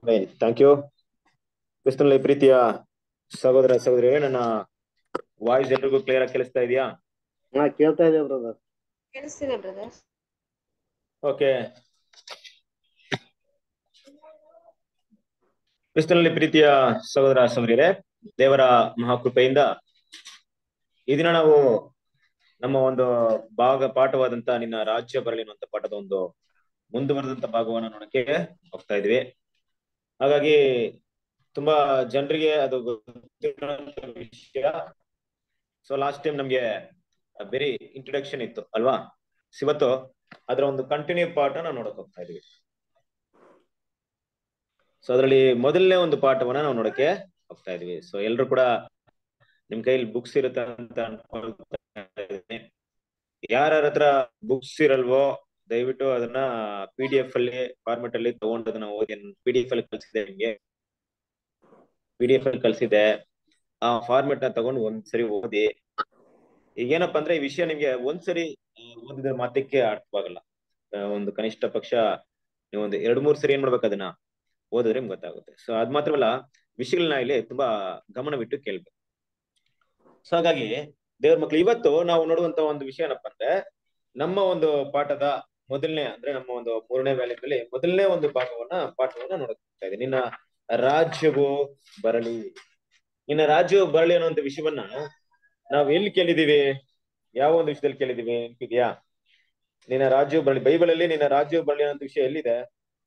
Main thank you ಕ್ರಿಸ್ತನಲ್ಲಿ ಪ್ರೀತಿಯ ಸಹೋದರ ಸಹೋದರಿಯರೇ ನನ್ನ ವಾಯ್ಸ್ ಎಲ್ರಿಗೂ ಕ್ಲಿಯರ್ ಆಗಿ ಕೇಳಿಸ್ತಾ ಇದೆಯಾ ಹಾ ಕೇಳ್ತಾ ಇದೆ ಬ್ರದರ್ ಕೇಳಿಸ್ತಿದೆ ಬ್ರದರ್ ಓಕೆ ಕ್ರಿಸ್ತನಲ್ಲಿ ಪ್ರೀತಿಯ ಸಹೋದರ ಸಹೋದರಿಯರೇ ದೇವರ ಮಹಾಕೃಪೆಯಿಂದ ಈ ದಿನ ನಾವು ನಮ್ಮ ಒಂದು ಭಾಗ ಪಾಠವಾದಂತ ನಿನ್ನ ರಾಜ್ಯ ಬರಲಿ ಅನ್ನುವಂತ ಪಾಠದ ಒಂದು ಮುಂದುವರೆದಂತ ಭಾಗವನ್ನು ನೋಡಕ್ಕೆ ಹೋಗ್ತಾ ಇದ್ವಿ ಹಾಗಾಗಿ ತುಂಬಾ ಜನರಿಗೆ ಅದು ಗೊತ್ತಿರುವಂತ ವಿಷಯ ಸೊ ಲಾಸ್ಟ್ ಟೈಮ್ ನಮ್ಗೆ ವೆರಿ ಇಂಟ್ರೊಡಕ್ಷನ್ ಇತ್ತು ಅಲ್ವಾ So ಇವತ್ತು ಅದರ ಒಂದು ಕಂಟಿನ್ಯೂ ಪಾರ್ಟ್ ನಾವು ನೋಡಕ್ ಹೋಗ್ತಾ ಇದೀವಿ ಸೊ ಅದರಲ್ಲಿ ಮೊದಲನೇ ಒಂದು ಪಾಠವನ್ನ ನಾವು ನೋಡಕ್ಕೆ ಹೋಗ್ತಾ ಇದೀವಿ ಸೊ ಎಲ್ರು ಕೂಡ ನಿಮ್ ಕೈಲಿ ಬುಕ್ಸ್ ಇರುತ್ತೆ ಅಂತ ಅನ್ಕೊಳ್ತಾ ಇದ್ದೀನಿ ಯಾರ ಹತ್ರ ಬುಕ್ಸ್ ಇರಲ್ವೋ ದಯವಿಟ್ಟು ಅದನ್ನ ಪಿ ಡಿ ಎಫ್ ಅಲ್ಲಿ ಫಾರ್ಮೆಟ್ ಅಲ್ಲಿ ತಗೊಂಡು ಅದನ್ನ ಓದಿ ಪಿ ಡಿ ಎಫ್ ಅಲ್ಲಿ ಕಳ್ಸಿದೆ ನಿಮ್ಗೆ ಪಿ ಡಿ ಎಫ್ ಅಲ್ಲಿ ಕಳ್ಸಿದೆ ಆ ಫಾರ್ಮೆಟ್ ನ ತಗೊಂಡು ಒಂದ್ಸರಿ ಓದಿ ಈಗ ಏನಪ್ಪಾ ಅಂದ್ರೆ ಈ ವಿಷಯ ನಿಮ್ಗೆ ಒಂದ್ಸರಿ ಆ, ಓದಿದ್ರೆ ಮಾತಕ್ಕೆ ಅರ್ಥವಾಗಲ್ಲ ಆ, ಒಂದು ಕನಿಷ್ಠ ಪಕ್ಷ ನೀವು ಒಂದು ಎರಡ್ ಮೂರ್ ಸರಿ ಏನ್ ಮಾಡ್ಬೇಕು ಅದನ್ನ ಓದಿದ್ರೆ ನಿಮ್ಗೆ ಗೊತ್ತಾಗುತ್ತೆ ಸೊ ಅದ್ ಮಾತ್ರವಲ್ಲ ವಿಷಯಗಳನ್ನ ಇಲ್ಲಿ ತುಂಬಾ ಗಮನವಿಟ್ಟು ಕೇಳ್ಬೇಕು ಸೊ ಹಾಗಾಗಿ ದೇವ್ರ ಮಕ್ಳು ಇವತ್ತು ನಾವು ನೋಡುವಂತ ಒಂದು ವಿಷಯ ಏನಪ್ಪಾ ಅಂದ್ರೆ ನಮ್ಮ ಒಂದು ಪಾಠದ ಮೊದಲನೇ ಅಂದ್ರೆ ನಮ್ಮ ಒಂದು ಮೂರನೇ ವ್ಯಾಲ್ಯೂದಲ್ಲಿ ಮೊದಲನೇ ಒಂದು ಭಾಗವನ್ನ ಪಾಠವನ್ನ ನೋಡ್ತಾ ಇದೆ ನಿನ್ನ ರಾಜ್ಯವು ಬರಲಿ ನಿನ್ನ ರಾಜ್ಯವು ಬರಲಿ ಅನ್ನುವಂತ ವಿಷಯವನ್ನ ನಾವ್ ಎಲ್ಲಿ ಕೇಳಿದೀವಿ ಯಾವ ಒಂದು ವಿಷಯದಲ್ಲಿ ಕೇಳಿದೀವಿ ನೆನ್ಪಿದ್ಯಾ ನಿನ್ನ ರಾಜ್ಯವು ಬರಲಿ ಬೈಬಲ್ ಅಲ್ಲಿ ನಿನ್ನ ರಾಜ್ಯವು ಬರಲಿ ಅನ್ನೋ ವಿಷಯ ಎಲ್ಲಿದೆ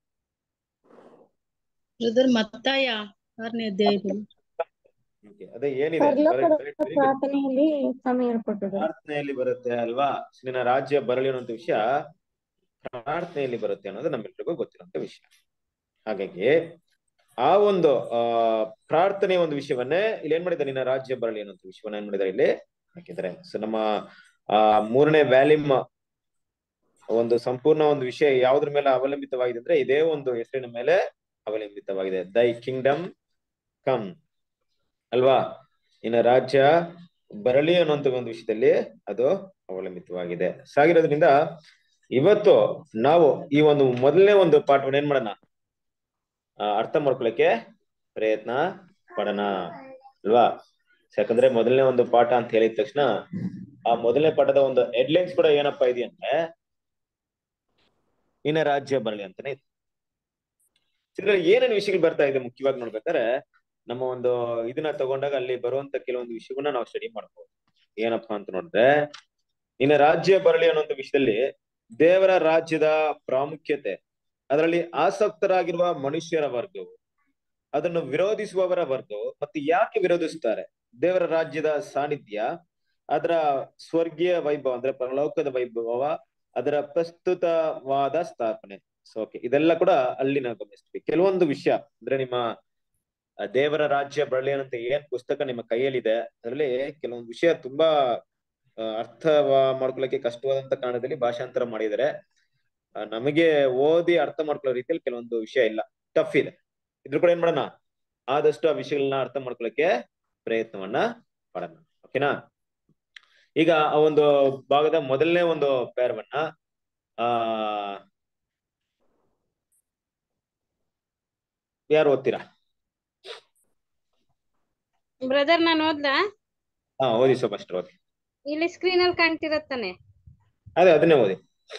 ಬ್ರದರ್ ಮತ್ತಾಯ ಆರನೇ ಅಧ್ಯಾಯದಲ್ಲಿ Okay, ಅದೇ ಏನಿದೆ ಪರಲೋಕದ Correct, correct, very good. ಪ್ರಾರ್ಥನೆಯಲ್ಲಿ ಸಮೀರ್ಪಟ್ಟது ಪ್ರಾರ್ಥನೆಯಲ್ಲಿ ಬರುತ್ತೆ ಅಲ್ವಾ ನಿನ್ನ ರಾಜ್ಯ ಬರಲಿ ಅನ್ನುವಂತ ವಿಷಯ ಪ್ರಾರ್ಥನೆಯಲ್ಲಿ ಬರುತ್ತೆ ಅನ್ನೋದು ನಮ್ಮೆಲ್ಲರಿಗೂ ಗೊತ್ತಿರುವಂತ ವಿಷಯ ಹಾಗಾಗಿ ಆ ಒಂದು ಆ ಪ್ರಾರ್ಥನೆಯ ಒಂದು ವಿಷಯವನ್ನೇ ಇಲ್ಲಿ ಏನ್ ಮಾಡಿದ್ದಾರೆ ನಿನ್ನ ರಾಜ್ಯ ಬರಲಿ ಅನ್ನೋ ವಿಷಯವನ್ನ ಏನ್ ಮಾಡಿದ್ದಾರೆ ಇಲ್ಲಿ ಹಾಕಿದ್ದಾರೆ ಸೊ ನಮ್ಮ ಆ ಮೂರನೇ ವ್ಯಾಲ್ಯೂಮ್ ಒಂದು ಸಂಪೂರ್ಣ ಒಂದು ವಿಷಯ ಯಾವ್ದ್ರ ಮೇಲೆ ಅವಲಂಬಿತವಾಗಿದೆ ಅಂದ್ರೆ ಇದೇ ಒಂದು ಹೆಸರಿನ ಮೇಲೆ ಅವಲಂಬಿತವಾಗಿದೆ ದೈ ಕಿಂಗ್ಡಮ್ ಕಮ್ ಅಲ್ವಾ ನಿನ್ನ ರಾಜ್ಯ ಬರಲಿ ಅನ್ನುವಂತ ಒಂದು ವಿಷಯದಲ್ಲಿ ಅದು ಅವಲಂಬಿತವಾಗಿದೆ ಸಾಗಿರೋದ್ರಿಂದ ಇವತ್ತು ನಾವು ಈ ಒಂದು ಮೊದಲನೇ ಒಂದು ಪಾಠವನ್ನು ಏನ್ ಮಾಡೋಣ ಆ, ಅರ್ಥ ಮಾಡ್ಕೊಳಕ್ಕೆ ಪ್ರಯತ್ನ ಪಡೋಣ ಅಲ್ವಾ ಯಾಕಂದ್ರೆ ಮೊದಲನೇ ಒಂದು ಪಾಠ ಅಂತ ಹೇಳಿದ ತಕ್ಷಣ ಆ ಮೊದಲನೇ ಪಾಠದ ಒಂದು ಹೆಡ್ಲೈನ್ಸ್ ಕೂಡ ಏನಪ್ಪಾ ಇದೆ ಅಂದ್ರೆ ನಿನ್ನ ರಾಜ್ಯ ಬರಲಿ ಅಂತಾನೆ ಇದೆ ಇದ್ರಲ್ಲಿ ಏನೇನು ವಿಷಯಗಳು ಬರ್ತಾ ಇದೆ ಮುಖ್ಯವಾಗಿ ನೋಡ್ಬೇಕಾದ್ರೆ ನಮ್ಮ ಒಂದು ಇದನ್ನ ತಗೊಂಡಾಗ ಅಲ್ಲಿ ಬರುವಂತ ಕೆಲವೊಂದು ವಿಷಯವನ್ನ ನಾವು ಸ್ಟಡಿ ಮಾಡ್ಬೋದು ಏನಪ್ಪಾ ಅಂತ ನೋಡಿದ್ರೆ ನಿನ್ನ ರಾಜ್ಯ ಬರಲಿ ಅನ್ನುವಂತ ವಿಷಯದಲ್ಲಿ ದೇವರ ರಾಜ್ಯದ ಪ್ರಾಮುಖ್ಯತೆ ಅದರಲ್ಲಿ ಆಸಕ್ತರಾಗಿರುವ ಮನುಷ್ಯರ ವರ್ಗವು ಅದನ್ನು ವಿರೋಧಿಸುವವರ ವರ್ಗವು ಮತ್ತು ಯಾಕೆ ವಿರೋಧಿಸುತ್ತಾರೆ ದೇವರ ರಾಜ್ಯದ ಸಾನ್ನಿಧ್ಯ ಅದರ ಸ್ವರ್ಗೀಯ ವೈಭವ ಅಂದ್ರೆ ಪರಲೋಕದ ವೈಭವ ಅದರ ಪ್ರಸ್ತುತವಾದ ಸ್ಥಾಪನೆ ಸೊ ಓಕೆ ಇದೆಲ್ಲ ಕೂಡ ಅಲ್ಲಿ ನಾವು ಗಮನಿಸ್ತೀವಿ ಕೆಲವೊಂದು ವಿಷಯ ಅಂದ್ರೆ ನಿಮ್ಮ ಆ ದೇವರ ರಾಜ್ಯ ಬರಲಿ ಅನ್ನಂತ ಏನ್ ಪುಸ್ತಕ ನಿಮ್ಮ ಕೈಯಲ್ಲಿದೆ ಅದರಲ್ಲಿ ಕೆಲವೊಂದು ವಿಷಯ ತುಂಬಾ ಆ, ಅರ್ಥ ಮಾಡ್ಕೊಳ್ಳಕ್ಕೆ ಕಷ್ಟವಾದಂತ ಕಾರಣದಲ್ಲಿ ಭಾಷಾಂತರ ಮಾಡಿದ್ದಾರೆ ಆ, ನಮಗೆ ಓದಿ ಅರ್ಥ ಮಾಡ್ಕೊಳ್ಳೋ ರೀತಿಯಲ್ಲಿ ಕೆಲವೊಂದು ವಿಷಯ ಇಲ್ಲ ಟಫ್ ಇದೆ ಇದ್ರ ಕೂಡ ಏನ್ ಮಾಡೋಣ ಆದಷ್ಟು ಆ ವಿಷಯಗಳನ್ನ ಅರ್ಥ ಮಾಡ್ಕೊಳ್ಳಕ್ಕೆ ಪ್ರಯತ್ನವನ್ನ ಮಾಡೋಣ ಓಕೆನಾ ಈಗ ಆ ಒಂದು ಭಾಗದ ಮೊದಲನೇ ಒಂದು ಪ್ಯಾರವನ್ನ ಆ ಯಾರು ಓದ್ತೀರಾ ಬ್ರದರ್ ನಾನು ಓದ್ಲಾ ಹಾ ಓದಿ ಸ್ವಲ್ಪ ಅಷ್ಟರ ಓದಿ ಇಲ್ಲಿ ಸ್ಕ್ರೀನ್ ಅಲ್ಲಿ ಕಾಣ್ತಿರತ್ತಾನೆ ಅದೇ ಅದನ್ನೇ ಓದಿ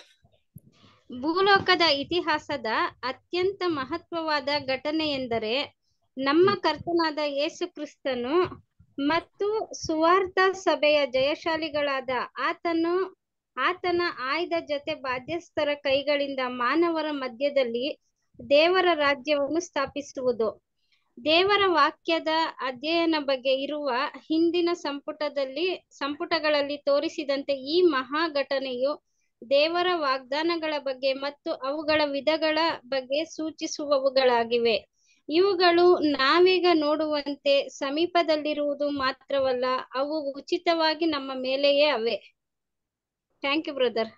ಭೂಲೋಕದ ಇತಿಹಾಸದ ಅತ್ಯಂತ ಮಹತ್ವವಾದ ಘಟನೆ ಎಂದರೆ ನಮ್ಮ ಕರ್ತನಾದ ಯೇಸು ಕ್ರಿಸ್ತನು ಮತ್ತು ಸುವಾರ್ಥ ಸಭೆಯ ಜಯಶಾಲಿಗಳಾದ ಆತನು ಆತನ ಆಯ್ದ ಜೊತೆ ಬಾಧ್ಯಸ್ಥರ ಕೈಗಳಿಂದ ಮಾನವರ ಮಧ್ಯದಲ್ಲಿ ದೇವರ ರಾಜ್ಯವನ್ನು ಸ್ಥಾಪಿಸುವುದು ದೇವರ ವಾಕ್ಯದ ಅಧ್ಯಯನ ಬಗ್ಗೆ ಇರುವ ಹಿಂದಿನ ಸಂಪುಟದಲ್ಲಿ ಸಂಪುಟಗಳಲ್ಲಿ ತೋರಿಸಿದಂತೆ ಈ ಮಹಾ ಘಟನೆಯು ದೇವರ ವಾಗ್ದಾನಗಳ ಬಗ್ಗೆ ಮತ್ತು ಅವುಗಳ ವಿಧಗಳ ಬಗ್ಗೆ ಸೂಚಿಸುವವುಗಳಾಗಿವೆ ಇವುಗಳು ನಾವೀಗ ನೋಡುವಂತೆ ಸಮೀಪದಲ್ಲಿರುವುದು ಮಾತ್ರವಲ್ಲ ಅವು ಉಚಿತವಾಗಿ ನಮ್ಮ ಮೇಲೆಯೇ ಅವೆ ಥ್ಯಾಂಕ್ ಯು ಬ್ರದರ್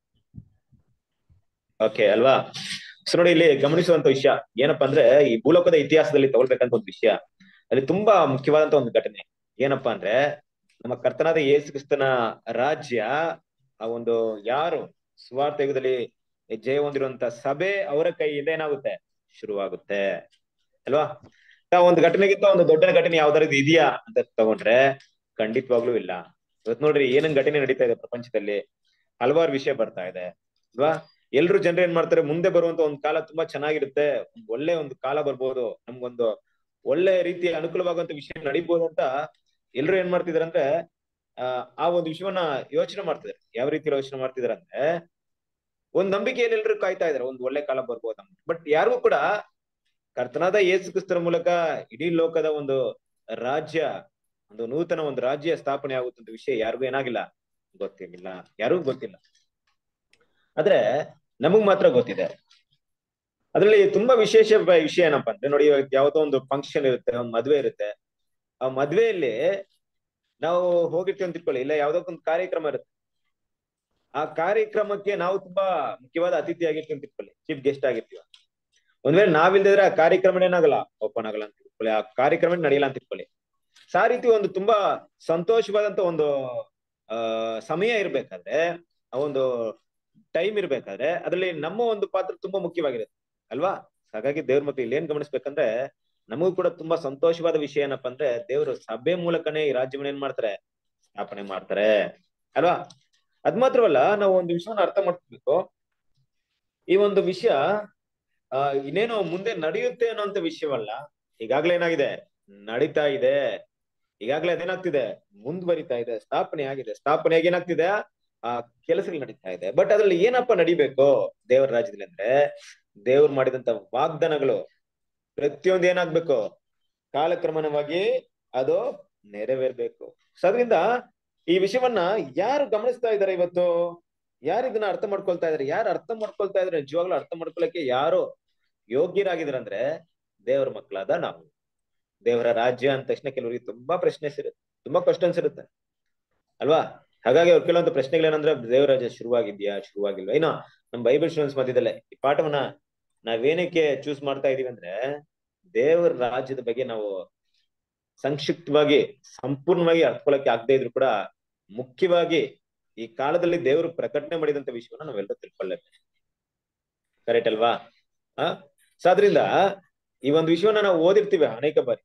ಓಕೆ ಅಲ್ವಾ ಸೊ ನೋಡಿ ಇಲ್ಲಿ ಗಮನಿಸುವಂತ ವಿಷಯ ಏನಪ್ಪಾ ಅಂದ್ರೆ ಈ ಭೂಲೋಕದ ಇತಿಹಾಸದಲ್ಲಿ ತಗೊಳ್ಬೇಕಂತ ಒಂದು ವಿಷಯ ಅಲ್ಲಿ ತುಂಬಾ ಮುಖ್ಯವಾದಂತ ಒಂದು ಘಟನೆ ಏನಪ್ಪಾ ಅಂದ್ರೆ ನಮ್ಮ ಕರ್ತನಾದ ಯೇಸು ಕ್ರಿಸ್ತನ ರಾಜ್ಯ ಆ ಒಂದು ಯಾರು ಸುವಾರ್ಥ ಯುಗದಲ್ಲಿ ಜಯ ಹೊಂದಿರುವಂತ ಸಭೆ ಅವರ ಕೈಯಿಂದ ಏನಾಗುತ್ತೆ ಶುರುವಾಗುತ್ತೆ ಅಲ್ವಾ ಆ ಒಂದು ಘಟನೆಗಿಂತ ಒಂದು ದೊಡ್ಡ ಘಟನೆ ಯಾವ್ದಾದ್ರು ಇದೆಯಾ ಅಂತ ತಗೊಂಡ್ರೆ ಖಂಡಿತವಾಗ್ಲೂ ಇಲ್ಲ ಇವತ್ ನೋಡ್ರಿ ಏನನ್ ಘಟನೆ ನಡೀತಾ ಇದೆ ಪ್ರಪಂಚದಲ್ಲಿ ಹಲವಾರು ವಿಷಯ ಬರ್ತಾ ಇದೆ ಅಲ್ವಾ ಎಲ್ರು ಜನರು ಏನ್ ಮಾಡ್ತಾರೆ ಮುಂದೆ ಬರುವಂತ ಒಂದು ಕಾಲ ತುಂಬಾ ಚೆನ್ನಾಗಿರುತ್ತೆ ಒಂದ್ ಒಳ್ಳೆ ಒಂದು ಕಾಲ ಬರ್ಬೋದು ನಮ್ಗೊಂದು ಒಳ್ಳೆ ರೀತಿಯ ಅನುಕೂಲವಾಗುವಂತ ವಿಷಯ ನಡೀಬಹುದು ಅಂತ ಎಲ್ರು ಏನ್ ಮಾಡ್ತಿದಾರೆ ಅಂದ್ರೆ ಆ ಆ ಒಂದು ವಿಷಯವನ್ನ ಯೋಚನೆ ಮಾಡ್ತಿದಾರೆ ಯಾವ ರೀತಿ ಯೋಚನೆ ಮಾಡ್ತಿದಾರೆ ಅಂದ್ರೆ ಒಂದ್ ನಂಬಿಕೆಯಲ್ಲಿ ಎಲ್ರು ಕಾಯ್ತಾ ಇದಾರೆ ಒಂದ್ ಒಳ್ಳೆ ಕಾಲ ಬರ್ಬೋದು ಬಟ್ ಯಾರಿಗೂ ಕೂಡ ಕರ್ತನಾದ ಯೇಸು ಕ್ರಿಸ್ತರ ಮೂಲಕ ಇಡೀ ಲೋಕದ ಒಂದು ರಾಜ್ಯ ಒಂದು ನೂತನ ಒಂದು ರಾಜ್ಯ ಸ್ಥಾಪನೆ ಆಗುತ್ತಂತ ವಿಷಯ ಯಾರಿಗೂ ಏನಾಗಿಲ್ಲ ಗೊತ್ತಿಲ್ಲ ಯಾರಿಗೂ ಗೊತ್ತಿಲ್ಲ ಆದ್ರೆ ನಮಗ್ ಮಾತ್ರ ಗೊತ್ತಿದೆ ಅದ್ರಲ್ಲಿ ತುಂಬಾ ವಿಶೇಷ ಬ- ವಿಷಯ ಏನಪ್ಪಾ ಅಂದ್ರೆ ನೋಡಿ ಇವಾಗ ಯಾವ್ದೋ ಒಂದು ಫಂಕ್ಷನ್ ಇರುತ್ತೆ ಒಂದು ಮದ್ವೆ ಇರುತ್ತೆ ಆ ಮದ್ವೆಯಲ್ಲಿ ನಾವು ಹೋಗಿರ್ತೀವಿ ಅಂತ ತಿಳ್ಕೊಳ್ಳಿ ಇಲ್ಲ ಯಾವ್ದೋ ಒಂದು ಕಾರ್ಯಕ್ರಮ ಇರುತ್ತೆ ಆ ಕಾರ್ಯಕ್ರಮಕ್ಕೆ ನಾವು ತುಂಬಾ ಮುಖ್ಯವಾದ ಅತಿಥಿ ಆಗಿರ್ತೀವಿ ಅಂತ ತಿಳ್ಕೊಳ್ಳಿ ಚೀಫ್ ಗೆಸ್ಟ್ ಆಗಿರ್ತೀವಿ ಒಂದ್ ವೇಳೆ ನಾವಿಲ್ದಿದ್ರೆ ಆ ಕಾರ್ಯಕ್ರಮ ಏನಾಗಲ್ಲ ಓಪನ್ ಆಗಲ್ಲ ಅಂತ ತಿಳ್ಕೊಳ್ಳಿ ಆ ಕಾರ್ಯಕ್ರಮ ನಡೆಯಲ್ಲ ಅಂತ ತಿಳ್ಕೊಳ್ಳಿ ಸೊ ಆ ರೀತಿ ಒಂದು ತುಂಬಾ ಸಂತೋಷವಾದಂತ ಒಂದು ಆ ಸಮಯ ಇರ್ಬೇಕಾದ್ರೆ ಆ ಒಂದು ಟೈಮ್ ಇರ್ಬೇಕಾದ್ರೆ ಅದ್ರಲ್ಲಿ ನಮ್ಮ ಒಂದು ಪಾತ್ರ ತುಂಬಾ ಮುಖ್ಯವಾಗಿರುತ್ತೆ ಅಲ್ವಾ ಹಾಗಾಗಿ ದೇವ್ರ ಮಕ್ಳು ಇಲ್ಲಿ ಏನ್ ಗಮನಿಸ್ಬೇಕಂದ್ರೆ ನಮಗೂ ಕೂಡ ತುಂಬಾ ಸಂತೋಷವಾದ ವಿಷಯ ಏನಪ್ಪಾ ಅಂದ್ರೆ ದೇವರು ಸಭೆ ಮೂಲಕನೇ ಈ ರಾಜ್ಯವನ್ನ ಏನ್ ಮಾಡ್ತಾರೆ ಸ್ಥಾಪನೆ ಮಾಡ್ತಾರೆ ಅಲ್ವಾ ಅದ್ ಮಾತ್ರವಲ್ಲ ನಾವು ಒಂದು ವಿಷಯವನ್ನ ಅರ್ಥ ಮಾಡ್ಕೋಬೇಕು ಈ ಒಂದು ವಿಷಯ ಆ ಇನ್ನೇನು ಮುಂದೆ ನಡೆಯುತ್ತೆ ಅನ್ನೋಂತ ವಿಷಯವಲ್ಲ ಈಗಾಗ್ಲೇ ಏನಾಗಿದೆ ನಡೀತಾ ಇದೆ ಈಗಾಗ್ಲೇ ಅದೇನಾಗ್ತಿದೆ ಮುಂದುವರಿತಾ ಇದೆ ಸ್ಥಾಪನೆ ಆಗಿದೆ ಸ್ಥಾಪನೆ ಆಗಿ ಏನಾಗ್ತಿದೆ ಆ ಕೆಲಸಗಳು ನಡೀತಾ ಇದೆ ಬಟ್ ಅದ್ರಲ್ಲಿ ಏನಪ್ಪ ನಡಿಬೇಕು ದೇವರ ರಾಜ್ಯದಲ್ಲಿ ಅಂದ್ರೆ ದೇವ್ರು ಮಾಡಿದಂತ ವಾಗ್ದಾನಗಳು ಪ್ರತಿಯೊಂದು ಏನಾಗ್ಬೇಕು ಕಾಲಕ್ರಮಣವಾಗಿ ಅದು ನೆರವೇರ್ಬೇಕು ಸೊ ಅದರಿಂದ ಈ ವಿಷಯವನ್ನ ಯಾರು ಗಮನಿಸ್ತಾ ಇದಾರೆ ಇವತ್ತು ಯಾರು ಇದನ್ನ ಅರ್ಥ ಮಾಡ್ಕೊಳ್ತಾ ಇದಾರೆ ಯಾರು ಅರ್ಥ ಮಾಡ್ಕೊಳ್ತಾ ಇದಾರೆ ನಿಜವಾಗ್ಲೂ ಅರ್ಥ ಮಾಡ್ಕೊಳಕ್ಕೆ ಯಾರು ಯೋಗ್ಯರಾಗಿದಾರಂದ್ರೆ ದೇವರ ಮಕ್ಕಳಾದ ನಾವು ದೇವರ ರಾಜ್ಯ ಅಂದ ತಕ್ಷಣ ಕೆಲವರಿಗೆ ತುಂಬಾ ಪ್ರಶ್ನೆ ಇರುತ್ತೆ ತುಂಬಾ ಕ್ವಶನ್ಸ್ ಇರುತ್ತೆ ಅಲ್ವಾ ಹಾಗಾಗಿ ಅವ್ರ ಕೆಲವೊಂದು ಪ್ರಶ್ನೆಗಳೇನಂದ್ರೆ ದೇವರ ರಾಜ್ಯ ಶುರುವಾಗಿದ್ಯಾ ಶುರುವಾಗಿಲ್ವಾ ಏನೋ ನಮ್ ಬೈಬಲ್ ಸ್ಟೂಡೆಂಟ್ಸ್ ಮಧ್ಯದಲ್ಲೇ ಈ ಪಾಠವನ್ನ ನಾವೇನಕ್ಕೆ ಚೂಸ್ ಮಾಡ್ತಾ ಇದೀವಿ ಅಂದ್ರೆ ದೇವರ ರಾಜ್ಯದ ಬಗ್ಗೆ ನಾವು ಸಂಕ್ಷಿಪ್ತವಾಗಿ ಸಂಪೂರ್ಣವಾಗಿ ಅರ್ಥಕೊಳಕ್ಕೆ ಆಗದೆ ಇದ್ರು ಕೂಡ ಮುಖ್ಯವಾಗಿ ಈ ಕಾಲದಲ್ಲಿ ದೇವರು ಪ್ರಕಟಣೆ ಮಾಡಿದಂತ ವಿಷಯವನ್ನ ನಾವೆಲ್ಲರೂ ತಿಳ್ಕೊಳ್ಳೇಬೇಕು ಕರೆಕ್ಟ್ ಅಲ್ವಾ ಆ ಸೊ ಅದ್ರಿಂದ ಈ ಒಂದು ವಿಷಯವನ್ನ ನಾವು ಓದಿರ್ತೀವಿ ಅನೇಕ ಬಾರಿ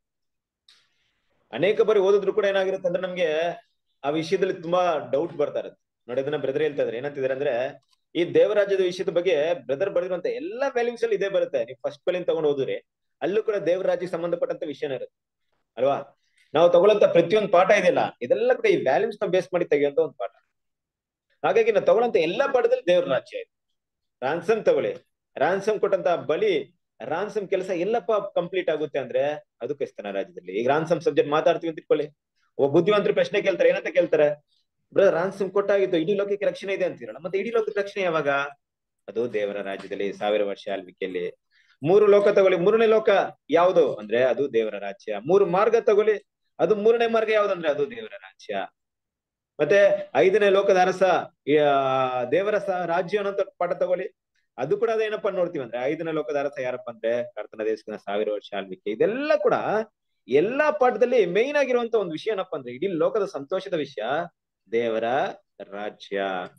ಅನೇಕ ಬಾರಿ ಓದಿದ್ರು ಕೂಡ ಏನಾಗಿರುತ್ತೆ ಅಂದ್ರೆ ನಮ್ಗೆ ಆ ವಿಷಯದಲ್ಲಿ ತುಂಬಾ ಡೌಟ್ ಬರ್ತಾ ಇರುತ್ತೆ ನೋಡಿ ಅದನ್ನ ಬ್ರದರ್ ಹೇಳ್ತಾ ಇದಾರೆ ಏನಂತಿದಾರೆ ಅಂದ್ರೆ ಈ ದೇವರಾಜ್ಯದ ವಿಷಯದ ಬಗ್ಗೆ ಬ್ರದರ್ ಬರೆದಿರುವಂತ ಎಲ್ಲಾ ವ್ಯಾಲ್ಯೂಸ್ ಅಲ್ಲಿ ಇದೇ ಬರುತ್ತೆ ನೀವು ಫಸ್ಟ್ ಬೆಲಿಂಗ್ ತಗೊಂಡು ಹೋದ್ರೆ ಅಲ್ಲೂ ಕೂಡ ದೇವರ ರಾಜ್ಯಕ್ಕೆ ಸಂಬಂಧಪಟ್ಟಂತ ವಿಷಯನೇ ಇರುತ್ತೆ ಅಲ್ವಾ ನಾವು ತಗೊಳ್ಳಂತ ಪ್ರತಿಯೊಂದು ಪಾಠ ಇದೆಯಲ್ಲ ಇದೆಲ್ಲ ಕೂಡ ಈ ವ್ಯಾಲ್ಯೂಸ್ ನ ಬೇಸ್ ಮಾಡಿ ತೆಗೆಯುವಂತ ಒಂದು ಪಾಠ ಹಾಗಾಗಿ ನಾವು ತಗೊಳ್ಳಂತ ಎಲ್ಲಾ ಪಾಠದಲ್ಲಿ ದೇವ್ರ ರಾಜ್ಯ ಇದೆ ರಾನ್ಸಮ್ ತಗೊಳ್ಳಿ ರಾನ್ಸಮ್ ಕೊಟ್ಟಂತ ಬಲಿ ರಾನ್ಸಮ್ ಕೆಲಸ ಎಲ್ಲಪ್ಪ ಕಂಪ್ಲೀಟ್ ಆಗುತ್ತೆ ಅಂದ್ರೆ ಅದು ಕ್ರಿಸ್ತನ ರಾಜ್ಯದಲ್ಲಿ ಈಗ ರಾನ್ಸಮ್ ಸಬ್ಜೆಕ್ಟ್ ಮಾತಾಡ್ತೀವಿ ಅಂತ ಇಟ್ಕೊಳ್ಳಿ ಒಬ್ಬ ಬುದ್ಧಿವಂತರು ಪ್ರಶ್ನೆ ಕೇಳ್ತಾರೆ ಏನಂತ ಕೇಳ್ತಾರೆ ಬ್ರದರ್ ರಾನ್ಸಮ್ ಕೊಟ್ಟಾಗಿತ್ತು ಇಡೀ ಲೋಕಕ್ಕೆ ರಕ್ಷಣೆ ಇದೆ ಅಂತೀರಲ್ಲ ಮತ್ತೆ ಇಡೀ ಲೋಕಕ್ಕೆ ರಕ್ಷಣೆ ಯಾವಾಗ ಅದು ದೇವರ ರಾಜ್ಯದಲ್ಲಿ ಸಾವಿರ ವರ್ಷ ಆಳ್ವಿಕೆಯಲ್ಲಿ ಮೂರು ಲೋಕ ತಗೊಳ್ಳಿ ಮೂರನೇ ಲೋಕ ಯಾವುದು ಅಂದ್ರೆ ಅದು ದೇವರ ರಾಜ್ಯ ಮೂರು ಮಾರ್ಗ ತಗೊಳ್ಳಿ ಅದು ಮೂರನೇ ಮಾರ್ಗ ಯಾವ್ದಂದ್ರೆ ಅದು ದೇವರ ರಾಜ್ಯ ಮತ್ತೆ ಐದನೇ ಲೋಕದ ಅರಸ ಈ, ಆ, ದೇವರ ಸ ರಾಜ್ಯ ಅನ್ನೋಂತ ಪಾಠ ತಗೊಳ್ಳಿ ಅದು ಕೂಡ ಅದೇನಪ್ಪ ನೋಡ್ತೀವಿ ಅಂದ್ರೆ ಐದನೇ ಲೋಕದ ಅರಸ ಯಾರಪ್ಪ ಅಂದ್ರೆ ಕರ್ತನ ದೇಶದ ಸಾವಿರ ವರ್ಷ ಆಳ್ವಿಕೆ ಇದೆಲ್ಲ ಕೂಡ ಎಲ್ಲಾ ಪಾಠದಲ್ಲಿ ಮೇನ್ ಆಗಿರುವಂತ ಒಂದು ವಿಷಯ ಏನಪ್ಪಾ ಅಂದ್ರೆ ಇಡೀ ಲೋಕದ ಸಂತೋಷದ ವಿಷಯ ದೇವರ ರಾಜ್ಯ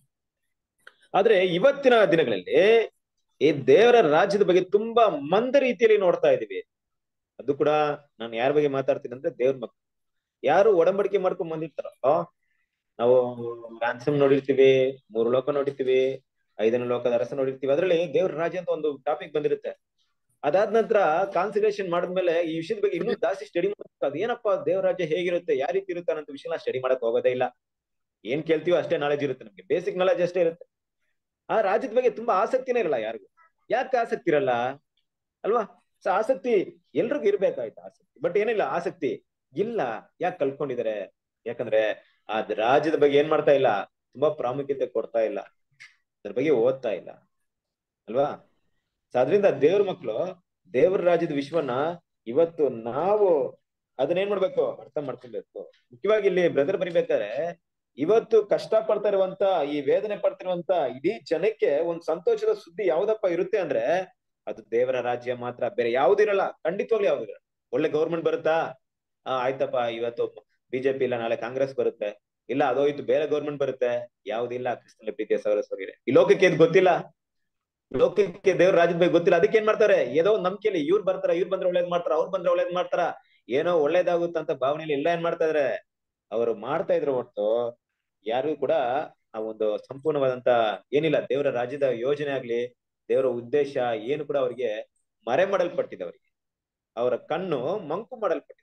ಆದ್ರೆ ಇವತ್ತಿನ ದಿನಗಳಲ್ಲಿ ಈ ದೇವರ ರಾಜ್ಯದ ಬಗ್ಗೆ ತುಂಬಾ ಮಂದ ರೀತಿಯಲ್ಲಿ ನೋಡ್ತಾ ಇದೀವಿ ಅದು ಕೂಡ ನಾನು ಯಾರ ಬಗ್ಗೆ ಮಾತಾಡ್ತೀನಿ ಅಂದ್ರೆ ದೇವ್ರ ಮಕ್ಕಳು ಯಾರು ಒಡಂಬಡಿಕೆ ಮಾಡ್ಕೊಂಡ್ ಬಂದಿರ್ತಾರೋ ನಾವು ರಾನ್ಸಮ್ ನೋಡಿರ್ತೀವಿ ಮೂರು ಲೋಕ ನೋಡಿರ್ತೀವಿ ಐದನೇ ಲೋಕದ ಅರಸ ನೋಡಿರ್ತೀವಿ ಅದ್ರಲ್ಲಿ ದೇವ್ರ ರಾಜ್ಯ ಅಂತ ಒಂದು ಟಾಪಿಕ್ ಬಂದಿರುತ್ತೆ ಅದಾದ ನಂತರ ಕಾನ್ಸಂಟ್ರೇಷನ್ ಮಾಡಿದ್ಮೇಲೆ ಈ ವಿಷಯದ ಬಗ್ಗೆ ಇನ್ನೂ ಜಾಸ್ತಿ ಸ್ಟಡಿ ಮಾಡ್ಬೇಕು ಅದು ಏನಪ್ಪಾ ದೇವ್ರ ರಾಜ್ಯ ಹೇಗಿರುತ್ತೆ ಯಾವ ರೀತಿ ಇರುತ್ತೆ ಅನ್ನೋ ವಿಷಯನ ಸ್ಟಡಿ ಮಾಡಕ್ ಹೋಗೋದೇ ಇಲ್ಲ ಏನ್ ಕೇಳ್ತೀವೋ ಅಷ್ಟೇ ನಾಲೆಜ್ ಇರುತ್ತೆ ನಮ್ಗೆ ಬೇಸಿಕ್ ನಾಲೆಜ್ ಅಷ್ಟೇ ಇರುತ್ತೆ ಆ ರಾಜ್ಯದ ಬಗ್ಗೆ ತುಂಬಾ ಆಸಕ್ತಿನೇ ಇರಲ್ಲ ಯಾರಿಗೂ ಯಾಕೆ ಆಸಕ್ತಿ ಇರಲ್ಲ ಅಲ್ವಾ ಸೊ ಆಸಕ್ತಿ ಎಲ್ರಿಗೂ ಇರ್ಬೇಕಾಯ್ತು ಆಸಕ್ತಿ ಬಟ್ ಏನಿಲ್ಲ ಆಸಕ್ತಿ ಇಲ್ಲ ಯಾಕೆ ಕಲ್ತ್ಕೊಂಡಿದ್ದಾರೆ ಯಾಕಂದ್ರೆ ಆ ರಾಜ್ಯದ ಬಗ್ಗೆ ಏನ್ ಮಾಡ್ತಾ ಇಲ್ಲ ತುಂಬಾ ಪ್ರಾಮುಖ್ಯತೆ ಕೊಡ್ತಾ ಇಲ್ಲ ಅದ್ರ ಬಗ್ಗೆ ಓದ್ತಾ ಇಲ್ಲ ಅಲ್ವಾ ಸೊ ಅದರಿಂದ ದೇವ್ರ ಮಕ್ಕಳು ದೇವರ ರಾಜ್ಯದ ವಿಶ್ವನ ಇವತ್ತು ನಾವು ಅದನ್ನ ಏನ್ ಮಾಡ್ಬೇಕು ಅರ್ಥ ಮಾಡ್ಕೊಬೇಕು ಮುಖ್ಯವಾಗಿ ಇಲ್ಲಿ ಬ್ರದರ್ ಬರಿಬೇಕಾದ್ರೆ ಇವತ್ತು ಕಷ್ಟ ಪಡ್ತಾ ಇರುವಂತ ಈ ವೇದನೆ ಪಡ್ತಿರುವಂತ ಇಡೀ ಜನಕ್ಕೆ ಒಂದ್ ಸಂತೋಷದ ಸುದ್ದಿ ಯಾವ್ದಪ್ಪ ಇರುತ್ತೆ ಅಂದ್ರೆ ಅದು ದೇವರ ರಾಜ್ಯ ಮಾತ್ರ ಬೇರೆ ಯಾವ್ದಿರಲ್ಲ ಖಂಡಿತವಾಗ್ಲೂ ಯಾವ್ದಿರಲ್ಲ ಒಳ್ಳೆ ಗೌರ್ಮೆಂಟ್ ಬರುತ್ತಾ ಆ ಆಯ್ತಪ್ಪ ಇವತ್ತು ಬಿಜೆಪಿ ಇಲ್ಲ ನಾಳೆ ಕಾಂಗ್ರೆಸ್ ಬರುತ್ತೆ ಇಲ್ಲ ಅದೋಯ್ತು ಬೇರೆ ಗೌರ್ಮೆಂಟ್ ಬರುತ್ತೆ ಯಾವ್ದಿಲ್ಲ ಕ್ರಿಸ್ತನ ಪ್ರೀತಿಯ ಸೌರಸ್ವರಿಗೆ ಈ ಲೋಕಕ್ಕೆ ಇದು ಗೊತ್ತಿಲ್ಲ ಲೋಕಕ್ಕೆ ದೇವ್ರ ರಾಜ್ಯದ ಬಗ್ಗೆ ಗೊತ್ತಿಲ್ಲ ಅದಕ್ಕೆ ಏನ್ ಮಾಡ್ತಾರೆ ಏನೋ ಒಂದ್ ನಂಬಿಕೆಯಲ್ಲಿ ಇವ್ರು ಬರ್ತಾರ ಇವ್ರು ಬಂದ್ರೆ ಒಳ್ಳೇದ್ ಮಾಡ್ತಾರ ಅವ್ರು ಬಂದ್ರೆ ಒಳ್ಳೇದ್ ಮಾಡ್ತಾರ ಏನೋ ಒಳ್ಳೇದಾಗುತ್ತ ಅಂತ ಭಾವನೆಯಲ್ಲಿ ಎಲ್ಲ ಏನ್ ಮಾಡ್ತಾ ಇದಾರೆ ಅವರು ಮಾಡ್ತಾ ಇದ್ರು ಹೊರತು ಯಾರಿಗೂ ಕೂಡ ಆ ಒಂದು ಸಂಪೂರ್ಣವಾದಂತ ಏನಿಲ್ಲ ದೇವರ ರಾಜ್ಯದ ಯೋಜನೆ ಆಗ್ಲಿ ದೇವರ ಉದ್ದೇಶ ಏನು ಕೂಡ ಅವರಿಗೆ ಮರೆ ಮಾಡಲ್ಪಟ್ಟಿದೆ ಅವರಿಗೆ ಅವರ ಕಣ್ಣು ಮಂಕು ಮಾಡಲ್ಪಟ್ಟಿದೆ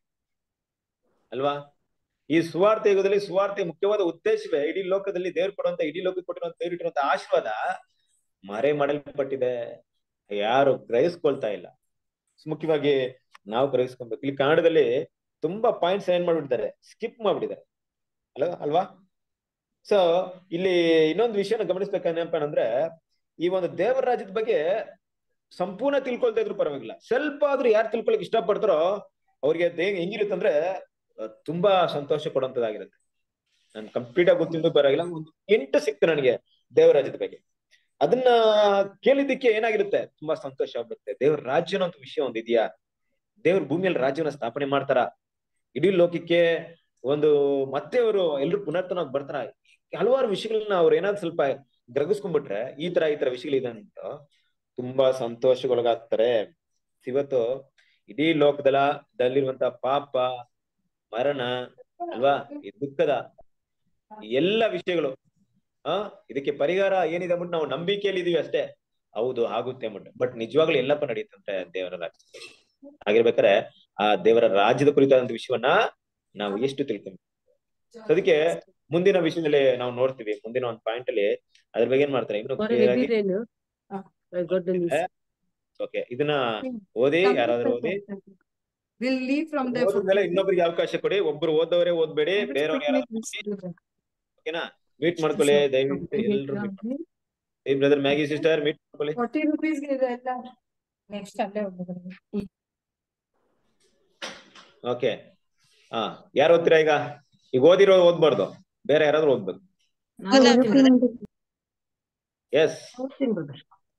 ಅಲ್ವಾ ಈ ಸುವಾರ್ಥ ಯುಗದಲ್ಲಿ ಸುವಾರ್ತೆ ಮುಖ್ಯವಾದ ಉದ್ದೇಶವೇ ಇಡೀ ಲೋಕದಲ್ಲಿ ದೇವ್ರು ಕೊಡುವಂತ ಇಡೀ ಲೋಕಕ್ಕೆ ಕೊಟ್ಟಿರುವಂತ ದೇವ್ರು ಇಟ್ಟಿರುವಂತ ಆಶೀರ್ವಾದ ಮರೆ ಮಾಡಲ್ಪಟ್ಟಿದೆ ಯಾರು ಗ್ರಹಿಸ್ಕೊಳ್ತಾ ಇಲ್ಲ ಮುಖ್ಯವಾಗಿ ನಾವು ಗ್ರಹಿಸ್ಕೊಬೇಕು ಇಲ್ಲಿ ಕನ್ನಡದಲ್ಲಿ ತುಂಬಾ ಪಾಯಿಂಟ್ಸ್ ಏನ್ ಮಾಡ್ಬಿಟ್ಟಿದ್ದಾರೆ ಸ್ಕಿಪ್ ಮಾಡ್ಬಿಟ್ಟಿದ್ದಾರೆ ಅಲ್ವಾ ಅಲ್ವಾ ಸೊ ಇಲ್ಲಿ ಇನ್ನೊಂದು ವಿಷಯನ ಗಮನಿಸ್ಬೇಕೇನಪ್ಪ ಅಂದ್ರೆ ಈ ಒಂದು ದೇವರ ರಾಜ್ಯದ ಬಗ್ಗೆ ಸಂಪೂರ್ಣ ತಿಳ್ಕೊಳ್ತಾ ಇದ್ರು ಪರವಾಗಿಲ್ಲ ಸ್ವಲ್ಪ ಆದ್ರೂ ಯಾರು ತಿಳ್ಕೊಳಕ್ ಇಷ್ಟಪಡ್ತಾರೋ ಅವ್ರಿಗೆ ಅದ್ ಹೆಂಗ್ ಹೆಂಗಿರುತ್ತಂದ್ರೆ ಅಹ್, ತುಂಬಾ ಸಂತೋಷ ಕೊಡುವಂತದಾಗಿರುತ್ತೆ ನನ್ ಕಂಪ್ಲೀಟ್ ಆಗಿ ಗೊತ್ತಿದ್ದು ಪರವಾಗಿಲ್ಲ ಒಂದು ಎಂಟು ಸಿಕ್ತು ನನಗೆ ದೇವರ ರಾಜ್ಯದ ಬಗ್ಗೆ ಅದನ್ನ ಕೇಳಿದ್ದಕ್ಕೆ ಏನಾಗಿರುತ್ತೆ ತುಂಬಾ ಸಂತೋಷ ಆಗ್ಬಿಡುತ್ತೆ ದೇವ್ರ ರಾಜ್ಯನ ಅಂತ ವಿಷಯ ಒಂದ್ ಇದೆಯಾ ದೇವ್ರ ಭೂಮಿಯಲ್ಲಿ ರಾಜ್ಯವನ್ನ ಸ್ಥಾಪನೆ ಮಾಡ್ತಾರ ಇಡೀ ಲೋಕಕ್ಕೆ ಒಂದು ಮತ್ತೆ ಅವರು ಎಲ್ರು ಪುನರ್ತನ ಬರ್ತಾರ ಹಲವಾರು ವಿಷಯಗಳನ್ನ ಅವ್ರು ಏನಾದ್ರು ಸ್ವಲ್ಪ ಗ್ರಹಿಸ್ಕೊಂಡ್ಬಿಟ್ರೆ ಈ ತರ ಈ ತರ ವಿಷಯಗಳಿದೆ ಅಂತ ತುಂಬಾ ಸಂತೋಷಗೊಳಗಾಗ್ತಾರೆ ಇವತ್ತು ಇಡೀ ಲೋಕದಲ್ಲ ದಲ್ಲಿರುವಂತ ಪಾಪ ಮರಣ ಅಲ್ವಾ ಈ ದುಃಖದ ಈ ಎಲ್ಲ ವಿಷಯಗಳು ಆ ಇದಕ್ಕೆ ಪರಿಹಾರ ಏನಿದೆ ಅಂದ್ಬಿಟ್ಟು ನಾವು ನಂಬಿಕೆಯಲ್ಲಿ ಇದೀವಿ ಅಷ್ಟೇ ಹೌದು ಆಗುತ್ತೆ ಅಂದ್ಬಿಟ್ಟು ಬಟ್ ನಿಜವಾಗ್ಲೂ ಎಲ್ಲಪ್ಪ ನಡೀತಂತೆ ದೇವರ ರಾಜ್ಯ ಹಾಗಿರ್ಬೇಕಾರೆ ಆ ದೇವರ ರಾಜ್ಯದ ಕುರಿತಾದಂತ ವಿಷಯವನ್ನ ನಾವು ಎಷ್ಟು ತಿಳ್ಕೊಂತೀವಿ So ಅದಕ್ಕೆ ಮುಂದಿನ ವಿಷಯದಲ್ಲಿ ನಾವು ನೋಡ್ತೀವಿ ಮುಂದಿನ ಒಂದು ಪಾಯಿಂಟ್ ಅಲ್ಲಿ ಅದ್ರ ಬಗ್ಗೆ ಏನ್ ಮಾಡ್ತಾರೆ ಇನ್ನು What clear will ಆಗಿ be then? Ah, I got the news. Okay ಇದನ್ನ ಓದಿ ಯಾರಾದ್ರೂ ಓದಿ We'll leave from there. for ಓದಿದ್ಮೇಲೆ ಇನ್ನೊಬ್ರಿಗೆ ಅವಕಾಶ ಕೊಡಿ ಒಬ್ರು ಓದೋರೇ ಓದ್ಬೇಡಿ ಬೇರೆಯವ್ರು ಯಾರಾದ್ರೂ ಓಕೆನಾ ಮೀಟ್ ಮಾಡ್ಕೊಳ್ಳಿ ದಯವಿಟ್ಟು ಎಲ್ರು ಏ ಬ್ರದರ್ ಮ್ಯಾಗಿ ಸಿಸ್ಟರ್ ಮೀಟ್ ಮಾಡ್ಕೊಳ್ಳಿ Forty rupees ಇದೆ ಎಲ್ಲ. Next ಅಲ್ಲೇ ಹೋಗ್ಬೇಕು. ಓಕೆ ಹಾ ಯಾರು ಓದ್ತೀರಾ ಈಗ ಈಗ ಓದಿರೋ ಓದ್ಬಾರ್ದು ಬೇರೆ ಯಾರಾದ್ರೂ ಓದ್ಬೇಕು ನಾನು ಓದ್ತೀನಿ. ಎಸ್ ಓದ್ತೀನಿ brother.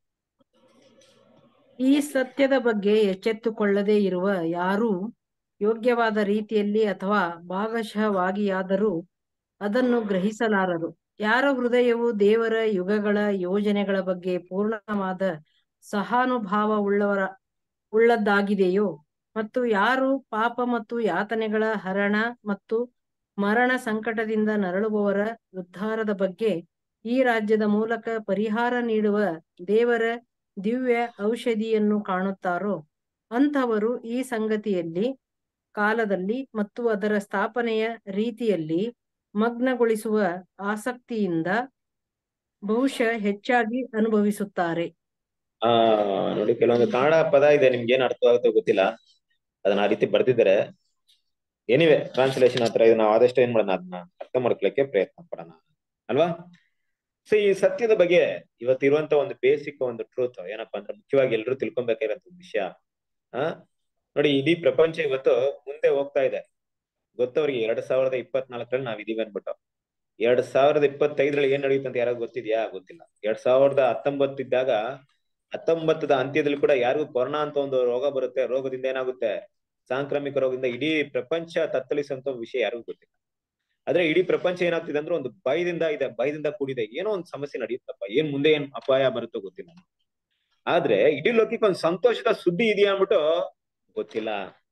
ಈ ಸತ್ಯದ ಬಗ್ಗೆ ಎಚ್ಚೆತ್ತುಕೊಳ್ಳದೇ ಇರುವ ಯಾರೂ ಯೋಗ್ಯವಾದ ರೀತಿಯಲ್ಲಿ ಅಥವಾ ಭಾಗಶಃವಾಗಿಯಾದರೂ ಅದನ್ನು ಗ್ರಹಿಸಲಾರರು ಯಾರ ಹೃದಯವು ದೇವರ ಯುಗಗಳ ಯೋಜನೆಗಳ ಬಗ್ಗೆ ಪೂರ್ಣವಾದ ಸಹಾನುಭಾವ ಉಳ್ಳವರ ಉಳ್ಳದ್ದಾಗಿದೆಯೋ ಮತ್ತು ಯಾರು ಪಾಪ ಮತ್ತು ಯಾತನೆಗಳ ಹರಣ ಮತ್ತು ಮರಣ ಸಂಕಟದಿಂದ ನರಳುವವರ ಉದ್ಧಾರದ ಬಗ್ಗೆ ಈ ರಾಜ್ಯದ ಮೂಲಕ ಪರಿಹಾರ ನೀಡುವ ದೇವರ ದಿವ್ಯ ಔಷಧಿಯನ್ನು ಕಾಣುತ್ತಾರೋ ಅಂಥವರು ಈ ಸಂಗತಿಯಲ್ಲಿ ಕಾಲದಲ್ಲಿ ಮತ್ತು ಅದರ ಸ್ಥಾಪನೆಯ ರೀತಿಯಲ್ಲಿ ಮಗ್ನಗೊಳಿಸುವ ಆಸಕ್ತಿಯಿಂದ ಬಹುಶಃ ಹೆಚ್ಚಾಗಿ ಅನುಭವಿಸುತ್ತಾರೆ ಆ ನೋಡಿ ಕೆಲವೊಂದು ಕನ್ನಡ ಪದ ಇದೆ ನಿಮ್ಗೆ ಏನ್ ಅರ್ಥವಾಗುತ್ತೋ ಗೊತ್ತಿಲ್ಲ ಅದನ್ನ ಆ ರೀತಿ ಬರ್ದಿದ್ದಾರೆ ಎನಿವೆ ಟ್ರಾನ್ಸ್ಲೇಷನ್ ಹತ್ರ ಇದು ನಾವು ಆದಷ್ಟು ಏನ್ ಮಾಡೋಣ ಅದನ್ನ ಅರ್ಥ ಮಾಡ್ಕೊಳಕ್ಕೆ ಪ್ರಯತ್ನ ಪಡೋಣ ಅಲ್ವಾ ಸೊ ಈ ಸತ್ಯದ ಬಗ್ಗೆ ಇವತ್ತಿರುವಂತ ಒಂದು ಬೇಸಿಕ್ ಒಂದು ಟ್ರೂತ್ ಏನಪ್ಪಾ ಅಂದ್ರೆ ಮುಖ್ಯವಾಗಿ ಎಲ್ರು ತಿಳ್ಕೊಬೇಕಾಗಿರೋಂತ ಒಂದು ವಿಷಯ ಆ ನೋಡಿ ಇಡೀ ಪ್ರಪಂಚ ಇವತ್ತು ಮುಂದೆ ಹೋಗ್ತಾ ಇದೆ ಗೊತ್ತವ್ರಿಗೆ ಎರಡ್ ಸಾವಿರದ ಇಪ್ಪತ್ನಾಲ್ಕರಲ್ಲಿ ನಾವ್ ಇದೀವಿ ಅನ್ಬಿಟ್ಟು ಎರಡ್ ಸಾವಿರದ ಇಪ್ಪತ್ತೈದರಲ್ಲಿ ಏನ್ ನಡೆಯುತ್ತೆ ಅಂತ ಯಾರಿಗೂ ಗೊತ್ತಿದ್ಯಾ ಗೊತ್ತಿಲ್ಲ ಎರಡ್ ಸಾವಿರದ ಹತ್ತೊಂಬತ್ತಿದ್ದಾಗ ಹತ್ತೊಂಬತ್ತದ ಅಂತ್ಯದಲ್ಲಿ ಕೂಡ ಯಾರಿಗೂ ಕೊರೋನಾ ಅಂತ ಒಂದು ರೋಗ ಬರುತ್ತೆ ರೋಗದಿಂದ ಏನಾಗುತ್ತೆ ಸಾಂಕ್ರಾಮಿಕ ರೋಗದಿಂದ ಇಡೀ ಪ್ರಪಂಚ ತತ್ತಲಿಸುವಂತ ವಿಷಯ ಯಾರಿಗೂ ಗೊತ್ತಿಲ್ಲ ಆದ್ರೆ ಇಡೀ ಪ್ರಪಂಚ ಏನಾಗ್ತಿದೆ ಅಂದ್ರೆ ಒಂದು ಭಯದಿಂದ ಇದೆ ಭಯದಿಂದ ಕೂಡಿದೆ ಏನೋ ಒಂದು ಸಮಸ್ಯೆ ನಡೆಯುತ್ತಪ್ಪ ಏನ್ ಮುಂದೆ ಏನ್ ಅಪಾಯ ಬರುತ್ತೋ ಗೊತ್ತಿಲ್ಲ ಆದ್ರೆ ಇಡೀ ಲೋಕಕ್ಕೆ ಒಂದು ಸಂತೋಷದ ಸುದ್ದಿ ಇದೆಯಾ ಅಂದ್ಬಿಟ್ಟು ಗೊತ್ತಿಲ್ಲ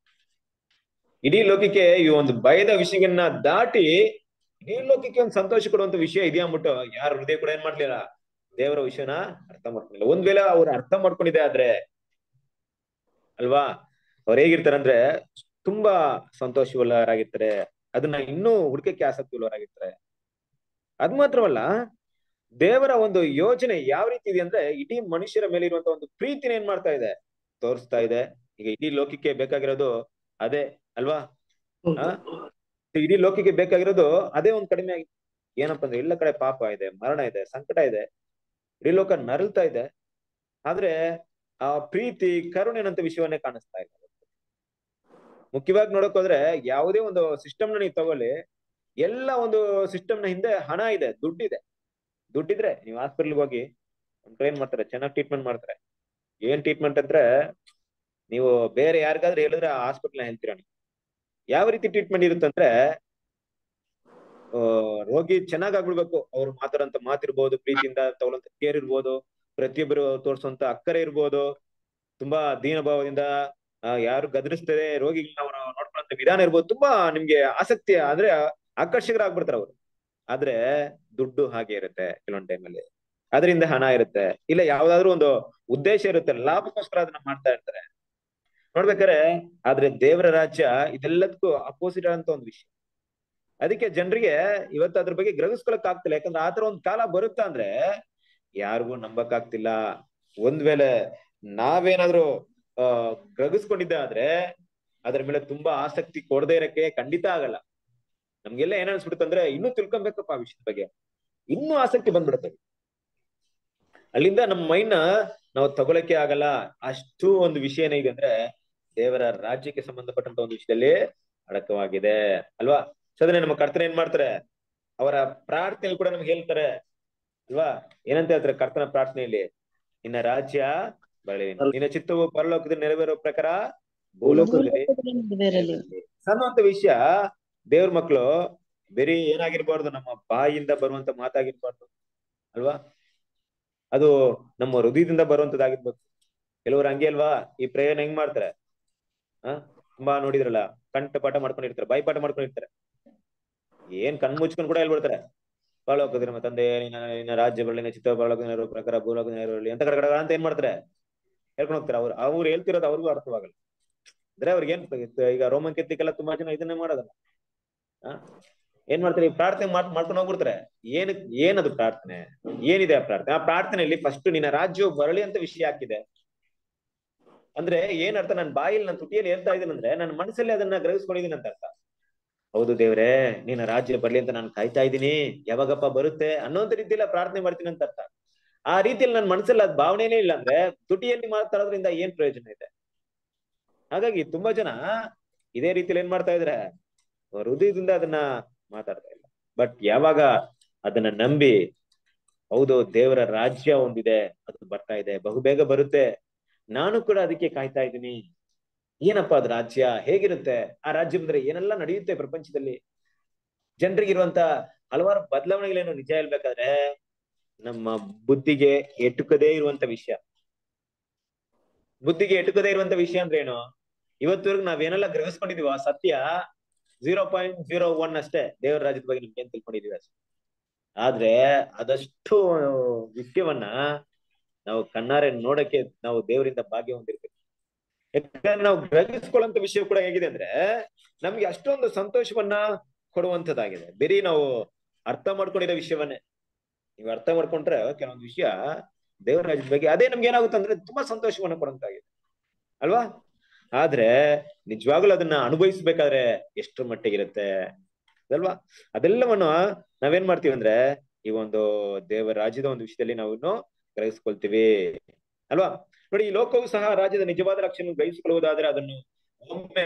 ಇಡೀ ಲೋಕಕ್ಕೆ ಈ ಒಂದು ಭಯದ ವಿಷಯಗಳನ್ನ ದಾಟಿ ಇಡೀ ಲೋಕಕ್ಕೆ ಒಂದು ಸಂತೋಷ ಕೊಡುವಂತ ವಿಷಯ ಇದೆಯಾ ಅಂದ್ಬಿಟ್ಟು ಯಾರ ಹೃದಯ ಕೂಡ ಏನ್ ಮಾಡ್ಲಿಲ್ಲ ದೇವರ ವಿಷಯನ ಅರ್ಥ ಮಾಡ್ಕೊಂಡಿಲ್ಲ ಒಂದ್ ವೇಳೆ ಅವ್ರು ಅರ್ಥ ಮಾಡ್ಕೊಂಡಿದೆ ಆದ್ರೆ ಅಲ್ವಾ ಅವ್ರು ಹೇಗಿರ್ತಾರೆ ಅಂದ್ರೆ ತುಂಬಾ ಸಂತೋಷವುಳ್ಳವರಾಗಿರ್ತಾರೆ ಅದನ್ನ ಇನ್ನೂ ಹುಡುಕಕ್ಕೆ ಆಸಕ್ತಿ ಉಳ್ಳವರಾಗಿರ್ತಾರೆ ಅದ್ ಮಾತ್ರವಲ್ಲ ದೇವರ ಒಂದು ಯೋಜನೆ ಯಾವ ರೀತಿ ಇದೆ ಅಂದ್ರೆ ಇಡೀ ಮನುಷ್ಯರ ಮೇಲೆ ಇರುವಂತ ಒಂದು ಪ್ರೀತಿನ ಏನ್ ಮಾಡ್ತಾ ಇದೆ ತೋರಿಸ್ತಾ ಇದೆ ಈಗ ಇಡೀ ಲೋಕಕ್ಕೆ ಬೇಕಾಗಿರೋದು ಅದೇ ಅಲ್ವಾ ಆ? ಇಡೀ ಲೋಕಕ್ಕೆ ಬೇಕಾಗಿರೋದು ಅದೇ ಒಂದ್ ಕಡಿಮೆ ಆಗಿದೆ ಏನಪ್ಪಾ ಅಂದ್ರೆ ಎಲ್ಲ ಕಡೆ ಪಾಪ ಇದೆ ಮರಣ ಇದೆ ಸಂಕಟ ಇದೆ ಇಡೀ ಲೋಕ ನರಳ್ತಾ ಇದೆ ಆದ್ರೆ ಆ ಪ್ರೀತಿ ಕರುಣೆನಂತ ವಿಷಯವನ್ನೇ ಕಾಣಿಸ್ತಾ ಇಲ್ಲ ಮುಖ್ಯವಾಗಿ ನೋಡಕ್ ಹೋದ್ರೆ ಯಾವುದೇ ಒಂದು ಸಿಸ್ಟಮ್ ನ ನೀವು ತಗೊಳ್ಳಿ ಎಲ್ಲ ಒಂದು ಸಿಸ್ಟಮ್ ನ ಹಿಂದೆ ಹಣ ಇದೆ ದುಡ್ಡಿದೆ ದುಡ್ಡಿದ್ರೆ ನೀವು ಹಾಸ್ಪಿಟಲ್ಗೆ ಹೋಗಿ ಒಂದ್ ಕಡೆ ಏನ್ ಮಾಡ್ತಾರೆ ಚೆನ್ನಾಗಿ ಟ್ರೀಟ್ಮೆಂಟ್ ಮಾಡ್ತಾರೆ ಏನ್ ಟ್ರೀಟ್ಮೆಂಟ್ ಅಂದ್ರೆ ನೀವು ಬೇರೆ ಯಾರಿಗಾದ್ರೂ ಹೇಳಿದ್ರೆ ಆ ಹಾಸ್ಪಿಟಲ್ ಹೇಳ್ತೀರಾ ನೀವು ಯಾವ ರೀತಿ ಟ್ರೀಟ್ಮೆಂಟ್ ಇರುತ್ತಂದ್ರೆ ಆ ರೋಗಿ ಚೆನ್ನಾಗ್ ಆಗ್ಬಿಡ್ಬೇಕು ಅವ್ರು ಮಾತಾಡೋಂತ ಮಾತಿರ್ಬೋದು ಪ್ರೀತಿಯಿಂದ ತಗೊಳ್ಳೋಂತ ಕೇರ್ ಇರ್ಬೋದು ಪ್ರತಿಯೊಬ್ಬರು ತೋರಿಸುವಂತ ಅಕ್ಕರೆ ಇರ್ಬೋದು ತುಂಬಾ ದೀನಭಾವದಿಂದ ಆ, ಯಾರು ಗದರಿಸ್ತದೆ ರೋಗಿಗಳನ್ನ ಅವರು ನೋಡ್ಕೊಳ್ಳುವಂತ ವಿಧಾನ ಇರ್ಬೋದು ತುಂಬಾ ನಿಮ್ಗೆ ಆಸಕ್ತಿ ಅಂದ್ರೆ ಆಕರ್ಷಕರಾಗ್ಬಿಡ್ತಾರೆ ಅವರು ಆದ್ರೆ ದುಡ್ಡು ಹಾಗೆ ಇರುತ್ತೆ ಕೆಲವೊಂದ್ ಟೈಮಲ್ಲಿ ಅದರಿಂದ ಹಣ ಇರುತ್ತೆ ಇಲ್ಲ ಯಾವ್ದಾದ್ರು ಒಂದು ಉದ್ದೇಶ ಇರುತ್ತೆ ಲಾಭಕ್ಕೋಸ್ಕರ ಅದನ್ನ ಮಾಡ್ತಾ ಇರ್ತಾರೆ ನೋಡ್ಬೇಕಾರೆ ಆದ್ರೆ ದೇವರ ರಾಜ್ಯ ಇದೆಲ್ಲದಕ್ಕೂ ಅಪೋಸಿಟ್ ಅಂತ ಒಂದು ವಿಷಯ ಅದಕ್ಕೆ ಜನರಿಗೆ ಇವತ್ತು ಅದ್ರ ಬಗ್ಗೆ ಗ್ರಹಿಸ್ಕೊಳಕ್ ಆಗ್ತಿಲ್ಲ ಯಾಕಂದ್ರೆ ಆತರ ಒಂದ್ ಕಾಲ ಬರುತ್ತಾ ಅಂದ್ರೆ ಯಾರಿಗೂ ನಂಬಕ್ ಆಗ್ತಿಲ್ಲ ಒಂದ್ ವೇಳೆ ನಾವೇನಾದ್ರೂ ಆ ಗ್ರಹಿಸ್ಕೊಂಡಿದ್ದೆ ಆದ್ರೆ ಅದ್ರ ಮೇಲೆ ತುಂಬಾ ಆಸಕ್ತಿ ಕೊಡದೇ ಇರಕ್ಕೆ ಖಂಡಿತ ಆಗಲ್ಲ ನಮ್ಗೆಲ್ಲ ಏನ್ ಅನ್ಸ್ಬಿಡುತ್ತಂದ್ರೆ ಇನ್ನೂ ತಿಳ್ಕೊಬೇಕಪ್ಪ ಆ ವಿಷಯದ ಬಗ್ಗೆ ಇನ್ನೂ ಆಸಕ್ತಿ ಬಂದ್ಬಿಡುತ್ತೆ ಅಲ್ಲಿಂದ ನಮ್ಮ ಮೈಂಡ್ ನಾವು ತಗೊಳಕ್ಕೆ ಆಗಲ್ಲ ಅಷ್ಟು ಒಂದು ವಿಷಯ ಏನಿದೆ ಅಂದ್ರೆ ದೇವರ ರಾಜ್ಯಕ್ಕೆ ಸಂಬಂಧಪಟ್ಟಂತ ಒಂದು ವಿಷಯದಲ್ಲಿ ಅಡಕವಾಗಿದೆ ಅಲ್ವಾ ಸದನೆ ನಮ್ಮ ಕರ್ತನ ಏನ್ ಮಾಡ್ತಾರೆ ಅವರ ಪ್ರಾರ್ಥನೆ ಕೂಡ ನಮ್ಗೆ ಹೇಳ್ತಾರೆ ಅಲ್ವಾ ಏನಂತ ಹೇಳ್ತಾರೆ ಕರ್ತನ ಪ್ರಾರ್ಥನೆಯಲ್ಲಿ ನಿನ್ನ ರಾಜ್ಯ ಬರಲಿ ನಿನ್ನ ಚಿತ್ತವು ಪರಲೋಕದಲ್ಲಿ ನೆರವೇರೋ ಪ್ರಕಾರ ಭೂಲೋಕದಲ್ಲಿ ಬೇರೆಲ್ಲಿ ಅನ್ನುವಂತ ವಿಷಯ ದೇವ್ರ ಮಕ್ಕಳು ಬರೀ ಏನಾಗಿರ್ಬಾರ್ದು ನಮ್ಮ ಬಾಯಿಯಿಂದ ಬರುವಂತ ಮಾತಾಗಿರ್ಬಾರ್ದು ಅಲ್ವಾ ಅದು ನಮ್ಮ ಹೃದಯದಿಂದ ಬರುವಂತದ್ದಾಗಿರ್ಬೇಕು ಕೆಲವರು ಹಂಗೆ ಅಲ್ವಾ ಈ ಪ್ರೇಯರ್ ಹೆಂಗ್ ಮಾಡ್ತಾರೆ ಆ ತುಂಬಾ ನೋಡಿದ್ರಲ್ಲ ಕಂಠಪಾಠ ಮಾಡ್ಕೊಂಡಿರ್ತಾರೆ ಬಾಯಿಪಾಠ ಮಾಡ್ಕೊಂಡಿರ್ತಾರೆ ಏನ್ ಕಣ್ ಮುಚ್ಕೊಂಡ್ ಕೂಡ ಹೇಳ್ಬಿಡ್ತಾರೆ ಬಾಳೋಕದ್ರೆ ನಮ್ಮ ತಂದೆ ನಿನ್ನ ನಿನ್ನ ರಾಜ್ಯ ಬರಲಿ ನಿನ್ನ ಚಿತ್ತ ಬಾಳೋಕ ನೆರವು ಪ್ರಕಾರ ಭೂಲೋಕ ನೆರವೇರಲಿ ಅಂತ ಕಡೆ ಕಡೆ ಅಂತ ಏನ್ ಮಾಡ್ತಾರೆ ಹೇಳ್ಕೊಂಡು ಹೋಗ್ತಾರೆ ಅವ್ರು ಅವ್ರು ಹೇಳ್ತಿರೋದು ಅವ್ರಿಗೂ ಅರ್ಥವಾಗಲ್ಲ ಅಂದ್ರೆ ಅವ್ರಿಗೆ ಏನ್ ಈಗ ರೋಮನ್ ಕೆತ್ತಿಗೆಲ್ಲ ತುಂಬಾ ಜನ ಇದನ್ನೇ ಮಾಡೋದಲ್ಲ ಆ ಏನ್ ಮಾಡ್ತಾರೆ ಈ ಪ್ರಾರ್ಥನೆ ಮಾಡ್ ಮಾಡ್ಕೊಂಡು ಹೋಗ್ಬಿಡ್ತಾರೆ ಏನಕ್ ಏನದು ಪ್ರಾರ್ಥನೆ ಏನಿದೆ ಆ ಪ್ರಾರ್ಥನೆ ಆ ಪ್ರಾರ್ಥನೆಯಲ್ಲಿ ಫಸ್ಟ್ ನಿನ್ನ ರಾಜ್ಯವು ಬರಲಿ ಅಂತ ವಿಷಯ ಹಾಕಿದೆ ಅಂದ್ರೆ ಏನ್ ಅರ್ಥ ನನ್ನ ಬಾಯಲ್ಲಿ ನನ್ನ ತುಟಿಯಲ್ಲಿ ಹೇಳ್ತಾ ಇದ್ದೀನಿ ಅಂದ್ರೆ ನನ್ನ ಮನಸ್ಸಲ್ಲಿ ಅದನ್ನ ಗ್ರಹಿಸ್ಕೊಂಡಿದ್ದೀನಿ ಅಂತ ಅರ್ಥ ಹೌದು ದೇವ್ರೆ ನಿನ್ನ ರಾಜ್ಯ ಬರ್ಲಿ ಅಂತ ನಾನು ಕಾಯ್ತಾ ಇದ್ದೀನಿ ಯಾವಾಗಪ್ಪ ಬರುತ್ತೆ ಅನ್ನೋಂತ ರೀತಿಯಲ್ಲ ಪ್ರಾರ್ಥನೆ ಮಾಡ್ತೀನಿ ಅಂತ ಅರ್ಥ ಆ ರೀತಿಯಲ್ಲಿ ನನ್ನ ಮನಸ್ಸಲ್ಲಿ ಅದ್ ಭಾವನೆನೇ ಇಲ್ಲ ಅಂದ್ರೆ ತುಟಿಯಲ್ಲಿ ಮಾತಾಡೋದ್ರಿಂದ ಏನ್ ಪ್ರಯೋಜನ ಇದೆ ಹಾಗಾಗಿ ತುಂಬಾ ಜನ ಇದೇ ರೀತಿಯಲ್ಲಿ ಏನ್ ಮಾಡ್ತಾ ಇದ್ರೆ ಹೃದಯದಿಂದ ಅದನ್ನ ಮಾತಾಡ್ತಾ ಇಲ್ಲ ಬಟ್ ಯಾವಾಗ ಅದನ್ನ ನಂಬಿ ಹೌದು ದೇವರ ರಾಜ್ಯ ಒಂದಿದೆ ಅದು ಬರ್ತಾ ಇದೆ ಬಹುಬೇಗ ಬರುತ್ತೆ ನಾನು ಕೂಡ ಅದಕ್ಕೆ ಕಾಯ್ತಾ ಇದ್ದೀನಿ ಏನಪ್ಪಾ ಅದ್ ರಾಜ್ಯ ಹೇಗಿರುತ್ತೆ ಆ ರಾಜ್ಯ ಬಂದ್ರೆ ಏನೆಲ್ಲ ನಡೆಯುತ್ತೆ ಪ್ರಪಂಚದಲ್ಲಿ ಜನರಿಗಿರುವಂತ ಹಲವಾರು ಬದಲಾವಣೆಗಳೇನು ನಿಜ ಹೇಳ್ಬೇಕಾದ್ರೆ ನಮ್ಮ ಬುದ್ಧಿಗೆ ಎಟುಕದೇ ಇರುವಂತ ವಿಷಯ ಬುದ್ಧಿಗೆ ಎಟುಕದೇ ಇರುವಂತ ವಿಷಯ ಅಂದ್ರೆ ಏನು ಇವತ್ತವರೆಗೂ ನಾವೇನೆಲ್ಲ ಗ್ರಹಿಸ್ಕೊಂಡಿದೀವೋ ಆ ಸತ್ಯ ಜೀರೋ ಪಾಯಿಂಟ್ ಜೀರೋ ಒನ್ ಅಷ್ಟೇ ದೇವರ ರಾಜ್ಯದ ಬಗ್ಗೆ ನಿಮ್ಗೆ ಏನ್ ತಿಳ್ಕೊಂಡಿದೀವಿ ಅಷ್ಟೇ ಆದ್ರೆ ಅದಷ್ಟು ವಿಷಯವನ್ನ ನಾವು ಕಣ್ಣಾರೆ ನೋಡಕ್ಕೆ ನಾವು ದೇವರಿಂದ ಭಾಗ್ಯ ಹೊಂದಿರ್ಬೇಕು ಯಾಕಂದ್ರೆ ನಾವು ಗ್ರಹಿಸ್ಕೊಳ್ಳುವಂತ ವಿಷಯ ಕೂಡ ಹೇಗಿದೆ ಅಂದ್ರೆ ನಮ್ಗೆ ಅಷ್ಟೊಂದು ಸಂತೋಷವನ್ನ ಕೊಡುವಂತದ್ದಾಗಿದೆ ಬರೀ ನಾವು ಅರ್ಥ ಮಾಡ್ಕೊಂಡಿರೋ ವಿಷಯವನ್ನೇ ನೀವು ಅರ್ಥ ಮಾಡ್ಕೊಂಡ್ರೆ ಕೆಲವೊಂದು ವಿಷಯ ದೇವರ ರಾಜ್ಯದ ಬಗ್ಗೆ ಅದೇ ನಮ್ಗೆ ಏನಾಗುತ್ತೆ ಅಂದ್ರೆ ತುಂಬಾ ಸಂತೋಷವನ್ನ ಕೊಡುವಂತಾಗಿದೆ ಅಲ್ವಾ ಆದ್ರೆ ನಿಜವಾಗ್ಲೂ ಅದನ್ನ ಅನುಭವಿಸ್ಬೇಕಾದ್ರೆ ಎಷ್ಟು ಮಟ್ಟಿಗಿರುತ್ತೆ ಅಲ್ವಾ ಅದೆಲ್ಲವನ್ನು ನಾವೇನ್ ಮಾಡ್ತೀವಿ ಅಂದ್ರೆ ಈ ಒಂದು ದೇವರ ರಾಜ್ಯದ ಒಂದು ವಿಷಯದಲ್ಲಿ ನಾವು ಇನ್ನು ಗ್ರಹಿಸ್ಕೊಳ್ತೀವಿ ಅಲ್ವಾ ನೋಡಿ ಈ ಲೋಕವು ಸಹ ರಾಜ್ಯದ ನಿಜವಾದ ಲಕ್ಷ್ಯ ಗ್ರಹಿಸಿಕೊಳ್ಳುವುದಾದ್ರೆ ಅದನ್ನು ಒಮ್ಮೆ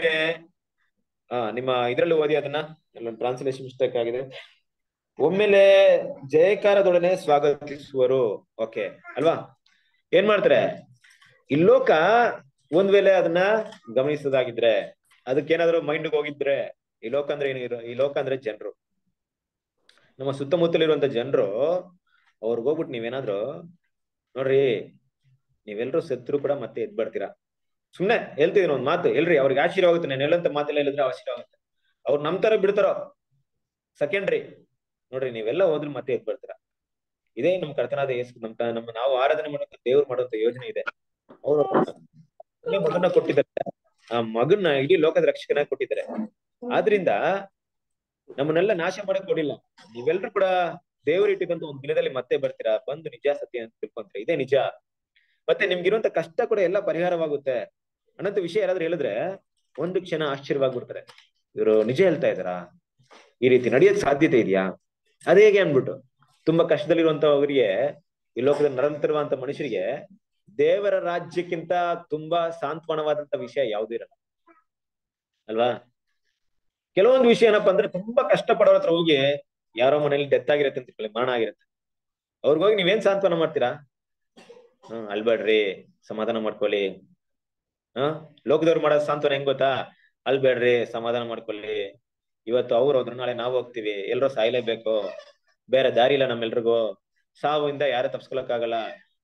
ಆ ನಿಮ್ಮ ಇದ್ರಲ್ಲಿ ಓದಿ ಅದನ್ನ ಎಲ್ಲೊಂದು ಟ್ರಾನ್ಸ್ಲೇಷನ್ ಮಿಸ್ಟೇಕ್ ಆಗಿದೆ ಒಮ್ಮೆಲೆ ಜಯಕಾರದೊಡನೆ ಸ್ವಾಗತಿಸುವರು ಓಕೆ ಅಲ್ವಾ ಏನ್ ಮಾಡ್ತಾರೆ ಈ ಲೋಕ ಒಂದ್ ವೇಳೆ ಅದನ್ನ ಗಮನಿಸೋದಾಗಿದ್ರೆ ಅದಕ್ಕೇನಾದ್ರು ಮೈಂಡ್ ಹೋಗಿದ್ರೆ ಈ ಲೋಕ ಅಂದ್ರೆ ಏನು ಈ ಲೋಕ ಅಂದ್ರೆ ಜನರು ನಮ್ಮ ಸುತ್ತಮುತ್ತಲಿರುವಂತ ಜನರು ಅವ್ರಿಗೆ ಹೋಗ್ಬಿಟ್ಟು ನೀವೇನಾದ್ರು ನೋಡ್ರಿ ನೀವೆಲ್ರೂ ಸತ್ರು ಕೂಡ ಮತ್ತೆ ಎದ್ ಬರ್ತೀರಾ ಸುಮ್ನೆ ಹೇಳ್ತಿದ್ದೀನಿ ಒಂದ್ ಮಾತು ಎಲ್ರಿ ಅವ್ರಿಗೆ ಆಶೀರ್ವಾದ ಆಗುತ್ತೆ ನಾನು ಹೇಳಂತ ಮಾತೆಲ್ಲ ಹೇಳಿದ್ರೆ ಆಶೀರ್ವಾದ ಆಗುತ್ತೆ ಅವ್ರು ನಮ್ ತರ ಬಿಡ್ತಾರೋ ಸೆಕೆಂಡ್ರಿ ನೋಡ್ರಿ ನೀವೆಲ್ಲ ಹೋದ್ರೆ ಮತ್ತೆ ಎದ್ ಬರ್ತೀರಾ ಇದೇ ನಮ್ ಕರ್ತನಾದ ಯೇಸು ನಮ್ ತ- ನಮ್ಮ ನಾವು ಆರಾಧನೆ ಮಾಡುವಂತ ದೇವ್ರು ಮಾಡುವಂತ ಯೋಜನೆ ಇದೆ ಅವರು ಮಗನ್ನ ಕೊಟ್ಟಿದ್ದಾರೆ ಆ ಮಗನ್ನ ಇಡೀ ಲೋಕದ ರಕ್ಷಕನ ಕೊಟ್ಟಿದ್ದಾರೆ ಆದ್ರಿಂದ ನಮ್ಮನ್ನೆಲ್ಲ ನಾಶ ಮಾಡಕ್ ಕೊಡಿಲ್ಲ ನೀವೆಲ್ರೂ ಕೂಡ ದೇವರು ಇಟ್ಟಿದಂತ ಒಂದ್ ದಿನದಲ್ಲಿ ಮತ್ತೆ ಬರ್ತೀರಾ ಬಂದು ನಿಜ ಸತ್ಯ ಅಂತ ತಿಳ್ಕೊಂತೀರಾ ಇದೇ ನಿಜ ಮತ್ತೆ ನಿಮ್ಗಿರುವಂತ ಕಷ್ಟ ಕೂಡ ಎಲ್ಲ ಪರಿಹಾರವಾಗುತ್ತೆ ಅನ್ನೋಂತ ವಿಷಯ ಯಾರಾದ್ರೂ ಹೇಳಿದ್ರೆ ಒಂದು ಕ್ಷಣ ಆಶ್ಚರ್ಯವಾಗ್ಬಿಡ್ತಾರೆ ಇವರು ನಿಜ ಹೇಳ್ತಾ ಇದಾರಾ ಈ ರೀತಿ ನಡೆಯೋದ್ ಸಾಧ್ಯತೆ ಇದೆಯಾ ಅದೇ ಹೇಗೆ ಅನ್ಬಿಟ್ಟು ತುಂಬಾ ಕಷ್ಟದಲ್ಲಿರುವಂತವರಿಗೆ ಈ ಲೋಕದ ನಿರಂತರವಂತ ಮನುಷ್ಯರಿಗೆ ದೇವರ ರಾಜ್ಯಕ್ಕಿಂತ ತುಂಬಾ ಸಾಂತ್ವನವಾದಂತ ವಿಷಯ ಯಾವ್ದು ಇರಲ್ಲ ಅಲ್ವಾ ಕೆಲವೊಂದು ವಿಷಯ ಏನಪ್ಪಾ ಅಂದ್ರೆ ತುಂಬಾ ಕಷ್ಟ ಪಡೋರ ಹತ್ರ ಹೋಗಿ ಯಾರೋ ಮನೇಲಿ ಡೆತ್ ಆಗಿರತ್ತೆ ಅಂತ ತಿಳ್ಕೊಳ್ಳಿ ಮರಣ ಆಗಿರತ್ತೆ ಅವ್ರಿಗೋಗಿ ನೀವೇನ್ ಸಾಂತ್ವನ ಮಾಡ್ತೀರಾ ಹ್ಮ್ ಅಲ್ಬೇಡ್ರಿ ಸಮಾಧಾನ ಮಾಡ್ಕೊಳ್ಳಿ ಹ ಲೋಕದವ್ರು ಮಾಡೋ ಸಾಂತ್ವನ ಹೆಂಗ್ ಗೊತ್ತಾ ಅಲ್ಬೇಡ್ರಿ ಸಮಾಧಾನ ಮಾಡ್ಕೊಳ್ಳಿ ಇವತ್ತು ಅವ್ರು ಹೋದ್ರು ನಾಳೆ ನಾವು ಹೋಗ್ತೀವಿ ಎಲ್ರೂ ಸಾಯ್ಲೇಬೇಕು ಬೇರೆ ದಾರಿ ಇಲ್ಲ ನಮ್ಮೆಲ್ರಿಗೂ ಸಾವಿಂದ ಯಾರು ತಪ್ಸ್ಕೊಳಕ್ ಆಗಲ್ಲ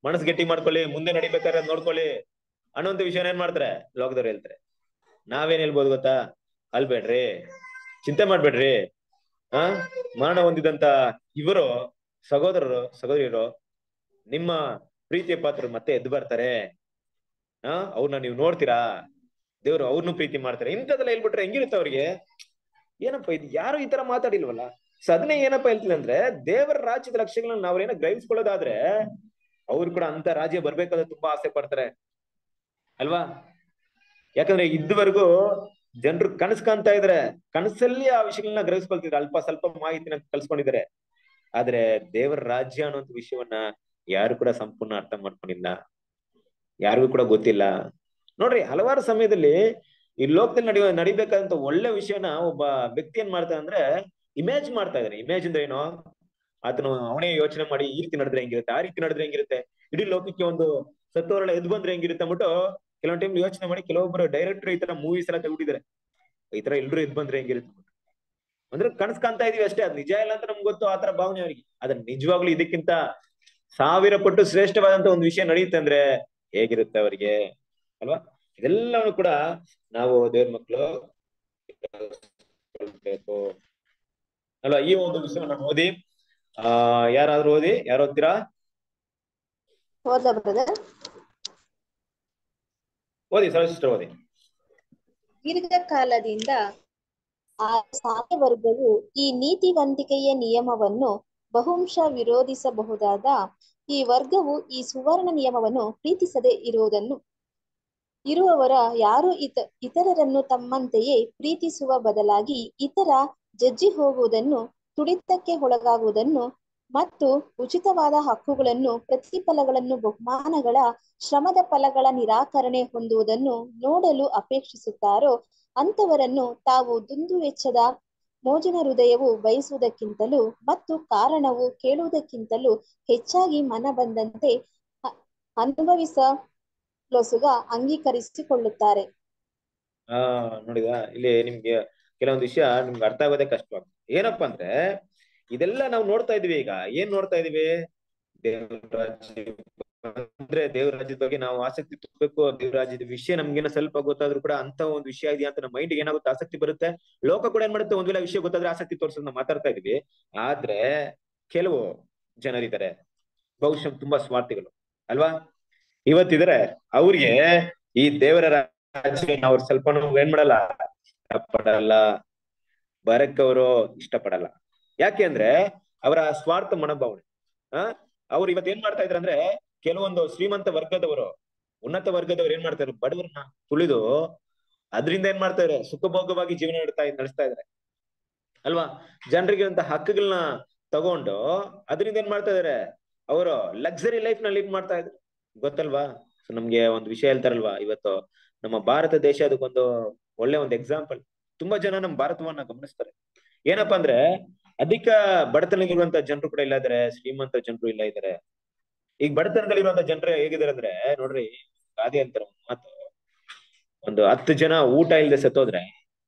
ಮನಸ್ಸು ಗಟ್ಟಿ ಮಾಡ್ಕೊಳ್ಳಿ ಮುಂದೆ ನಡಿಬೇಕಾದ್ರೆ ಅದ್ ನೋಡ್ಕೊಳ್ಳಿ ಅನ್ನೋಂತ ವಿಷಯನ ಏನ್ ಮಾಡ್ತಾರೆ ಲೋಕದವ್ರು ಹೇಳ್ತಾರೆ ನಾವೇನ್ ಹೇಳ್ಬೋದು ಗೊತ್ತಾ ಅಲ್ಬೇಡ್ರಿ ಚಿಂತೆ ಮಾಡ್ಬೇಡ್ರಿ ಆ ಮರಣ ಹೊಂದಿದಂತ ಇವರು ಸಹೋದರರು ಸಹೋದರಿಯರು ನಿಮ್ಮ ಪ್ರೀತಿಯ ಪಾತ್ರರು ಮತ್ತೆ ಎದ್ದು ಬರ್ತಾರೆ ಆ ಅವ್ರನ್ನ ನೀವು ನೋಡ್ತೀರಾ ದೇವ್ರು ಅವ್ರನ್ನು ಪ್ರೀತಿ ಮಾಡ್ತಾರೆ ಇಂಥದೆಲ್ಲ ಹೇಳ್ಬಿಟ್ರೆ ಹೆಂಗಿರುತ್ತೆ ಅವ್ರಿಗೆ ಏನಪ್ಪ ಇದು ಯಾರು ಈ ತರ ಮಾತಾಡಿಲ್ವಲ್ಲ ಸೊ ಅದನ್ನೇ ಏನಪ್ಪ ಹೇಳ್ತೀನಿ ಅಂದ್ರೆ ದೇವರ ರಾಜ್ಯದ ಲಕ್ಷ್ಯಗಳನ್ನ ನಾವ್ರೇನೋ ಗ್ರಹಿಸ್ಕೊಳ್ಳೋದಾದ್ರೆ ಅವ್ರು ಕೂಡ ಅಂತ ರಾಜ್ಯ ಬರ್ಬೇಕಾದ್ರೆ ತುಂಬಾ ಆಸೆ ಪಡ್ತಾರೆ ಅಲ್ವಾ ಯಾಕಂದ್ರೆ ಇದುವರೆಗೂ ಜನರು ಕನಸು ಕಾಣ್ತಾ ಇದಾರೆ ಕನಸಲ್ಲಿ ಆ ವಿಷಯಗಳನ್ನ ಗ್ರಹಿಸ್ಕೊಳ್ತಿದ್ರೆ ಅಲ್ಪ ಸ್ವಲ್ಪ ಮಾಹಿತಿನ ಕಲ್ಸ್ಕೊಂಡಿದ್ದಾರೆ ಆದ್ರೆ ದೇವರ ರಾಜ್ಯ ಅನ್ನೋಂಥ ವಿಷಯವನ್ನ ಯಾರು ಕೂಡ ಸಂಪೂರ್ಣ ಅರ್ಥ ಮಾಡ್ಕೊಂಡಿಲ್ಲ ಯಾರಿಗೂ ಕೂಡ ಗೊತ್ತಿಲ್ಲ ನೋಡ್ರಿ ಹಲವಾರು ಸಮಯದಲ್ಲಿ ಈ ಲೋಕದಲ್ಲಿ ನಡೆಯುವ ನಡಿಬೇಕಾದಂತ ಒಳ್ಳೆ ವಿಷಯನ ಒಬ್ಬ ವ್ಯಕ್ತಿ ಏನ್ ಮಾಡ್ತಾನೆ ಅಂದ್ರೆ ಇಮೇಜ್ ಮಾಡ್ತಾ ಇದ್ದಾನೆ ಇಮೇಜ್ ಅಂದ್ರೆ ಏನು ಆತನು ಅವನೇ ಯೋಚನೆ ಮಾಡಿ ಈ ರೀತಿ ನಡೆದ್ರೆ ಹೆಂಗಿರುತ್ತೆ ಆ ರೀತಿ ನಡೆದ್ರೆ ಹೆಂಗಿರುತ್ತೆ ಇಡೀ ಲೋಕಕ್ಕೆ ಒಂದು ಸತ್ತೋರೆಲ್ಲ ಎದ್ದು ಬಂದ್ರೆ ಹೆಂಗಿರುತ್ತೆ ಅಂದ್ಬಿಟ್ಟು ಕೆಲವೊಂದು ಟೈಮ್ ಯೋಚನೆ ಮಾಡಿ ಕೆಲವೊಬ್ರು ಡೈರೆಕ್ಟರ್ ಈ ತರ ಮೂವೀಸ್ ಎಲ್ಲ ತೆಗ್ಬಿಟ್ಟಿದ್ದಾರೆ ಈ ತರ ಎಲ್ರು ಎದ್ದು ಬಂದ್ರೆ ಹೆಂಗಿರುತ್ತೆ ಅಂದ್ರೆ ಕನಸು ಕಾಣ್ತಾ ಇದೀವಿ ಅಷ್ಟೇ ಅದ್ ನಿಜ ಇಲ್ಲ ಅಂತ ನಮ್ಗೆ ಗೊತ್ತು ಆತರ ಭಾವನೆ ಅವರಿಗೆ ಅದ್ರ ನಿಜವಾಗ್ಲೂ ಇದಕ್ಕಿಂತ ಸಾವಿರ ಪಟ್ಟು ಶ್ರೇಷ್ಠವಾದಂತ ಒಂದು ವಿಷಯ ನಡೆಯುತ್ತೆ ಅಂದ್ರೆ ಹೇಗಿರುತ್ತೆ ಅವರಿಗೆ ಅಲ್ವಾ ಇದೆಲ್ಲವನ್ನು ಕೂಡ ನಾವು ದೇವ್ರ ಮಕ್ಕಳು ಬೇಕು ಅಲ್ವಾ ಈ ಒಂದು ವಿಷಯವನ್ನ ಓದಿ ಆ ಯಾರಾದ್ರೂ ಓದಿ ಯಾರು ಓದ್ತೀರಾ ಹೋದ ಬ್ರದರ್ ಓದಿ ಸರ್ವಶ್ರೇಷ್ಠ ಓದಿ ದೀರ್ಘಕಾಲದಿಂದ ಆ ಸಾಮ್ಯ ವರ್ಗವು ಈ ನೀತಿವಂತಿಕೆಯ ನಿಯಮವನ್ನು ಬಹುಂಶ ವಿರೋಧಿಸಬಹುದಾದ ಈ ವರ್ಗವು ಈ ಸುವರ್ಣ ನಿಯಮವನ್ನು ಪ್ರೀತಿಸದೆ ಇರುವುದನ್ನು ಇರುವವರ ಯಾರು ಇತ ಇತರರನ್ನು ತಮ್ಮಂತೆಯೇ ಪ್ರೀತಿಸುವ ಬದಲಾಗಿ ಇತರ ಜಜ್ಜಿ ಹೋಗುವುದನ್ನು ತುಡಿತಕ್ಕೆ ಒಳಗಾಗುವುದನ್ನು ಮತ್ತು ಉಚಿತವಾದ ಹಕ್ಕುಗಳನ್ನು ಪ್ರತಿಫಲಗಳನ್ನು ಬಹುಮಾನಗಳ ಶ್ರಮದ ಫಲಗಳ ನಿರಾಕರಣೆ ಹೊಂದುವುದನ್ನು ನೋಡಲು ಅಪೇಕ್ಷಿಸುತ್ತಾರೋ ಅಂತವರನ್ನು ತಾವು ದುಂದು ವೆಚ್ಚದ ಮೋಜಿನ ಹೃದಯವು ಬಯಸುವುದಕ್ಕಿಂತಲೂ ಮತ್ತು ಕಾರಣವು ಕೇಳುವುದಕ್ಕಿಂತಲೂ ಹೆಚ್ಚಾಗಿ ಮನ ಬಂದಂತೆ ಅ- ಅನುಭವಿಸಲೊಸುಗ ಅಂಗೀಕರಿಸಿಕೊಳ್ಳುತ್ತಾರೆ ಆ ನೋಡಿದ ಇಲ್ಲಿ ನಿಮ್ಗೆ ಕೆಲವೊಂದು ವಿಷಯ ನಿಮ್ಗೆ ಅರ್ಥ ಆಗೋದೇ ಕಷ್ಟವಾಗ್ತದೆ ಏನಪ್ಪಾ ಅಂದ್ರೆ ಇದೆಲ್ಲ ನಾವು ನೋಡ್ತಾ ಇದೀವಿ ಈಗ ಏನ್ ನೋಡ್ತಾ ಇದೀವಿ ದೇವ್ರ ರಾಜ್ಯ ಅಂದ್ರೆ ದೇವ್ರ ರಾಜ್ಯದ ಬಗ್ಗೆ ನಾವು ಆಸಕ್ತಿ ತಗೋಬೇಕು ದೇವ್ರ ರಾಜ್ಯದ ವಿಷಯ ನಮ್ಗೇನೋ ಸ್ವಲ್ಪ ಗೊತ್ತಾದ್ರೂ ಕೂಡ ಅಂತ ಒಂದು ವಿಷಯ ಇದೆಯಾ ಅಂತ ನಮ್ಮ ಮೈಂಡ್ ಏನಾಗುತ್ತೆ ಆಸಕ್ತಿ ಬರುತ್ತೆ ಲೋಕ ಕೂಡ ಏನ್ ಮಾಡುತ್ತೆ ಒಂದ್ ವೇಳೆ ವಿಷಯ ಗೊತ್ತಾದ್ರೆ ಆಸಕ್ತಿ ತೋರ್ಸೋದ್ ನಾವು ಮಾತಾಡ್ತಾ ಇದೀವಿ ಆದ್ರೆ ಕೆಲವು ಜನರಿದ್ದಾರೆ ಬಹುಶಃ ತುಂಬಾ ಸ್ವಾರ್ಥಿಗಳು ಅಲ್ವಾ ಇವತ್ತಿದ್ರೆ ಅವ್ರಿಗೆ ಈ ದೇವರ ರಾಜ್ಯ ಅವ್ರು ಸ್ವಲ್ಪ ಏನ್ ಮಾಡಲ್ಲ ಇಷ್ಟಪಡಲ್ಲ ಬರಕ್ ಅವರು ಇಷ್ಟಪಡಲ್ಲ ಯಾಕೆ ಅಂದ್ರೆ ಅವರ ಸ್ವಾರ್ಥ ಮನೋಭಾವನೆ ಆ ಅವ್ರು ಇವತ್ತು ಏನ್ ಮಾಡ್ತಾ ಇದಾರೆ ಅಂದ್ರೆ ಕೆಲವೊಂದು ಶ್ರೀಮಂತ ವರ್ಗದವರು ಉನ್ನತ ವರ್ಗದವ್ರು ಏನ್ ಮಾಡ್ತಾರೆ ಬಡವರನ್ನ ತುಳಿದು ಅದರಿಂದ ಏನ್ ಮಾಡ್ತಾ ಇದಾರೆ ಸುಖಭೋಗವಾಗಿ ಜೀವನ ನಡೆಸ್ತಾ ನಡೆಸ್ತಾ ಇದಾರೆ ಅಲ್ವಾ ಜನರಿಗೆ ಅಂತ ಹಕ್ಕುಗಳನ್ನ ತಗೊಂಡು ಅದರಿಂದ ಏನ್ ಮಾಡ್ತಾ ಇದಾರೆ ಅವರು ಲಕ್ಸರಿ ಲೈಫ್ ನ ಲೀಡ್ ಮಾಡ್ತಾ ಇದ್ರು ಗೊತ್ತಲ್ವಾ ಸೊ ನಮ್ಗೆ ಒಂದು ವಿಷಯ ಹೇಳ್ತಾರಲ್ವಾ ಇವತ್ತು ನಮ್ಮ ಭಾರತ ದೇಶ ಅದಕ್ಕೊಂದು ಒಳ್ಳೆ ಒಂದು ಎಕ್ಸಾಂಪಲ್ ತುಂಬಾ ಜನ ನಮ್ಮ ಭಾರತವನ್ನ ಗಮನಿಸ್ತಾರೆ ಏನಪ್ಪಾ ಅಂದ್ರೆ ಅಧಿಕ ಬಡತನದಲ್ಲಿರುವಂತ ಜನರು ಕೂಡ ಇಲ್ಲ ಇದಾರೆ ಶ್ರೀಮಂತ ಜನರು ಇಲ್ಲ ಇದಾರೆ ಈಗ ಬಡತನದಲ್ಲಿರುವಂತ ಜನರು ಹೇಗಿದ್ದಾರೆ ಅಂದ್ರೆ ನೋಡ್ರಿ ಗಾದೆ ಅಂತಾರೆ ಒಂದು ಮಾತು ಒಂದು ಹತ್ತು ಜನ ಊಟ ಇಲ್ಲದೆ ಸತ್ತೋದ್ರೆ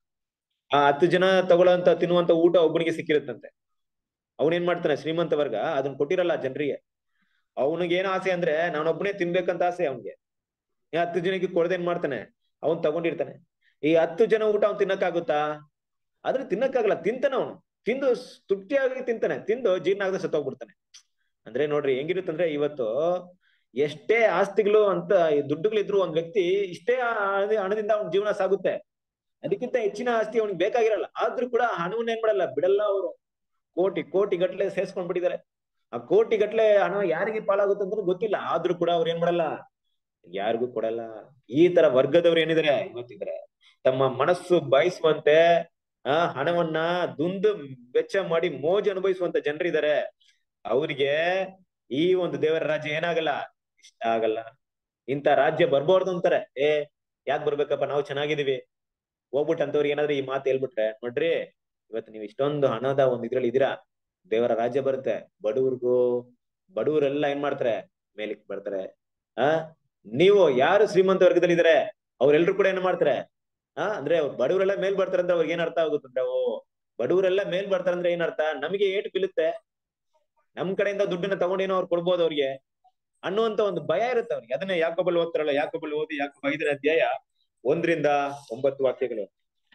ಆ ಹತ್ತು ಜನ ತಗೊಳ್ಳೋಂತ ತಿನ್ನುವಂತ ಊಟ ಒಬ್ಬನಿಗೆ ಸಿಕ್ಕಿರುತ್ತಂತೆ ಅವನೇನ್ ಮಾಡ್ತಾನೆ ಶ್ರೀಮಂತ ವರ್ಗ ಅದನ್ನ ಕೊಟ್ಟಿರಲ್ಲ ಜನರಿಗೆ ಅವನಿಗೆ ಏನ್ ಆಸೆ ಅಂದ್ರೆ ನಾನೊಬ್ಬನೇ ತಿನ್ಬೇಕಂತ ಆಸೆ ಅವನ್ಗೆ ಈ ಹತ್ತು ಜನಕ್ಕೆ ಕೊಡದೇನ್ ಮಾಡ್ತಾನೆ ಅವನ್ ತಗೊಂಡಿರ್ತಾನೆ ಈ ಹತ್ತು ಜನ ಊಟ ಅವ್ನ್ ತಿನ್ನಕ್ಕಾಗುತ್ತಾ ಆದ್ರೆ ತಿನ್ನಕ್ಕಾಗಲ್ಲ ತಿಂತಾನೆ ಅವನು ತಿಂದು ಸ್- ತೃಪ್ತಿಯಾಗಿ ತಿಂತಾನೆ ತಿಂದು ಜೀರ್ಣ ಆಗದೆ ಸತ್ತೋಗ್ಬಿಡ್ತಾನೆ ಅಂದ್ರೆ ನೋಡ್ರಿ ಹೆಂಗಿರುತ್ತಂದ್ರೆ ಇವತ್ತು ಎಷ್ಟೇ ಆಸ್ತಿಗಳು ಅಂತ ಈ ದುಡ್ಡುಗಳಿದ್ರು ಒಂದ್ ವ್ಯಕ್ತಿ ಇಷ್ಟೇ ಹಣ- ಹಣದಿಂದ ಅವ್ನ ಜೀವನ ಸಾಗುತ್ತೆ ಅದಕ್ಕಿಂತ ಹೆಚ್ಚಿನ ಆಸ್ತಿ ಅವ್ನಿಗೆ ಬೇಕಾಗಿರಲ್ಲ ಆದ್ರೂ ಕೂಡ ಹಣವನ್ನ ಏನ್ ಮಾಡಲ್ಲ ಬಿಡಲ್ಲ ಅವರು ಕೋಟಿ ಕೋಟಿ ಗಟ್ಲೆ ಸೇರ್ಸ್ಕೊಂಡ್ ಬಿಟ್ಟಿದ್ದಾರೆ ಆ ಕೋಟಿ ಗಟ್ಲೆ ಹಣ ಯಾರಿಗೆ ಪಾಲಾಗುತ್ತೆ ಅಂತ ಗೊತ್ತಿಲ್ಲ ಆದ್ರೂ ಕೂಡ ಅವ್ರು ಏನ್ ಮಾಡಲ್ಲ ಯಾರಿಗೂ ಕೊಡಲ್ಲ ಈ ತರ ವರ್ಗದವ್ರು ಏನಿದ್ದಾರೆ ಇವತ್ತಿದ್ರೆ ತಮ್ಮ ಮನಸ್ಸು ಬಯಸುವಂತೆ ಆ ಹಣವನ್ನ ದುಂದು ವೆಚ್ಚ ಮಾಡಿ ಮೋಜು ಅನುಭವಿಸುವಂತ ಜನರಿದ್ದಾರೆ ಅವ್ರಿಗೆ ಈ ಒಂದು ದೇವರ ರಾಜ್ಯ ಏನಾಗಲ್ಲ ಇಷ್ಟ ಆಗಲ್ಲ ಇಂತ ರಾಜ್ಯ ಬರ್ಬಾರ್ದು ಅಂತಾರೆ ಏ ಯಾಕೆ ಬರ್ಬೇಕಪ್ಪ ನಾವು ಚೆನ್ನಾಗಿದೀವಿ ಹೋಗ್ಬಿಟ್ಟು ಅಂತವ್ರಿಗೆ ಏನಾದ್ರು ಈ ಮಾತು ಹೇಳ್ಬಿಟ್ರೆ ನೋಡ್ರಿ ಇವತ್ತು ನೀವು ಇಷ್ಟೊಂದು ಹಣದ ಒಂದ್ ಇದ್ರಲ್ಲಿ ಇದೀರಾ ದೇವರ ರಾಜ್ಯ ಬರುತ್ತೆ ಬಡವ್ರಿಗೂ ಬಡವರೆಲ್ಲ ಏನ್ ಮಾಡ್ತಾರೆ ಮೇಲಕ್ಕೆ ಬರ್ತಾರೆ ಆ ನೀವು ಯಾರು ಶ್ರೀಮಂತ ವರ್ಗದಲ್ಲಿ ಇದಾರೆ ಅವ್ರೆಲ್ರು ಕೂಡ ಏನ್ ಮಾಡ್ತಾರೆ ಆ ಅಂದ್ರೆ ಬಡವರೆಲ್ಲ ಮೇಲ್ ಬರ್ತಾರೆ ಅಂದ್ರೆ ಅವ್ರಿಗೆ ಏನ್ ಅರ್ಥ ಆಗುತ್ತಂದ್ರೆ ಓ ಬಡವರೆಲ್ಲ ಮೇಲ್ ಬರ್ತಾರೆ ಅಂದ್ರೆ ಏನ್ ಅರ್ಥ ನಮಗೆ ಏಟು ಬೀಳುತ್ತೆ ನಮ್ ಕಡೆಯಿಂದ ದುಡ್ಡನ್ನ ತಗೊಂಡೇನೋ ಅವ್ರು ಕೊಡ್ಬೋದು ಅವ್ರಿಗೆ ಅನ್ನುವಂತ ಒಂದು ಭಯ ಇರುತ್ತೆ ಅವ್ರಿಗೆ ಅದನ್ನೇ ಯಾಕೊಬ್ಬಲ್ಲಿ ಓದ್ತಾರಲ್ಲ ಯಾಕೊಬ್ಬಲ್ಲಿ ಓದಿ ಯಾಕೊಬ್ಬ ಐದನೇ ಅಧ್ಯಾಯ ಒಂದರಿಂದ ಒಂಬತ್ತು ವಾಕ್ಯಗಳು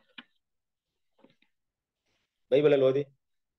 ಬೈಬಲ್ ಅಲ್ಲಿ ಓದಿ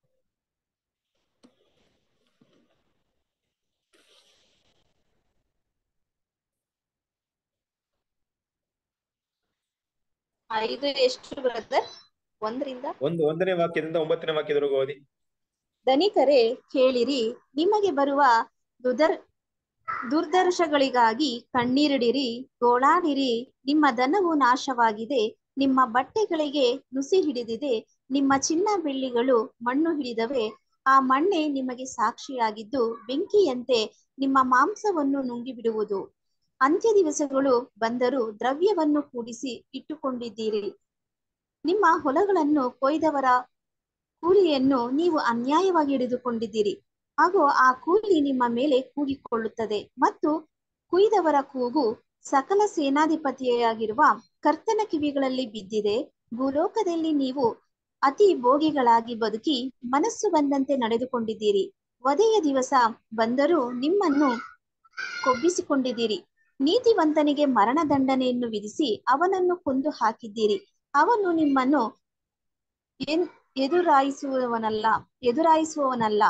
ಐದು ಎಷ್ಟು ಬ್ರದರ್ ಒಂದರಿಂದ ಒಂದು ಒಂದನೇ ವಾಕ್ಯದಿಂದ ಒಂಬತ್ತನೇ ವಾಕ್ಯದವರೆಗೂ ಓದಿ ಧನಿಕರೇ ಕೇಳಿರಿ ನಿಮಗೆ ಬರುವ ದುದರ್ ದುರ್ದರ್ಶಗಳಿಗಾಗಿ ಕಣ್ಣೀರಿಡಿರಿ ಗೋಳಾಡಿರಿ ನಿಮ್ಮ ಧನವು ನಾಶವಾಗಿದೆ ನಿಮ್ಮ ಬಟ್ಟೆಗಳಿಗೆ ನುಸಿ ಹಿಡಿದಿದೆ ನಿಮ್ಮ ಚಿನ್ನ ಬೆಳ್ಳಿಗಳು ಮಣ್ಣು ಹಿಡಿದವೆ ಆ ಮಣ್ಣೆ ನಿಮಗೆ ಸಾಕ್ಷಿಯಾಗಿದ್ದು ಬೆಂಕಿಯಂತೆ ನಿಮ್ಮ ಮಾಂಸವನ್ನು ನುಂಗಿಬಿಡುವುದು ಅಂತ್ಯ ದಿವಸಗಳು ಬಂದರೂ ದ್ರವ್ಯವನ್ನು ಕೂಡಿಸಿ ಇಟ್ಟುಕೊಂಡಿದ್ದೀರಿ ನಿಮ್ಮ ಹೊಲಗಳನ್ನು ಕೊಯ್ದವರ ಕೂಲಿಯನ್ನು ನೀವು ಅನ್ಯಾಯವಾಗಿ ಹಿಡಿದುಕೊಂಡಿದ್ದೀರಿ ಹಾಗೂ ಆ ಕೂಲಿ ನಿಮ್ಮ ಮೇಲೆ ಕೂಗಿಕೊಳ್ಳುತ್ತದೆ ಮತ್ತು ಕುಯ್ದವರ ಕೂಗು ಸಕಲ ಸೇನಾಧಿಪತಿಯಾಗಿರುವ ಕರ್ತನ ಕಿವಿಗಳಲ್ಲಿ ಬಿದ್ದಿದೆ ಭೂಲೋಕದಲ್ಲಿ ನೀವು ಅತಿ ಭೋಗಿಗಳಾಗಿ ಬದುಕಿ ಮನಸ್ಸು ಬಂದಂತೆ ನಡೆದುಕೊಂಡಿದ್ದೀರಿ ವಧೆಯ ದಿವಸ ಬಂದರೂ ನಿಮ್ಮನ್ನು ಕೊಬ್ಬಿಸಿಕೊಂಡಿದ್ದೀರಿ ನೀತಿವಂತನಿಗೆ ಮರಣ ದಂಡನೆಯನ್ನು ವಿಧಿಸಿ ಅವನನ್ನು ಕೊಂದು ಹಾಕಿದ್ದೀರಿ ಅವನು ನಿಮ್ಮನ್ನು ಎನ್ ಎದುರಾಯಿಸುವವನಲ್ಲ ಎದುರಾಯಿಸುವವನಲ್ಲ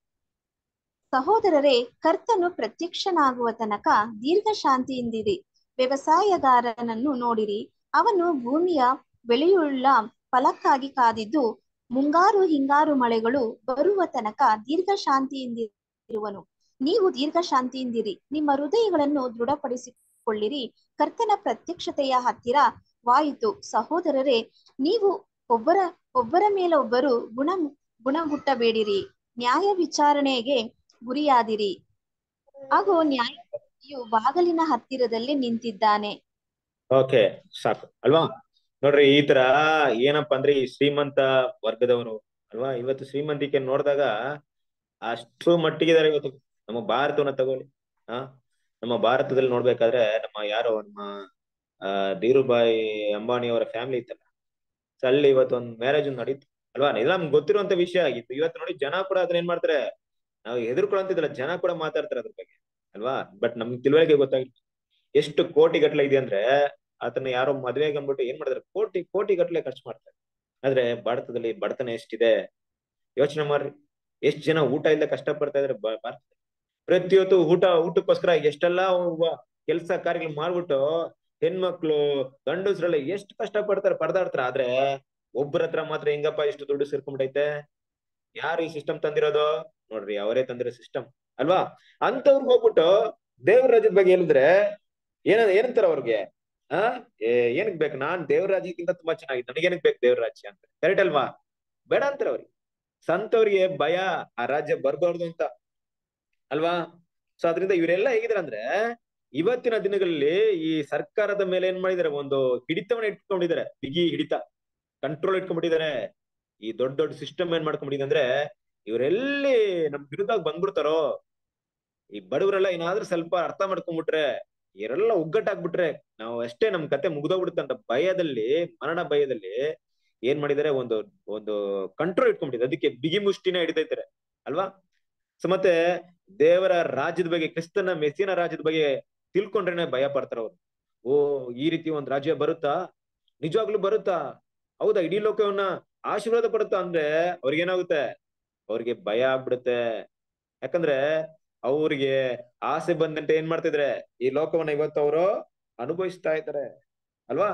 ಸಹೋದರರೇ ಕರ್ತನು ಪ್ರತ್ಯಕ್ಷನಾಗುವ ತನಕ ದೀರ್ಘ ಶಾಂತಿಯಿಂದಿರಿ ವ್ಯವಸಾಯಗಾರನನ್ನು ನೋಡಿರಿ ಅವನು ಭೂಮಿಯ ಬೆಳೆಯುಳ್ಳ ಫಲಕ್ಕಾಗಿ ಕಾದಿದ್ದು ಮುಂಗಾರು ಹಿಂಗಾರು ಮಳೆಗಳು ಬರುವ ತನಕ ದೀರ್ಘ ಶಾಂತಿಯಿಂದಿರುವನು ನೀವು ದೀರ್ಘ ಶಾಂತಿಯಿಂದಿರಿ ನಿಮ್ಮ ಹೃದಯಗಳನ್ನು ದೃಢಪಡಿಸಿಕೊಳ್ಳಿರಿ ಕರ್ತನ ಪ್ರತ್ಯಕ್ಷತೆಯ ಹತ್ತಿರ ವಾಯಿತು ಸಹೋದರರೇ ನೀವು ಒಬ್ಬರ ಒಬ್ಬರ ಮೇಲೆ ಒಬ್ಬರು ಗುಣ ಗುಣಗುಟ್ಟಬೇಡಿರಿ ನ್ಯಾಯ ವಿಚಾರಣೆಗೆ ಗುರಿಯಾದಿರಿ ಹಾಗೂ ನ್ಯಾಯವು ಬಾಗಲಿನ ಹತ್ತಿರದಲ್ಲಿ ನಿಂತಿದ್ದಾನೆ ಓಕೆ ಸಾಕು ಅಲ್ವಾ ನೋಡ್ರಿ ಈ ತರ ಏನಪ್ಪಾ ಅಂದ್ರೆ ಈ ಶ್ರೀಮಂತ ವರ್ಗದವರು ಅಲ್ವಾ ಇವತ್ತು ಶ್ರೀಮಂತಿಕೆ ನೋಡಿದಾಗ ಅಷ್ಟು ಮಟ್ಟಿಗೆ ಇದಾರೆ ಇವತ್ತು ನಮ್ಮ ಭಾರತವನ್ನ ತಗೊಳ್ಳಿ ಆ ನಮ್ಮ ಭಾರತದಲ್ಲಿ ನೋಡ್ಬೇಕಾದ್ರೆ ನಮ್ಮ ಯಾರೋ ನಮ್ಮ ಆ ಧೀರುಭಾಯಿ ಅಂಬಾನಿ ಅವರ ಫ್ಯಾಮಿಲಿ ಇತ್ತಲ್ಲ ಸೊ ಅಲ್ಲಿ ಇವತ್ತು ಒಂದು ಮ್ಯಾರೇಜ್ ನಡೀತು ಅಲ್ವಾ ಇದು ನಮ್ಗೆ ಗೊತ್ತಿರುವಂತ ವಿಷಯ ಆಗಿತ್ತು ಇವತ್ತು ನೋಡಿ ಜನ ಕೂಡ ಅದನ್ನ ಏನ್ ಮಾಡ್ತಾರೆ ನಾವು ಹೆದರ್ಕೊಳ್ಳಂತಿದ್ದಿಲ್ಲ ಜನ ಕೂಡ ಮಾತಾಡ್ತಾರೆ ಅದ್ರ ಬಗ್ಗೆ ಅಲ್ವಾ ಬಟ್ ನಮ್ಗೆ ತಿಳುವಳಿಕೆ ಗೊತ್ತಾಗಿತ್ತು ಎಷ್ಟು ಕೋಟಿ ಗಟ್ಲೆ ಇದೆ ಅಂದ್ರೆ ಆತನ ಯಾರೋ ಮದ್ವೆಗೆ ಅಂದ್ಬಿಟ್ಟು ಏನ್ ಮಾಡಿದ್ರೆ ಕೋಟಿ ಕೋಟಿ ಗಟ್ಲೆ ಖರ್ಚು ಮಾಡ್ತಾರೆ ಆದ್ರೆ ಭಾರತದಲ್ಲಿ ಬಡತನ ಎಷ್ಟಿದೆ ಯೋಚನೆ ಮಾಡ್ರಿ ಎಷ್ಟ್ ಜನ ಊಟ ಇಲ್ಲದೆ ಕಷ್ಟ ಪಡ್ತಾ ಇದಾರೆ ಭಾರತದಲ್ಲಿ ಪ್ರತಿಯೊತ್ತು ಊಟ ಊಟಕ್ಕೋಸ್ಕರ ಎಷ್ಟೆಲ್ಲಾ ಕೆಲಸ ಕಾರ್ಯಗಳು ಮಾಡ್ಬಿಟ್ಟು ಹೆಣ್ಮಕ್ಳು ಗಂಡಸ್ರೆಲ್ಲ ಎಷ್ಟು ಕಷ್ಟ ಪಡ್ತಾರೆ ಪರದಾಡ್ತಾರೆ ಆದ್ರೆ ಒಬ್ಬರ ಹತ್ರ ಮಾತ್ರ ಹೆಂಗಪ್ಪ ಇಷ್ಟು ದುಡ್ಡು ಸೇರ್ಕೊಂಡ್ಬಿಟ್ಟೈತೆ ಯಾರು ಈ ಸಿಸ್ಟಮ್ ತಂದಿರೋದು ನೋಡ್ರಿ ಅವರೇ ತಂದಿರೋ ಸಿಸ್ಟಮ್ ಅಲ್ವಾ ಅಂತವ್ರಿಗೆ ಹೋಗ್ಬಿಟ್ಟು ದೇವ್ರ ರಾಜ್ಯದ ಬಗ್ಗೆ ಹೇಳಿದ್ರೆ ಏನ ಏನಂತಾರ ಅವ್ರಿಗೆ ಆ ಏನಕ್ ಬೇಕು ನಾನ್ ದೇವ್ರ ರಾಜ್ಯಕ್ಕಿಂತ ತುಂಬಾ ಚೆನ್ನಾಗಿದೆ ನನಗೇನಕ್ ಬೇಕು ದೇವ್ರ ರಾಜ್ಯ ಅಂತ ಕರೆಕ್ಟ್ ಅಲ್ವಾ ಬೇಡ ಅಂತಾರ ಅವ್ರಿಗೆ ಸಂತವ್ರಿಗೆ ಭಯ ಆ ರಾಜ್ಯ ಬರ್ಬಾರ್ದು ಅಂತ ಅಲ್ವಾ ಸೊ ಅದರಿಂದ ಇವರೆಲ್ಲ ಹೇಗಿದಾರೆ ಅಂದ್ರೆ ಇವತ್ತಿನ ದಿನಗಳಲ್ಲಿ ಈ ಸರ್ಕಾರದ ಮೇಲೆ ಏನ್ ಮಾಡಿದಾರೆ ಒಂದು ಹಿಡಿತವನ್ನ ಇಟ್ಕೊಂಡಿದ್ದಾರೆ ಬಿಗಿ ಹಿಡಿತ ಕಂಟ್ರೋಲ್ ಇಟ್ಕೊಂಡ್ಬಿಟ್ಟಿದ್ದಾರೆ ಈ ದೊಡ್ಡ ದೊಡ್ಡ ಸಿಸ್ಟಮ್ ಏನ್ ಮಾಡ್ಕೊಂಡ್ಬಿಟ್ಟಿದೆ ಅಂದ್ರೆ ಇವರೆಲ್ಲಿ ನಮ್ ವಿರುದ್ಧ ಬಂದ್ಬಿಡ್ತಾರೋ ಈ ಬಡವರೆಲ್ಲ ಏನಾದ್ರೂ ಸ್ವಲ್ಪ ಅರ್ಥ ಮಾಡ್ಕೊಂಡ್ಬಿಟ್ರೆ ಇವರೆಲ್ಲ ಒಗ್ಗಟ್ಟಾಗ್ಬಿಟ್ರೆ ನಾವು ಅಷ್ಟೇ ನಮ್ ಕತೆ ಮುಗ್ದೋಗ್ಬಿಡುತ್ತೆ ಅಂತ ಭಯದಲ್ಲಿ ಮರಣ ಭಯದಲ್ಲಿ ಏನ್ ಮಾಡಿದಾರೆ ಒಂದು ಒಂದು ಕಂಟ್ರೋಲ್ ಇಟ್ಕೊಂಡ್ಬಿಟ್ಟಿದೆ ಅದಕ್ಕೆ ಬಿಗಿ ಮುಷ್ಟಿನ ಹಿಡಿದೈತಾರೆ ಅಲ್ವಾ ಸೊ ಮತ್ತೆ ದೇವರ ರಾಜ್ಯದ ಬಗ್ಗೆ ಕ್ರಿಸ್ತನ ಮೆಸ್ಸಿನ ರಾಜ್ಯದ ಬಗ್ಗೆ ತಿಳ್ಕೊಂಡ್ರೇನೆ ಭಯ ಪಡ್ತಾರ ಅವ್ರು ಓ ಈ ರೀತಿ ಒಂದ್ ರಾಜ್ಯ ಬರುತ್ತಾ ನಿಜವಾಗ್ಲೂ ಬರುತ್ತಾ ಹೌದಾ ಇಡೀ ಲೋಕವನ್ನ ಆಶೀರ್ವಾದ ಪಡುತ್ತಾ ಅಂದ್ರೆ ಅವ್ರಿಗೇನಾಗುತ್ತೆ ಅವ್ರಿಗೆ ಭಯ ಆಗ್ಬಿಡುತ್ತೆ ಯಾಕಂದ್ರೆ ಅವ್ರಿಗೆ ಆಸೆ ಬಂದಂತೆ ಏನ್ ಮಾಡ್ತಿದ್ರೆ ಈ ಲೋಕವನ್ನ ಇವತ್ತು ಅವರು ಅನುಭವಿಸ್ತಾ ಇದ್ದಾರೆ ಅಲ್ವಾ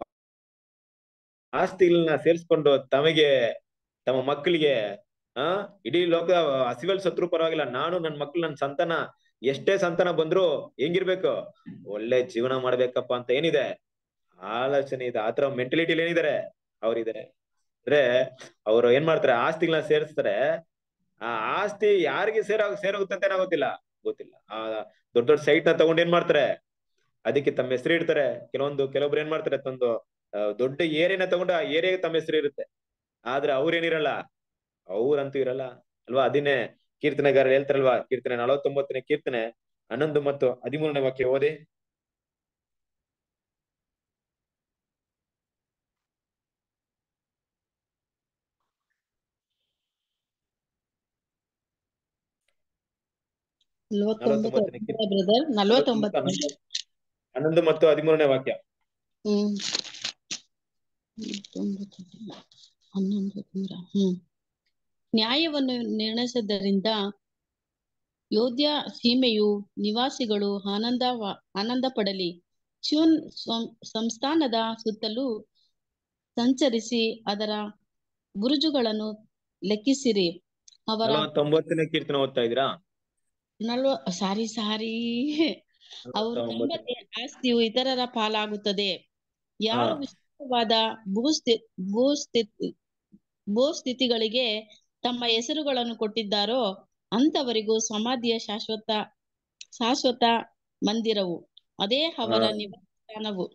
ಆಸ್ತಿಗಳನ್ನ ಸೇರಿಸ್ಕೊಂಡು ತಮಗೆ ತಮ್ಮ ಮಕ್ಕಳಿಗೆ ಆ ಇಡೀ ಲೋಕ ಹಸಿವಲ್ ಸತ್ರು ಪರವಾಗಿಲ್ಲ ನಾನು ನನ್ ಮಕ್ಳು ನನ್ ಸಂತಾನ ಎಷ್ಟೇ ಸಂತಾನ ಬಂದ್ರು ಹೆಂಗಿರ್ಬೇಕು ಒಳ್ಳೆ ಜೀವನ ಮಾಡ್ಬೇಕಪ್ಪ ಅಂತ ಏನಿದೆ ಆಲೋಚನೆ ಇದೆ ಆತರ ಮೆಂಟಲಿಟಿಲಿ ಏನಿದ್ದಾರೆ ಅವ್ರಿದ್ದಾರೆ ಅಂದ್ರೆ ಅವ್ರು ಏನ್ ಮಾಡ್ತಾರೆ ಆಸ್ತಿಗಳನ್ನ ಸೇರಿಸ್ತಾರೆ ಆ ಆಸ್ತಿ ಯಾರಿಗೆ ಸೇರ ಸೇರೋಗುತ್ತೆ ಅಂತ ಗೊತ್ತಿಲ್ಲ ಗೊತ್ತಿಲ್ಲ ಆ ದೊಡ್ಡ ದೊಡ್ಡ ಸೈಟ್ ನ ತಗೊಂಡ್ ಏನ್ ಮಾಡ್ತಾರೆ ಅದಕ್ಕೆ ತಮ್ಮ ಹೆಸರು ಇಡ್ತಾರೆ ಕೆಲವೊಂದು ಕೆಲವೊಬ್ರು ಏನ್ ಮಾಡ್ತಾರೆ ತಂದು ದೊಡ್ಡ ಏರಿಯಾನ ತಗೊಂಡು ಆ ಏರಿಯಾಗೆ ತಮ್ಮ ಹೆಸರು ಇರುತ್ತೆ ಆದ್ರೆ ಅವ್ರೇನಿರಲ್ಲ ಅವ್ರಂತೂ ಇರಲ್ಲ ಅಲ್ವಾ ಅದನ್ನೇ ಕೀರ್ತನೆಗಾರರು ಹೇಳ್ತಾರಲ್ವಾ ಕೀರ್ತನೆ ನಲವತ್ತೊಂಬತ್ತನೇ ಕೀರ್ತನೆ ಹನ್ನೊಂದು ಮತ್ತು ಹದಿಮೂರನೇ ವಾಕ್ಯ ಓದಿ ನಲ್ವತ್ತೊಂಬತ್ತು ನಲವತ್ತೊಂಬತ್ತನೇ ಬ್ರದರ್ ನಲ್ವತ್ತೊಂಬತ್ತು ಹನ್ನೊಂದು ಹನ್ನೊಂದು ಮತ್ತು ಹದಿಮೂರನೇ ವಾಕ್ಯ ಹ್ಮ್ ನಲವತ್ತೊಂಬತ್ತು ಹನ್ನೊಂದು ಹದಿಮೂರ ಹ್ಮ್ ನ್ಯಾಯವನ್ನು ನಿರ್ಣಯಿಸದ್ದರಿಂದ ಯೋಧ್ಯ ಸೀಮೆಯು ನಿವಾಸಿಗಳು ಆನಂದ ಆನಂದ ಪಡಲಿ ಚ್ಯೂನ್ ಸ್ವಂ- ಸಂಸ್ಥಾನದ ಸುತ್ತಲೂ ಸಂಚರಿಸಿ ಅದರ ಬುರುಜುಗಳನ್ನು ಲೆಕ್ಕಿಸಿರಿ ಅವರ ನಲವತ್ತೊಂಬತ್ತನೇ ಕೀರ್ತನೆ ಓದ್ತಾ ಇದ್ದೀರಾ ನಲ್ವ ಸಾರಿ ಸಾರಿ ಅವರು ನಲವತ್ತೊಂಬತ್ತು ನಂಬದೆ ಆಸ್ತಿಯು ಇತರರ ಪಾಲಾಗುತ್ತದೆ ಯಾರು ಹಾ. ವಿಶೇಷವಾದ ಭೂಸ್ಥಿ ಭೂಸ್ಥಿತಿ ಭೂಸ್ಥಿತಿಗಳಿಗೆ ತಮ್ಮ ಹೆಸರುಗಳನ್ನು ಕೊಟ್ಟಿದ್ದಾರೋ ಅಂತವರಿಗೂ ಸಮಾಧಿಯ ಶಾಶ್ವತ ಶಾಶ್ವತ ಮಂದಿರವು ಅದೇ ಅವರ ಹಾ. ನಿವಾಸ ಸ್ಥಾನವು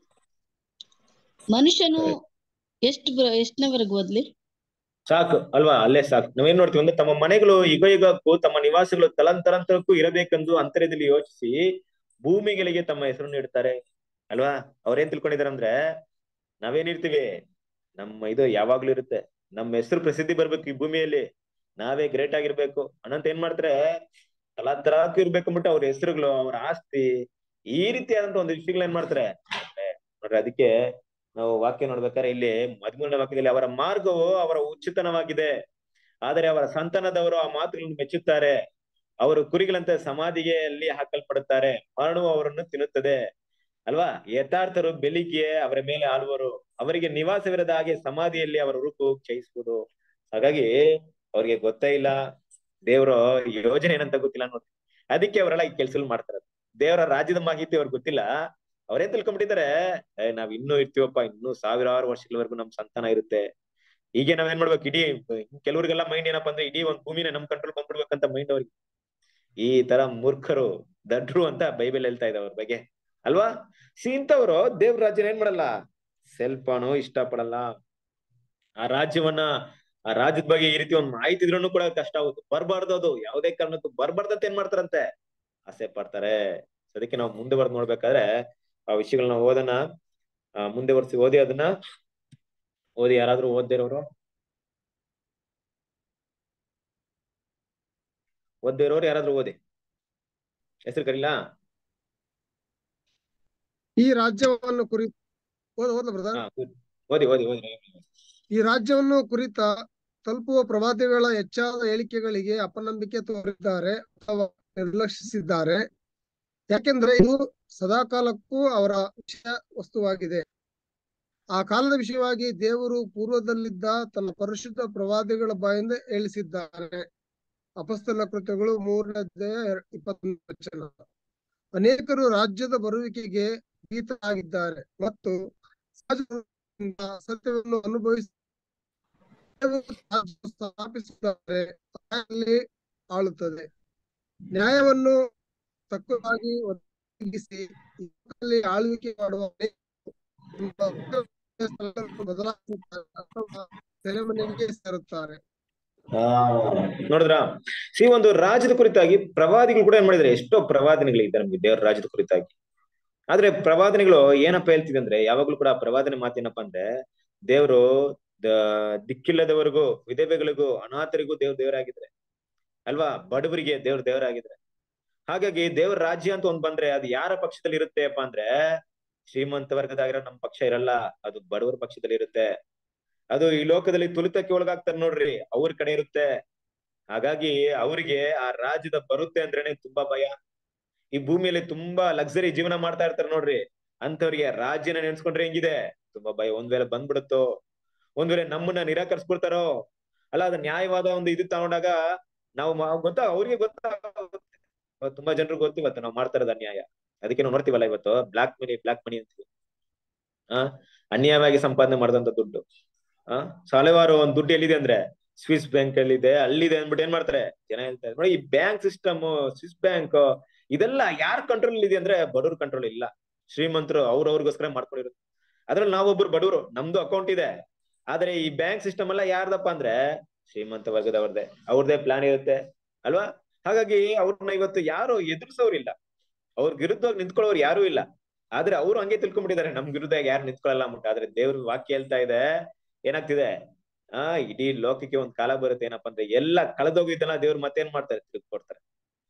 ಮನುಷ್ಯನು ಎಷ್ಟು ಬ- ಎಷ್ಟನವರೆಗೂ ಓದ್ಲಿ ಸಾಕು ಅಲ್ವಾ ಅಲ್ಲೇ ಸಾಕು ನಾವೇನ್ ನೋಡ್ತೀವಿ ಅಂದ್ರೆ ತಮ್ಮ ಮನೆಗಳು ಯುಗ ಯುಗಕ್ಕೂ ತಮ್ಮ ನಿವಾಸಗಳು ತಲಂತರಂತರಕ್ಕೂ ಇರಬೇಕೆಂದು ಅಂತರ್ಯದಲ್ಲಿ ಯೋಚಿಸಿ ಭೂಮಿಗಳಿಗೆ ತಮ್ಮ ಹೆಸರನ್ನು ಇಡ್ತಾರೆ ಅಲ್ವಾ ಅವ್ರೇನ್ ತಿಳ್ಕೊಂಡಿದಾರೆ ಅಂದ್ರೆ ನಾವೇನಿರ್ತೀವಿ ನಮ್ಮ ಇದು ಯಾವಾಗ್ಲೂ ಇರುತ್ತೆ ನಮ್ಮ ಹೆಸರು ಪ್ರಸಿದ್ಧಿ ಬರ್ಬೇಕು ಈ ಭೂಮಿಯಲ್ಲಿ ನಾವೇ ಗ್ರೇಟ್ ಆಗಿರ್ಬೇಕು ಅನ್ನಂತ ಏನ್ ಮಾಡ್ತಾರೆ ತಲಾಂತರಕ್ಕೂ ಇರ್ಬೇಕು ಅಂದ್ಬಿಟ್ಟು ಅವ್ರ ಹೆಸರುಗಳು ಅವ್ರ ಆಸ್ತಿ ಈ ರೀತಿಯಾದಂತ ಒಂದು ವಿಷಯಗಳು ಏನ್ ಮಾಡ್ತಾರೆ ನೋಡ್ರಿ ಅದಕ್ಕೆ ನಾವು ವಾಕ್ಯ ನೋಡ್ಬೇಕಾದ್ರೆ ಇಲ್ಲಿ ಹದಿಮೂರನೇ ವಾಕ್ಯದಲ್ಲಿ ಅವರ ಮಾರ್ಗವು ಅವರ ಉಚಿತನವಾಗಿದೆ ಆದರೆ ಅವರ ಸಂತಾನದವರು ಆ ಮಾತುಗಳನ್ನು ಮೆಚ್ಚುತ್ತಾರೆ ಅವರು ಕುರಿಗಳಂತೆ ಸಮಾಧಿಗೆ ಅಲ್ಲಿ ಹಾಕಲ್ಪಡುತ್ತಾರೆ ಮರಣವು ಅವರನ್ನು ತಿನ್ನುತ್ತದೆ ಅಲ್ವಾ ಯಥಾರ್ಥರು ಬೆಳಿಗ್ಗೆ ಅವರ ಮೇಲೆ ಆಳುವರು ಅವರಿಗೆ ನಿವಾಸವಿರದ ಹಾಗೆ ಸಮಾಧಿಯಲ್ಲಿ ಅವರ ರೂಪು ಕ್ಷಯಿಸುವುದು ಹಾಗಾಗಿ ಅವ್ರಿಗೆ ಗೊತ್ತೇ ಇಲ್ಲ ದೇವರ ಯೋಜನೆ ಏನಂತ ಗೊತ್ತಿಲ್ಲ ನೋಡಿ ಅದಕ್ಕೆ ಅವರೆಲ್ಲ ಈ ಕೆಲಸ ಮಾಡ್ತಾರೆ ದೇವರ ರಾಜ್ಯದ ಮಾಹಿತಿ ಅವ್ರಿಗೆ ಗೊತ್ತಿಲ್ಲ ಅವ್ರೇನ್ ತಿಳ್ಕೊಂಡ್ಬಿಟ್ಟಿದ್ದಾರೆ ಏ ನಾವ್ ಇನ್ನೂ ಇರ್ತೀವಪ್ಪ ಇನ್ನೂ ಸಾವಿರಾರು ವರ್ಷಗಳವರೆಗೂ ನಮ್ ಸಂತಾನ ಇರುತ್ತೆ ಹೀಗೆ ನಾವೇನ್ ಮಾಡ್ಬೇಕು ಇಡೀ ಕೆಲವ್ರಿಗೆಲ್ಲ ಮೈಂಡ್ ಏನಪ್ಪಾ ಅಂದ್ರೆ ಇಡೀ ಒಂದ್ ಭೂಮಿನ ನಮ್ ಕಂಟ್ರೋಲ್ ಬಂದ್ಬಿಡ್ಬೇಕಂತ ಮೈಂಡ್ ಅವ್ರಿಗೆ ಈ ತರ ಮೂರ್ಖರು ದಡ್ರು ಅಂತ ಬೈಬಲ್ ಹೇಳ್ತಾ ಇದೆ ಅವ್ರ ಬಗ್ಗೆ ಅಲ್ವಾ ಸಿ ಇಂಥವ್ರು ದೇವ್ರ ರಾಜ್ಯನ ಏನ್ ಮಾಡಲ್ಲ ಸ್ವಲ್ಪನೂ ಇಷ್ಟ ಪಡಲ್ಲ ಆ ರಾಜ್ಯವನ್ನ ಆ ರಾಜ್ಯದ ಬಗ್ಗೆ ಈ ರೀತಿ ಒಂದ್ ಮಾಹಿತಿ ಇದ್ರೂ ಕೂಡ ಕಷ್ಟ ಆಗುತ್ತೆ ಬರ್ಬಾರ್ದು ಅದು ಯಾವುದೇ ಕಾರಣಕ್ಕೂ ಬರ್ಬಾರ್ದಂತ ಏನ್ ಮಾಡ್ತಾರಂತೆ ಆಸೆ ಪಡ್ತಾರೆ ಅದಕ್ಕೆ ನಾವು ಮುಂದೆ ಬರ್ದು ನೋಡ್ಬೇಕಾದ್ರೆ ಆ ವಿಷಯಗಳನ್ನ ಓದೋಣ ಆ ಮುಂದೆ ಬರ್ಸಿ ಓದಿ ಅದನ್ನ ಓದಿ ಯಾರಾದ್ರೂ ಓದ್ದಿರೋರು ಓದ್ದಿರೋರು ಯಾರಾದ್ರೂ ಓದಿ ಹೆಸರು ಕರೀಲಾ ಈ ರಾಜ್ಯವನ್ನು ಕುರಿ ಓದ ಓದ್ಲ ಬ್ರದರ್ ಹಾ ಓದಿ ಓದಿ ಓದಿ ಈ ರಾಜ್ಯವನ್ನು ಕುರಿತ ತಲುಪುವ ಪ್ರವಾದಿಗಳ ಹೆಚ್ಚಾದ ಹೇಳಿಕೆಗಳಿಗೆ ಅಪನಂಬಿಕೆ ತೋರಿದ್ದಾರೆ ಅಥವಾ ನಿರ್ಲಕ್ಷಿಸಿದ್ದಾರೆ ಯಾಕೆಂದ್ರೆ ಇದು ಸದಾಕಾಲಕ್ಕೂ ಅವರ ವಿಷಯ ವಸ್ತುವಾಗಿದೆ ಆ ಕಾಲದ ವಿಷಯವಾಗಿ ದೇವರು ಪೂರ್ವದಲ್ಲಿದ್ದ ತನ್ನ ಪರಿಶುದ್ಧ ಪ್ರವಾದಿಗಳ ಬಾಯಿಂದ ಹೇಳಿಸಿದ್ದಾರೆ ಅಪಸ್ತಲ ಕೃತ್ಯಗಳು ಮೂರನೇ ಅಧ್ಯಾಯ ಎರ- ಇಪ್ಪತ್ತೊಂದು ವಚನ ಅನೇಕರು ರಾಜ್ಯದ ಬರುವಿಕೆಗೆ ಭೀತರಾಗಿದ್ದಾರೆ ಮತ್ತು ಸಹಜದಿಂದ ಸತ್ಯವನ್ನು ಅನುಭವಿಸಿ ರಾಜ್ಯ ಸ್ಥಾಪಿಸಿದ್ದಾರೆ ಅಲ್ಲಿ ಆಳುತ್ತದೆ ನ್ಯಾಯವನ್ನು ತಕ್ಕವಾಗಿ ಒದಗಿಸಿ ಇದರಲ್ಲಿ ಆಳ್ವಿಕೆ ಮಾಡುವ ಅನೇಕರು ಸ್ಥಳಗಳನ್ನು ಬದಲಾಯಿಸುತ್ತಾರೆ ಅಥವಾ ಸೆರೆಮನೆಗೆ ಸೇರುತ್ತಾರೆ ನೋಡಿದ್ರ ಈ ಒಂದು ರಾಜ್ಯದ ಕುರಿತಾಗಿ ಪ್ರವಾದಿಗಳು ಕೂಡ ಏನ್ ಮಾಡಿದ್ರೆ ಎಷ್ಟೋ ಪ್ರವಾದನೆಗಳಿದೆ ನಮ್ಗೆ ದೇವರ ರಾಜ್ಯದ ಕುರಿತಾಗಿ ಆದ್ರೆ ಪ್ರವಾದನೆಗಳು ಏನಪ್ಪ ಹೇಳ್ತಿದೆ ಅಂದ್ರೆ ಯಾವಾಗ್ಲೂ ಕೂಡ ಪ್ರವಾದನೆ ಮಾತೇನಪ್ಪ ಅಂದ್ರೆ ದೇವರು ದಿಕ್ಕಿಲ್ಲದವರಿಗೂ ವಿಧವೆಗಳಿಗೂ ಅನಾಥರಿಗೂ ದೇವ್ರ ದೇವರಾಗಿದ್ರೆ ಅಲ್ವಾ ಬಡವರಿಗೆ ದೇವ್ರ ದೇವರಾಗಿದ್ರೆ ಹಾಗಾಗಿ ದೇವ್ರ ರಾಜ್ಯ ಅಂತ ಒಂದ್ ಬಂದ್ರೆ ಅದು ಯಾರ ಪಕ್ಷದಲ್ಲಿ ಇರುತ್ತೆ ಅಪ್ಪ ಅಂದ್ರೆ ಶ್ರೀಮಂತ ವರ್ಗದಾಗಿರೋ ನಮ್ ಪಕ್ಷ ಇರಲ್ಲ ಅದು ಬಡವರ ಪಕ್ಷದಲ್ಲಿ ಇರುತ್ತೆ ಅದು ಈ ಲೋಕದಲ್ಲಿ ತುಳಿತಕ್ಕೆ ಒಳಗಾಗ್ತಾರೆ ನೋಡ್ರಿ ಅವ್ರ ಕಡೆ ಇರುತ್ತೆ ಹಾಗಾಗಿ ಅವರಿಗೆ ಆ ರಾಜ್ಯದ ಬರುತ್ತೆ ಅಂದ್ರೇನೆ ತುಂಬಾ ಭಯ ಈ ಭೂಮಿಯಲ್ಲಿ ತುಂಬಾ ಲಕ್ಸರಿ ಜೀವನ ಮಾಡ್ತಾ ಇರ್ತಾರೆ ನೋಡ್ರಿ ಅಂತವ್ರಿಗೆ ರಾಜ್ಯನ ನೆನ್ಸ್ಕೊಂಡ್ರೆ ಹೆಂಗಿದೆ ತುಂಬಾ ಭಯ ಒಂದ್ ವೇಳೆ ಬಂದ್ಬಿಡುತ್ತೋ ಒಂದ್ ವೇಳೆ ನಮ್ಮನ್ನ ನಿರಾಕರಿಸ್ಬಿಡ್ತಾರೋ ಅಲ್ಲ ಅದು ನ್ಯಾಯವಾದ ಒಂದು ಇದು ತಗೊಂಡಾಗ ನಾವು ಮಾ- ಗೊತ್ತಾ ಅವ್ರಿಗೆ ಗೊತ್ತಾ ತುಂಬಾ ಜನರಿಗೆ ಗೊತ್ತು ಇವತ್ತು ನಾವು ಮಾಡ್ತಾ ಇರೋದು ಅನ್ಯಾಯ ಅದಕ್ಕೆ ನಾವು ನೋಡ್ತೀವಲ್ಲ ಇವತ್ತು ಬ್ಲಾಕ್ ಮನಿ ಬ್ಲಾಕ್ ಮನಿ ಅಂತೀವಿ ಆ ಅನ್ಯಾಯವಾಗಿ ಸಂಪಾದನೆ ಮಾಡಿದಂತ ದುಡ್ಡು ಆ ಸೊ ಹಲವಾರು ಒಂದ್ ದುಡ್ಡು ಎಲ್ಲಿದೆ ಅಂದ್ರೆ ಸ್ವಿಸ್ ಬ್ಯಾಂಕ್ ಅಲ್ಲಿ ಇದೆ ಅಲ್ಲಿದೆ ಅಂದ್ಬಿಟ್ಟು ಏನ್ ಮಾಡ್ತಾರೆ ಜನ ಹೇಳ್ತಾರೆ ನೋಡಿ ಈ ಬ್ಯಾಂಕ್ ಸಿಸ್ಟಮ್ ಸ್ವಿಸ್ ಬ್ಯಾಂಕ್ ಇದೆಲ್ಲ ಯಾರ ಕಂಟ್ರೋಲ್ ಇದೆ ಅಂದ್ರೆ ಬಡವ್ರ ಕಂಟ್ರೋಲ್ ಇಲ್ಲ ಶ್ರೀಮಂತರು ಅವ್ರವ್ರಿಗೋಸ್ಕರ ಮಾಡ್ಕೊಂಡಿರೋದು ಅದ್ರಲ್ಲಿ ನಾವೊಬ್ರು ಬಡವರು ನಮ್ದು ಅಕೌಂಟ್ ಇದೆ ಆದ್ರೆ ಈ ಬ್ಯಾಂಕ್ ಸಿಸ್ಟಮ್ ಎಲ್ಲ ಯಾರ್ದಪ್ಪ ಅಂದ್ರೆ ಶ್ರೀಮಂತ ವರ್ಗದವ್ರದೇ ಅವ್ರದೇ ಪ್ಲಾನ್ ಇರುತ್ತೆ ಅಲ್ವಾ ಹಾಗಾಗಿ ಅವ್ರನ್ನ ಇವತ್ತು ಯಾರು ಎದುರಿಸೋರಿಲ್ಲ ಅವ್ರ ವಿರುದ್ಧವಾಗಿ ನಿಂತ್ಕೊಳ್ಳೋರು ಯಾರು ಇಲ್ಲ ಆದ್ರೆ ಅವ್ರು ಹಂಗೆ ತಿಳ್ಕೊಂಡ್ಬಿಟ್ಟಿದ್ದಾರೆ ನಮ್ ವಿರುದ್ಧ ಯಾರು ನಿಂತ್ಕೊಳ್ಳಲ್ಲ ಅಂದ್ಬಿಟ್ಟು ಆದ್ರೆ ದೇವ್ರ ವಾಕ್ಯ ಹೇಳ್ತಾ ಇದೆ ಏನಾಗ್ತಿದೆ ಆ ಇಡೀ ಲೋಕಕ್ಕೆ ಒಂದ್ ಕಾಲ ಬರುತ್ತೆ ಏನಪ್ಪಾ ಅಂದ್ರೆ ಎಲ್ಲ ಕಳೆದೋಗಿದ್ದಲ್ಲ ದೇವ್ರು ಮತ್ತೇನ್ ಮಾಡ್ತಾರೆ ತಿರುಗಿ ಕೊಡ್ತಾರೆ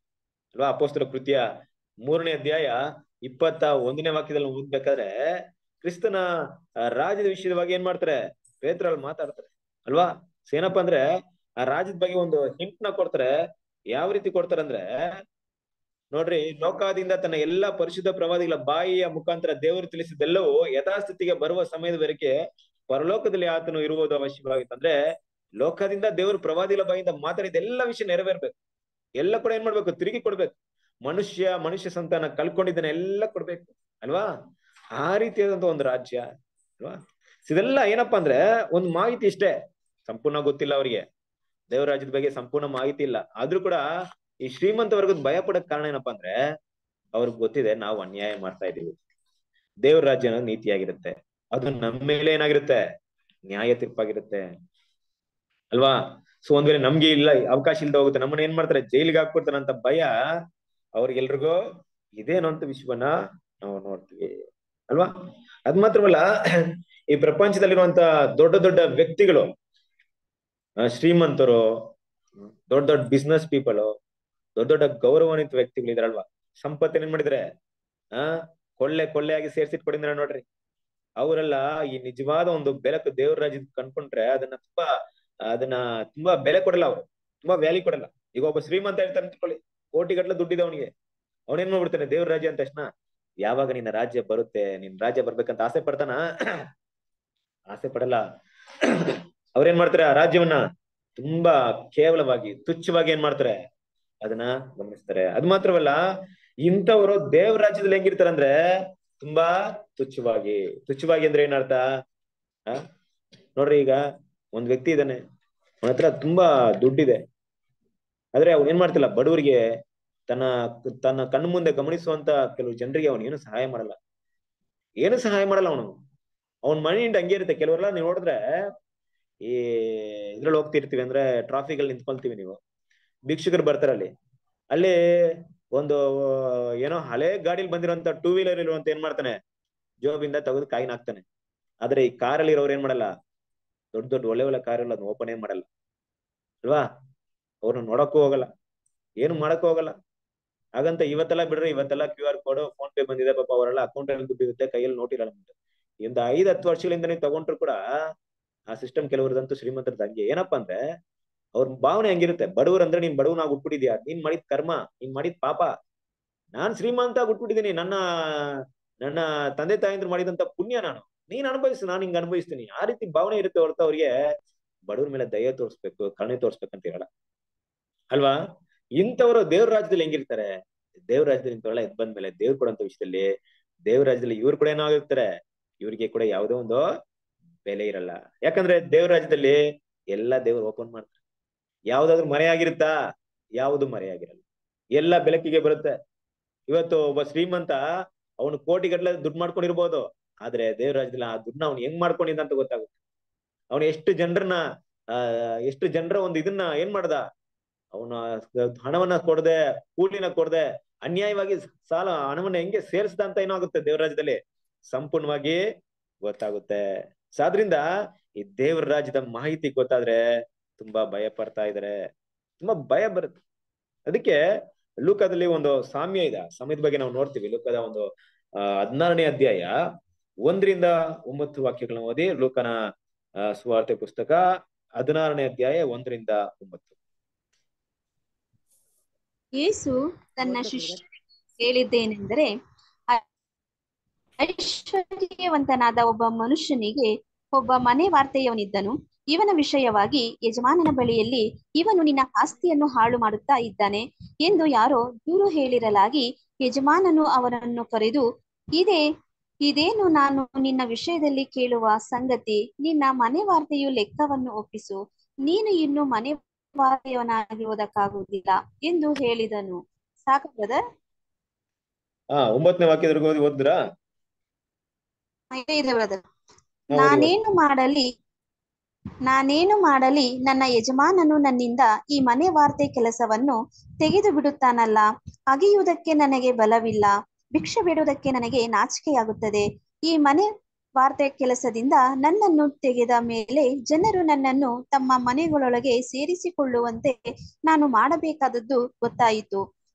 ಅಲ್ವಾ ಅಪೋಸ್ತಲ ಕೃತ್ಯ ಮೂರನೇ ಅಧ್ಯಾಯ ಇಪ್ಪತ್ತ ಒಂದನೇ ವಾಕ್ಯದಲ್ಲಿ ನಾವು ಓದ್ಬೇಕಾದ್ರೆ ಕ್ರಿಸ್ತನ ಆ, ರಾಜ್ಯದ ವಿಷಯದ ಬಗ್ಗೆ ಏನ್ ಮಾಡ್ತಾರೆ ಪೇತ್ರಲ್ಲಿ ಮಾತಾಡ್ತಾರೆ ಅಲ್ವಾ ಸೊ ಏನಪ್ಪಾ ಅಂದ್ರೆ ಆ ರಾಜ್ಯದ ಬಗ್ಗೆ ಒಂದು ಹಿಂಟ್ ನ ಕೊಡ್ತಾರೆ ಯಾವ ರೀತಿ ಕೊಡ್ತಾರೆ ಅಂದ್ರೆ ನೋಡ್ರಿ ಲೋಕಾದಿಂದ ತನ್ನ ಎಲ್ಲಾ ಪರಿಶುದ್ಧ ಪ್ರವಾದಿಗಳ ಬಾಯಿಯ ಮುಖಾಂತರ ದೇವರು ತಿಳಿಸಿದ್ದೆಲ್ಲವೂ ಯಥಾಸ್ಥಿತಿಗೆ ಬರುವ ಸಮಯದವರೆಗೆ ಪರಲೋಕದಲ್ಲಿ ಆತನು ಇರುವುದು ಅವಶ್ಯವಾಗಿತ್ತು ಅಂದ್ರೆ ಲೋಕದಿಂದ ದೇವರು ಪ್ರವಾದಿಗಳ ಬಾಯಿಂದ ಮಾತಾಡಿದ ಎಲ್ಲ ವಿಷಯ ನೆರವೇರ್ಬೇಕು ಎಲ್ಲ ಕೂಡ ಏನ್ ಮಾಡ್ಬೇಕು ತಿರುಗಿ ಕೊಡ್ಬೇಕು ಮನುಷ್ಯ ಮನುಷ್ಯ ಸಂತಾನ ಕಳ್ಕೊಂಡಿದ್ದಾನೆ ಎಲ್ಲ ಕೊಡ್ಬೇಕು ಅಲ್ವಾ ಆ ರೀತಿಯಾದಂತ ಒಂದು ರಾಜ್ಯ ಅಲ್ವಾ ಇದೆಲ್ಲ ಏನಪ್ಪಾ ಅಂದ್ರೆ ಒಂದು ಮಾಹಿತಿ ಇಷ್ಟೇ ಸಂಪೂರ್ಣ ಗೊತ್ತಿಲ್ಲ ಅವರಿಗೆ ದೇವರ ರಾಜ್ಯದ ಬಗ್ಗೆ ಸಂಪೂರ್ಣ ಮಾಹಿತಿ ಇಲ್ಲ ಆದ್ರೂ ಕೂಡ ಈ ಶ್ರೀಮಂತ ವರ್ಗದ ಭಯ ಪಡಕ್ ಕಾರಣ ಏನಪ್ಪಾ ಅಂದ್ರೆ ಅವ್ರಿಗೆ ಗೊತ್ತಿದೆ ನಾವು ಅನ್ಯಾಯ ಮಾಡ್ತಾ ಇದೀವಿ ದೇವ್ರ ರಾಜ್ಯ ಅನ್ನೋದು ನೀತಿಯಾಗಿರುತ್ತೆ ಅದು ನಮ್ಮ ಮೇಲೆ ಏನಾಗಿರುತ್ತೆ ನ್ಯಾಯ ತೀರ್ಪಾಗಿರುತ್ತೆ ಅಲ್ವಾ ಸೊ ಒಂದ್ ವೇಳೆ ನಮ್ಗೆ ಇಲ್ಲ ಅವಕಾಶ ಇಲ್ದ ಹೋಗುತ್ತೆ ನಮ್ಮನ್ನ ಏನ್ ಮಾಡ್ತಾರೆ ಜೈಲಿಗೆ ಹಾಕ್ಬಿಡ್ತಾರಂತ ಭಯ ಅವ್ರಿಗೆಲ್ರಿಗೂ ಇದೇನೋ ಅಂತ ವಿಶ್ವನ ನಾವು ನೋಡ್ತೀವಿ ಅಲ್ವಾ ಅದ್ ಮಾತ್ರವಲ್ಲ ಈ ಪ್ರಪಂಚದಲ್ಲಿರುವಂತ ದೊಡ್ಡ ದೊಡ್ಡ ವ್ಯಕ್ತಿಗಳು ಆ, ಶ್ರೀಮಂತರು ದೊಡ್ಡ ದೊಡ್ಡ ಬಿಸ್ನೆಸ್ ಪೀಪಲ್ ದೊಡ್ಡ ದೊಡ್ಡ ಗೌರವಾನ್ವಿತ ವ್ಯಕ್ತಿಗಳು ಇದ್ರಲ್ವಾ ಸಂಪತ್ತಿನ ಏನ್ ಮಾಡಿದ್ರೆ ಆ ಕೊಳ್ಳೆ ಕೊಳ್ಳೆಯಾಗಿ ಸೇರ್ಸಿಟ್ಕೊಂಡಿದ್ದಾರೆ ನೋಡ್ರಿ ಅವರೆಲ್ಲ ಈ ನಿಜವಾದ ಒಂದು ಬೆಳಕು ದೇವ್ರ ರಾಜ್ಯದ ಕಂಡ್ಕೊಂಡ್ರೆ ಅದನ್ನ ತುಂಬಾ ಅದನ್ನ ತುಂಬಾ ಬೆಲೆ ಕೊಡಲ್ಲ ಅವರು ತುಂಬಾ ವ್ಯಾಲ್ಯೂ ಕೊಡಲ್ಲ ಈಗ ಒಬ್ಬ ಶ್ರೀಮಂತ ಇರ್ತಾನೆ ಅಂದ್ಕೊಳ್ಳಿ ಕೋಟಿ ಗಟ್ಟಲೆ ದುಡ್ಡಿದೆ ಅವನಿಗೆ ಅವನೇನ್ ಮಾಡ್ಬಿಡ್ತಾನೆ ದೇವ್ರ ರಾಜ್ಯ ಅಂದ ತಕ್ಷಣ ಯಾವಾಗ ನಿನ್ನ ರಾಜ್ಯ ಬರುತ್ತೆ ನಿನ್ ರಾಜ್ಯ ಬರ್ಬೇಕಂತ ಆಸೆ ಪಡ್ತಾನ ಆಸೆ ಪಡಲ್ಲ ಅವ್ರೇನ್ ಮಾಡ್ತಾರೆ ಆ ರಾಜ್ಯವನ್ನ ತುಂಬಾ ಕೇವಲವಾಗಿ ತುಚ್ಛವಾಗಿ ಏನ್ ಮಾಡ್ತಾರೆ ಅದನ್ನ ಗಮನಿಸ್ತಾರೆ ಅದ್ ಮಾತ್ರವಲ್ಲ ಇಂಥವ್ರು ದೇವ್ರ ರಾಜ್ಯದಲ್ಲಿ ಹೆಂಗಿರ್ತಾರಂದ್ರೆ ತುಂಬಾ ತುಚ್ಛವಾಗಿ ತುಚ್ಛವಾಗಿ ಅಂದ್ರೆ ಏನರ್ಥ ಆ ನೋಡ್ರಿ ಈಗ ಒಂದ್ ವ್ಯಕ್ತಿ ಇದ್ದಾನೆ ಅವನ ಹತ್ರ ತುಂಬಾ ದುಡ್ಡಿದೆ ಆದ್ರೆ ಅವ್ನು ಏನ್ ಮಾಡ್ತಿಲ್ಲ ಬಡವರಿಗೆ ತನ್ನ ತನ್ನ ಕಣ್ಣು ಮುಂದೆ ಗಮನಿಸುವಂತ ಕೆಲವು ಜನರಿಗೆ ಅವನು ಏನು ಸಹಾಯ ಮಾಡಲ್ಲ ಏನು ಸಹಾಯ ಮಾಡಲ್ಲ ಅವನು ಅವನ್ ಮನೆಯಿಂದ ಹಂಗೆ ಇರುತ್ತೆ ಕೆಲವರೆಲ್ಲ ನೀವು ನೋಡಿದ್ರೆ ಈ ಇದ್ರಲ್ಲಿ ಹೋಗ್ತಿರ್ತೀವಿ ಅಂದ್ರೆ ಟ್ರಾಫಿಕ್ ಅಲ್ಲಿ ನಿಂತ್ಕೊಳ್ತೀವಿ ನೀವು ಭಿಕ್ಷುಕರು ಬರ್ತಾರೆ ಅಲ್ಲಿ ಅಲ್ಲಿ ಒಂದು ಏನೋ ಹಳೆ ಗಾಡಿಲಿ ಬಂದಿರೋಂತ ಟೂ ವೀಲರ್ ಇರುವಂತ ಏನ್ ಮಾಡ್ತಾನೆ ಜೋಬಿಂದ ತೆಗೆದು ಕಾಯಿನ ಹಾಕ್ತಾನೆ ಆದ್ರೆ ಈ ಕಾರಲ್ಲಿ ಇರೋರು ಏನ್ ಮಾಡಲ್ಲ ದೊಡ್ಡ ದೊಡ್ಡ ಒಳ್ಳೆ ಒಳ್ಳೆ ಕಾರ್ ಅದನ್ನ ಓಪನ್ ಏನ್ ಮಾಡಲ್ಲ ಅಲ್ವಾ ಅವ್ರನ್ನ ನೋಡಕ್ಕೂ ಹೋಗಲ್ಲ ಏನು ಮಾಡಕ್ಕೂ ಹೋಗಲ್ಲ ಹಾಗಂತ ಇವತ್ತೆಲ್ಲ ಬಿಡ್ರಿ ಇವತ್ತೆಲ್ಲ Q R code PhonePe ಬಂದಿದೆ ಪಾಪ ಅವರೆಲ್ಲ ಅಕೌಂಟ್ ಅಲ್ಲಿ ದುಡ್ಡು ಇರುತ್ತೆ ಕೈಯಲ್ಲಿ ನೋಟ್ ಇರಲ್ಲ ಮುಂದೆ ಇಂದ ಐದ್ ಹತ್ತು ವರ್ಷಗಳಿಂದ ನೀವು ತಗೊಂಡ್ರು ಕೂಡ ಆ ಸಿಸ್ಟಮ್ ಕೆಲವರದಂತೂ ಶ್ರೀಮಂತರದ್ದು ಹಂಗೆ ಏನಪ್ಪಾ ಅಂದ್ರೆ ಅವ್ರ ಭಾವನೆ ಹಂಗಿರುತ್ತೆ ಬಡವ್ರ ಅಂದ್ರೆ ನೀನ್ ಬಡವನಾಗ್ ಹುಟ್ಬಿಟ್ಟಿದ್ಯಾ ನೀನ್ ಮಾಡಿದ ಕರ್ಮ ನೀನ್ ಮಾಡಿದ ಪಾಪ ನಾನ್ ಶ್ರೀಮಂತ ಹುಟ್ಬಿಟ್ಟಿದೀನಿ ನನ್ನ ನನ್ನ ತಂದೆ ತಾಯಂದ್ರು ಮಾಡಿದಂತ ಪುಣ್ಯ ನಾನು ನೀನ್ ಅನುಭವಿಸು ನಾನು ಹಿಂಗ್ ಅನುಭವಿಸ್ತೀನಿ ಆ ರೀತಿ ಭಾವನೆ ಇರುತ್ತೆ ಹೊರತು ಅವ್ರಿಗೆ ಬಡವ್ರ ಮೇಲೆ ದಯ ತೋರಿಸ್ಬೇಕು ಕರುಣೆ ತೋರಿಸ್ಬೇಕಂತ ಇರಲ್ಲ ಅಲ್ವಾ ಇಂಥವ್ರು ದೇವ್ರ ರಾಜ್ಯದಲ್ಲಿ ಹೆಂಗಿರ್ತಾರೆ ದೇವ್ರ ರಾಜ್ಯದಲ್ಲಿ ಇಂಥವೆಲ್ಲ ಎದ್ ಬಂದ್ಮೇಲೆ ದೇವ್ರು ಕೊಡಂತ ವಿಷಯದಲ್ಲಿ ದೇವ್ರ ರಾಜ್ಯದಲ್ಲಿ ಇವ್ರು ಕೂಡ ಏನಾಗಿರ್ತಾರೆ ಇವ್ರಿಗೆ ಕೂಡ ಯಾವುದೋ ಒಂದು ಬೆಲೆ ಇರಲ್ಲ ಯಾಕಂದ್ರೆ ದೇವ್ರ ರಾಜ್ಯದಲ್ಲಿ ಎಲ್ಲಾ ದೇವ್ರು ಓಪನ್ ಮಾಡ್ತಾರೆ ಯಾವ್ದಾದ್ರು ಮರೆಯಾಗಿರುತ್ತಾ ಯಾವುದು ಮರೆಯಾಗಿರಲ್ಲ ಎಲ್ಲ ಬೆಳಕಿಗೆ ಬರುತ್ತೆ ಇವತ್ತು ಒಬ್ಬ ಶ್ರೀಮಂತ ಅವನು ಕೋಟಿ ಗಟ್ಟಲೆ ದುಡ್ಡು ಮಾಡ್ಕೊಂಡಿರ್ಬೋದು ಆದ್ರೆ ದೇವ್ರ ರಾಜ್ಯದಲ್ಲಿ ಆ ದುಡ್ಡನ್ನ ಅವ್ನು ಹೆಂಗ್ ಮಾಡ್ಕೊಂಡಿದ್ದ ಅಂತ ಗೊತ್ತಾಗುತ್ತೆ ಅವನು ಎಷ್ಟು ಜನರನ್ನ ಆ ಎಷ್ಟು ಜನರ ಒಂದು ಇದನ್ನ ಏನ್ ಮಾಡ್ದ ಅವನ ಹಣವನ್ನ ಕೊಡದೆ ಕೂಲಿನ ಕೊಡದೆ ಅನ್ಯಾಯವಾಗಿ ಸಾಲ ಹಣವನ್ನ ಹೆಂಗೆ ಸೇರಿಸ್ದ ಅಂತ ಏನಾಗುತ್ತೆ ದೇವ್ರ ರಾಜ್ಯದಲ್ಲಿ ಸಂಪೂರ್ಣವಾಗಿ ಗೊತ್ತಾಗುತ್ತೆ ಸೊ ಆದ್ರಿಂದ ಈ ದೇವ್ರ ರಾಜ್ಯದ ಮಾಹಿತಿ ಗೊತ್ತಾದ್ರೆ ತುಂಬಾ ಭಯ ಪಡ್ತಾ ಇದಾರೆ ತುಂಬಾ ಭಯ ಬರುತ್ತೆ ಅದಕ್ಕೆ ಲೂಕದಲ್ಲಿ ಒಂದು ಸಾಮ್ಯ ಇದೆ ಆ ಸಾಮ್ಯದ ಬಗ್ಗೆ ನಾವು ನೋಡ್ತೀವಿ ಲೂಕದ ಒಂದು ಆ ಹದಿನಾರನೇ ಅಧ್ಯಾಯ ಒಂದರಿಂದ ಒಂಬತ್ತು ವಾಕ್ಯಗಳನ್ನ ಓದಿ ಲೂಕನ ಆ, ಸುವಾರ್ತೆ ಪುಸ್ತಕ ಹದಿನಾರನೇ ಅಧ್ಯಾಯ ಒಂದರಿಂದ ಒಂಬತ್ತು ಯೇಸು ತನ್ನ ಶಿಷ್ಯರಿಗೆ ಹೇಳಿದ್ದೇನೆಂದರೆ ಐಶ್ವರ್ಯವಂತನಾದ ಒಬ್ಬ ಮನುಷ್ಯನಿಗೆ ಒಬ್ಬ ಮನೆ ವಾರ್ತೆಯವನಿದ್ದನು ಇವನ ವಿಷಯವಾಗಿ ಯಜಮಾನನ ಬಳಿಯಲ್ಲಿ ಇವನು ನಿನ್ನ ಆಸ್ತಿಯನ್ನು ಹಾಳು ಮಾಡುತ್ತಾ ಇದ್ದಾನೆ ಎಂದು ಯಾರೋ ದೂರು ಹೇಳಿರಲಾಗಿ ಯಜಮಾನನು ಅವನನ್ನು ಕರೆದು ಇದೇ ಇದೇನು ನಾನು ನಿನ್ನ ವಿಷಯದಲ್ಲಿ ಕೇಳುವ ಸಂಗತಿ ನಿನ್ನ ಮನೆ ವಾರ್ತೆಯು ಲೆಕ್ಕವನ್ನು ಒಪ್ಪಿಸು ನೀನು ಇನ್ನು ಮನೆ ವಾರ್ತೆಯವನಾಗಿರುವುದಕ್ಕಾಗುವುದಿಲ್ಲ ಎಂದು ಹೇಳಿದನು ಸಾಕ ಬ್ರದರ್ ಹಾ ಒಂಬತ್ತನೇ ವಾಕ್ಯದ್ರಿಗೆ ಓದಿ ಓದ್ರಾ ಇದೆ ಬ್ರದರ್ ಹಾ, ಓದಿ, ಓದಿ. ನಾನೇನು ಮಾಡಲಿ ನಾನೇನು ಮಾಡಲಿ ನನ್ನ ಯಜಮಾನನು ನನ್ನಿಂದ ಈ ಮನೆ ವಾರ್ತೆ ಕೆಲಸವನ್ನು ತೆಗೆದು ಬಿಡುತ್ತಾನಲ್ಲ ಅಗೆಯುವುದಕ್ಕೆ ನನಗೆ ಬಲವಿಲ್ಲ ಭಿಕ್ಷೆ ಬೇಡುವುದಕ್ಕೆ ನನಗೆ ನಾಚಿಕೆಯಾಗುತ್ತದೆ ಈ ಮನೆ ವಾರ್ತೆ ಕೆಲಸದಿಂದ ನನ್ನನ್ನು ತೆಗೆದ ಮೇಲೆ ಜನರು ನನ್ನನ್ನು ತಮ್ಮ ಮನೆಗಳೊಳಗೆ ಸೇರಿಸಿಕೊಳ್ಳುವಂತೆ ನಾನು ಮಾಡಬೇಕಾದದ್ದು ಗೊತ್ತಾಯಿತು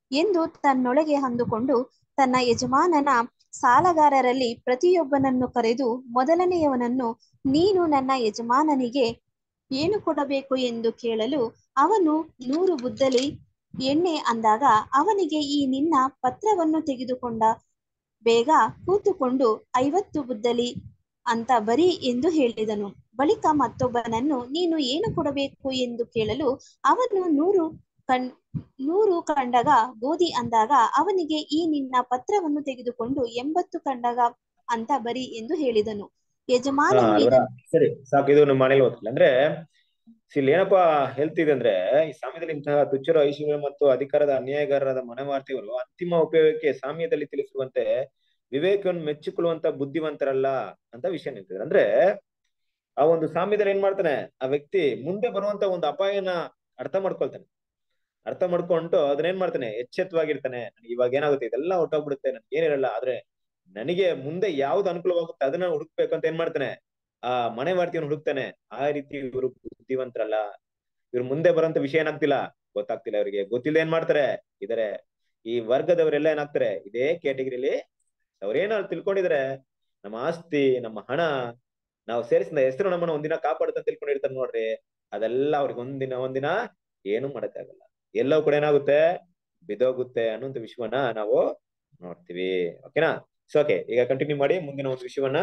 ಎಂದು ತನ್ನೊಳಗೆ ಅಂದುಕೊಂಡು ತನ್ನ ಯಜಮಾನನ ಸಾಲಗಾರರಲ್ಲಿ ಪ್ರತಿಯೊಬ್ಬನನ್ನು ಕರೆದು ಮೊದಲನೆಯವನನ್ನು ನೀನು ನನ್ನ ಯಜಮಾನನಿಗೆ ಏನು ಕೊಡಬೇಕು ಎಂದು ಕೇಳಲು ಅವನು ನೂರು ಬುದ್ದಲಿ ಎಣ್ಣೆ ಅಂದಾಗ ಅವನಿಗೆ ಈ ನಿನ್ನ ಪತ್ರವನ್ನು ತೆಗೆದುಕೊಂಡ ಬೇಗ ಕೂತುಕೊಂಡು ಐವತ್ತು ಬುದ್ದಲಿ ಅಂತ ಬರಿ ಎಂದು ಹೇಳಿದನು ಬಳಿಕ ಮತ್ತೊಬ್ಬನನ್ನು ನೀನು ಏನು ಕೊಡಬೇಕು ಎಂದು ಕೇಳಲು ಅವನು ನೂರು ಕಣ್ ನೂರು ಕಂಡಗ ಗೋಧಿ ಅಂದಾಗ ಅವನಿಗೆ ಈ ನಿನ್ನ ಪತ್ರವನ್ನು ತೆಗೆದುಕೊಂಡು ಎಂಬತ್ತು ಕಂಡಗ ಅಂತ ಬರಿ ಎಂದು ಹೇಳಿದನು ಹಾ ಯಜಮಾನನು ಅಲ್ವಾ ಇದನ್ನು ಸರಿ ಸಾಕು ಇದು ನಮ್ಮ ಮನೇಲಿ ಓದ್ತಿಲ್ಲ ಅಂದ್ರೆ ಇಲ್ಲಿ ಏನಪ್ಪಾ ಹೇಳ್ತಿದೆ ಅಂದ್ರೆ ಈ ಸಾಮ್ಯದಲ್ಲಿ ಇಂತಹ ತುಚ್ಛರು ಐಶ್ವರ್ಯ ಮತ್ತು ಅಧಿಕಾರದ ಅನ್ಯಾಯಗಾರರಾದ ಮನವಾರ್ತಿಯವರು ಅಂತಿಮ ಉಪಯೋಗಕ್ಕೆ ಸಾಮ್ಯದಲ್ಲಿ ತಿಳಿಸಿರುವಂತೆ ವಿವೇಕವನ್ನು ಮೆಚ್ಚಿಕೊಳ್ಳುವಂತ ಬುದ್ಧಿವಂತರಲ್ಲ ಅಂತ ವಿಷಯ ನಿಂತಿದೆ ಅಂದ್ರೆ ಆ ಒಂದು ಸಾಮ್ಯದಲ್ಲಿ ಏನ್ ಮಾಡ್ತಾನೆ ಆ ವ್ಯಕ್ತಿ ಮುಂದೆ ಬರುವಂತ ಒಂದು ಅಪಾಯನ ಅರ್ಥ ಮಾಡ್ಕೊಳ್ತಾನೆ ಅರ್ಥ ಮಾಡ್ಕೊಂಡು ಅದನ್ನೇನ್ ಮಾಡ್ತಾನೆ ಎಚ್ಚೆತ್ತವಾಗಿರ್ತಾನೆ ನನಗೆ ಇವಾಗ ಏನಾಗುತ್ತೆ ಇದೆಲ್ಲ ಹೊಟ್ಟೋಗ್ಬಿಡುತ್ತೆ ನನ್ಗೆ ಏನಿರಲ್ಲ ಆದ್ರೆ ನನಗೆ ಮುಂದೆ ಯಾವ್ದು ಅನುಕೂಲವಾಗುತ್ತೆ ಅದನ್ನ ಹುಡುಕ್ಬೇಕು ಅಂತ ಏನ್ ಮಾಡ್ತಾನೆ ಆ ಮನೆ ವಾರ್ತೆಯನ್ನು ಹುಡುಕ್ತಾನೆ ಆ ರೀತಿ ಇವರು ಬುದ್ಧಿವಂತರಲ್ಲ ಇವ್ರು ಮುಂದೆ ಬರೋಂತ ವಿಷಯ ಏನಾಗ್ತಿಲ್ಲ ಗೊತ್ತಾಗ್ತಿಲ್ಲ ಅವರಿಗೆ ಗೊತ್ತಿಲ್ಲ ಏನ್ ಮಾಡ್ತಾರೆ ಇದಾರೆ ಈ ವರ್ಗದವರೆಲ್ಲ ಏನಾಗ್ತಾರೆ ಇದೇ ಕ್ಯಾಟಗಿರಿಲಿ ಅವ್ರೇನ ತಿಳ್ಕೊಂಡಿದ್ರೆ ನಮ್ಮ ಆಸ್ತಿ ನಮ್ಮ ಹಣ ನಾವು ಸೇರಿಸಿದ ಹೆಸರು ನಮ್ಮನ್ನ ಒಂದಿನ ಕಾಪಾಡುತ್ತೆ ಅಂತ ತಿಳ್ಕೊಂಡಿರ್ತಾರೆ ನೋಡ್ರಿ ಅದೆಲ್ಲ ಅವ್ರಿಗೆ ಒಂದಿನ ಒಂದಿನ ಏನು ಮಾಡಕ್ಕಾಗಲ್ಲ ಎಲ್ಲವೂ ಕೂಡ ಏನಾಗುತ್ತೆ ಬಿದೋಗುತ್ತೆ ಅನ್ನೋಂಥ ವಿಷಯವನ್ನ ನಾವು ನೋಡ್ತೀವಿ ಓಕೆನಾ ಸೊ ಓಕೆ ಈಗ ಕಂಟಿನ್ಯೂ ಮಾಡಿ ಮುಂದಿನ ಒಂದು ವಿಷಯವನ್ನ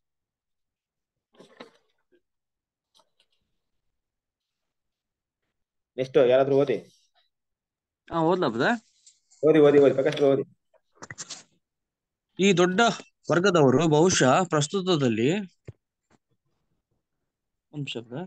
ನೆಕ್ಸ್ಟ್ ಯಾರಾದ್ರೂ ಓದಿ ಹಾ ಓದ್ಲಾ ಬ್ರದರ್ ಓದಿ ಓದಿ ಓದಿ ಪ್ರಕಾಶ್ ಓದಿ ಈ ದೊಡ್ಡ ವರ್ಗದವರು ಬಹುಶಃ ಪ್ರಸ್ತುತದಲ್ಲಿ ಒಂದ್ ನಿಮಿಷ ಬ್ರದರ್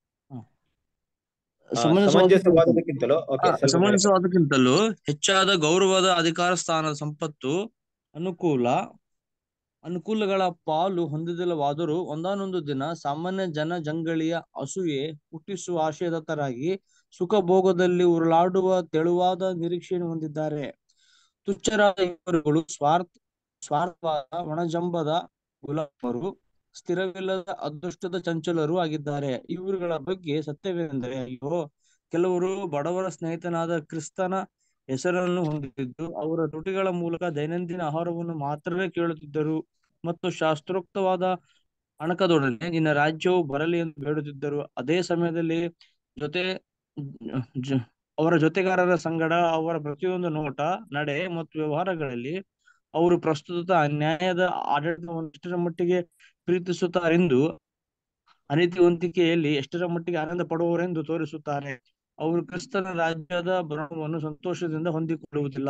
ಆ, ಸಮಂಜಸವಾದದಕ್ಕಿಂತಲೂ ಓಕೆ ಸ್ವಲ್ಪ ಮೇಲೆ ಸಮಂಜಸವಾದಕ್ಕಿಂತಲೂ ಹೆಚ್ಚಾದ ಗೌರವದ ಅಧಿಕಾರ ಸ್ಥಾನದ ಸಂಪತ್ತು ಅನುಕೂಲ ಅನುಕೂಲಗಳ ಪಾಲು ಹೊಂದಿದಿಲ್ಲವಾದರೂ ಒಂದಾನೊಂದು ದಿನ ಸಾಮಾನ್ಯ ಜನ ಜಂಗಳಿಯ ಅಸೂಯೆ ಹುಟ್ಟಿಸುವ ಆಶಯದತ್ತರಾಗಿ ಸುಖ ಭೋಗದಲ್ಲಿ ಉರುಳಾಡುವ ತೆಳುವಾದ ನಿರೀಕ್ಷೆಯನ್ನು ಹೊಂದಿದ್ದಾರೆ ತುಚ್ಛರಾದ ಇವರುಗಳು ಸ್ವಾರ್ಥ ಸ್ವಾರ್ಥವಾದ ಒಣಜಂಬದ ಗುಲಾಮರು ಸ್ಥಿರವಿಲ್ಲದ ಅದೃಷ್ಟದ ಚಂಚಲರು ಆಗಿದ್ದಾರೆ ಇವರುಗಳ ಬಗ್ಗೆ ಸತ್ಯವೇನೆಂದರೆ ಅಯ್ಯೋ ಕೆಲವರು ಬಡವರ ಸ್ನೇಹಿತನಾದ ಕ್ರಿಸ್ತನ ಹೆಸರನ್ನು ಹೊಂದಿದ್ದು ಅವರ ತುಟಿಗಳ ಮೂಲಕ ದೈನಂದಿನ ಆಹಾರವನ್ನು ಮಾತ್ರವೇ ಕೇಳುತ್ತಿದ್ದರು ಮತ್ತು ಶಾಸ್ತ್ರೋಕ್ತವಾದ ಅಣಕದೊಡನೆ ನಿನ್ನ ರಾಜ್ಯವು ಬರಲಿ ಎಂದು ಬೇಡುತ್ತಿದ್ದರು ಅದೇ ಸಮಯದಲ್ಲಿ ಜೊತೆ ಜ- ಅವರ ಜೊತೆಗಾರರ ಸಂಗಡ ಅವರ ಪ್ರತಿಯೊಂದು ನೋಟ ನಡೆ ಮತ್ತು ವ್ಯವಹಾರಗಳಲ್ಲಿ ಅವರು ಪ್ರಸ್ತುತ ಅನ್ಯಾಯದ ಆಡಳಿತವನ್ನು ಎಷ್ಟರ ಮಟ್ಟಿಗೆ ಪ್ರೀತಿಸುತ್ತಾರೆಂದು ಅನೀತಿವಂತಿಕೆಯಲ್ಲಿ ಎಷ್ಟರ ಮಟ್ಟಿಗೆ ಆನಂದ ಪಡುವವರೆಂದು ತೋರಿಸುತ್ತಾರೆ ಅವರು ಕ್ರಿಸ್ತನ ರಾಜ್ಯದ ಭ್ರಮವನ್ನು ಸಂತೋಷದಿಂದ ಹೊಂದಿಕೊಳ್ಳುವುದಿಲ್ಲ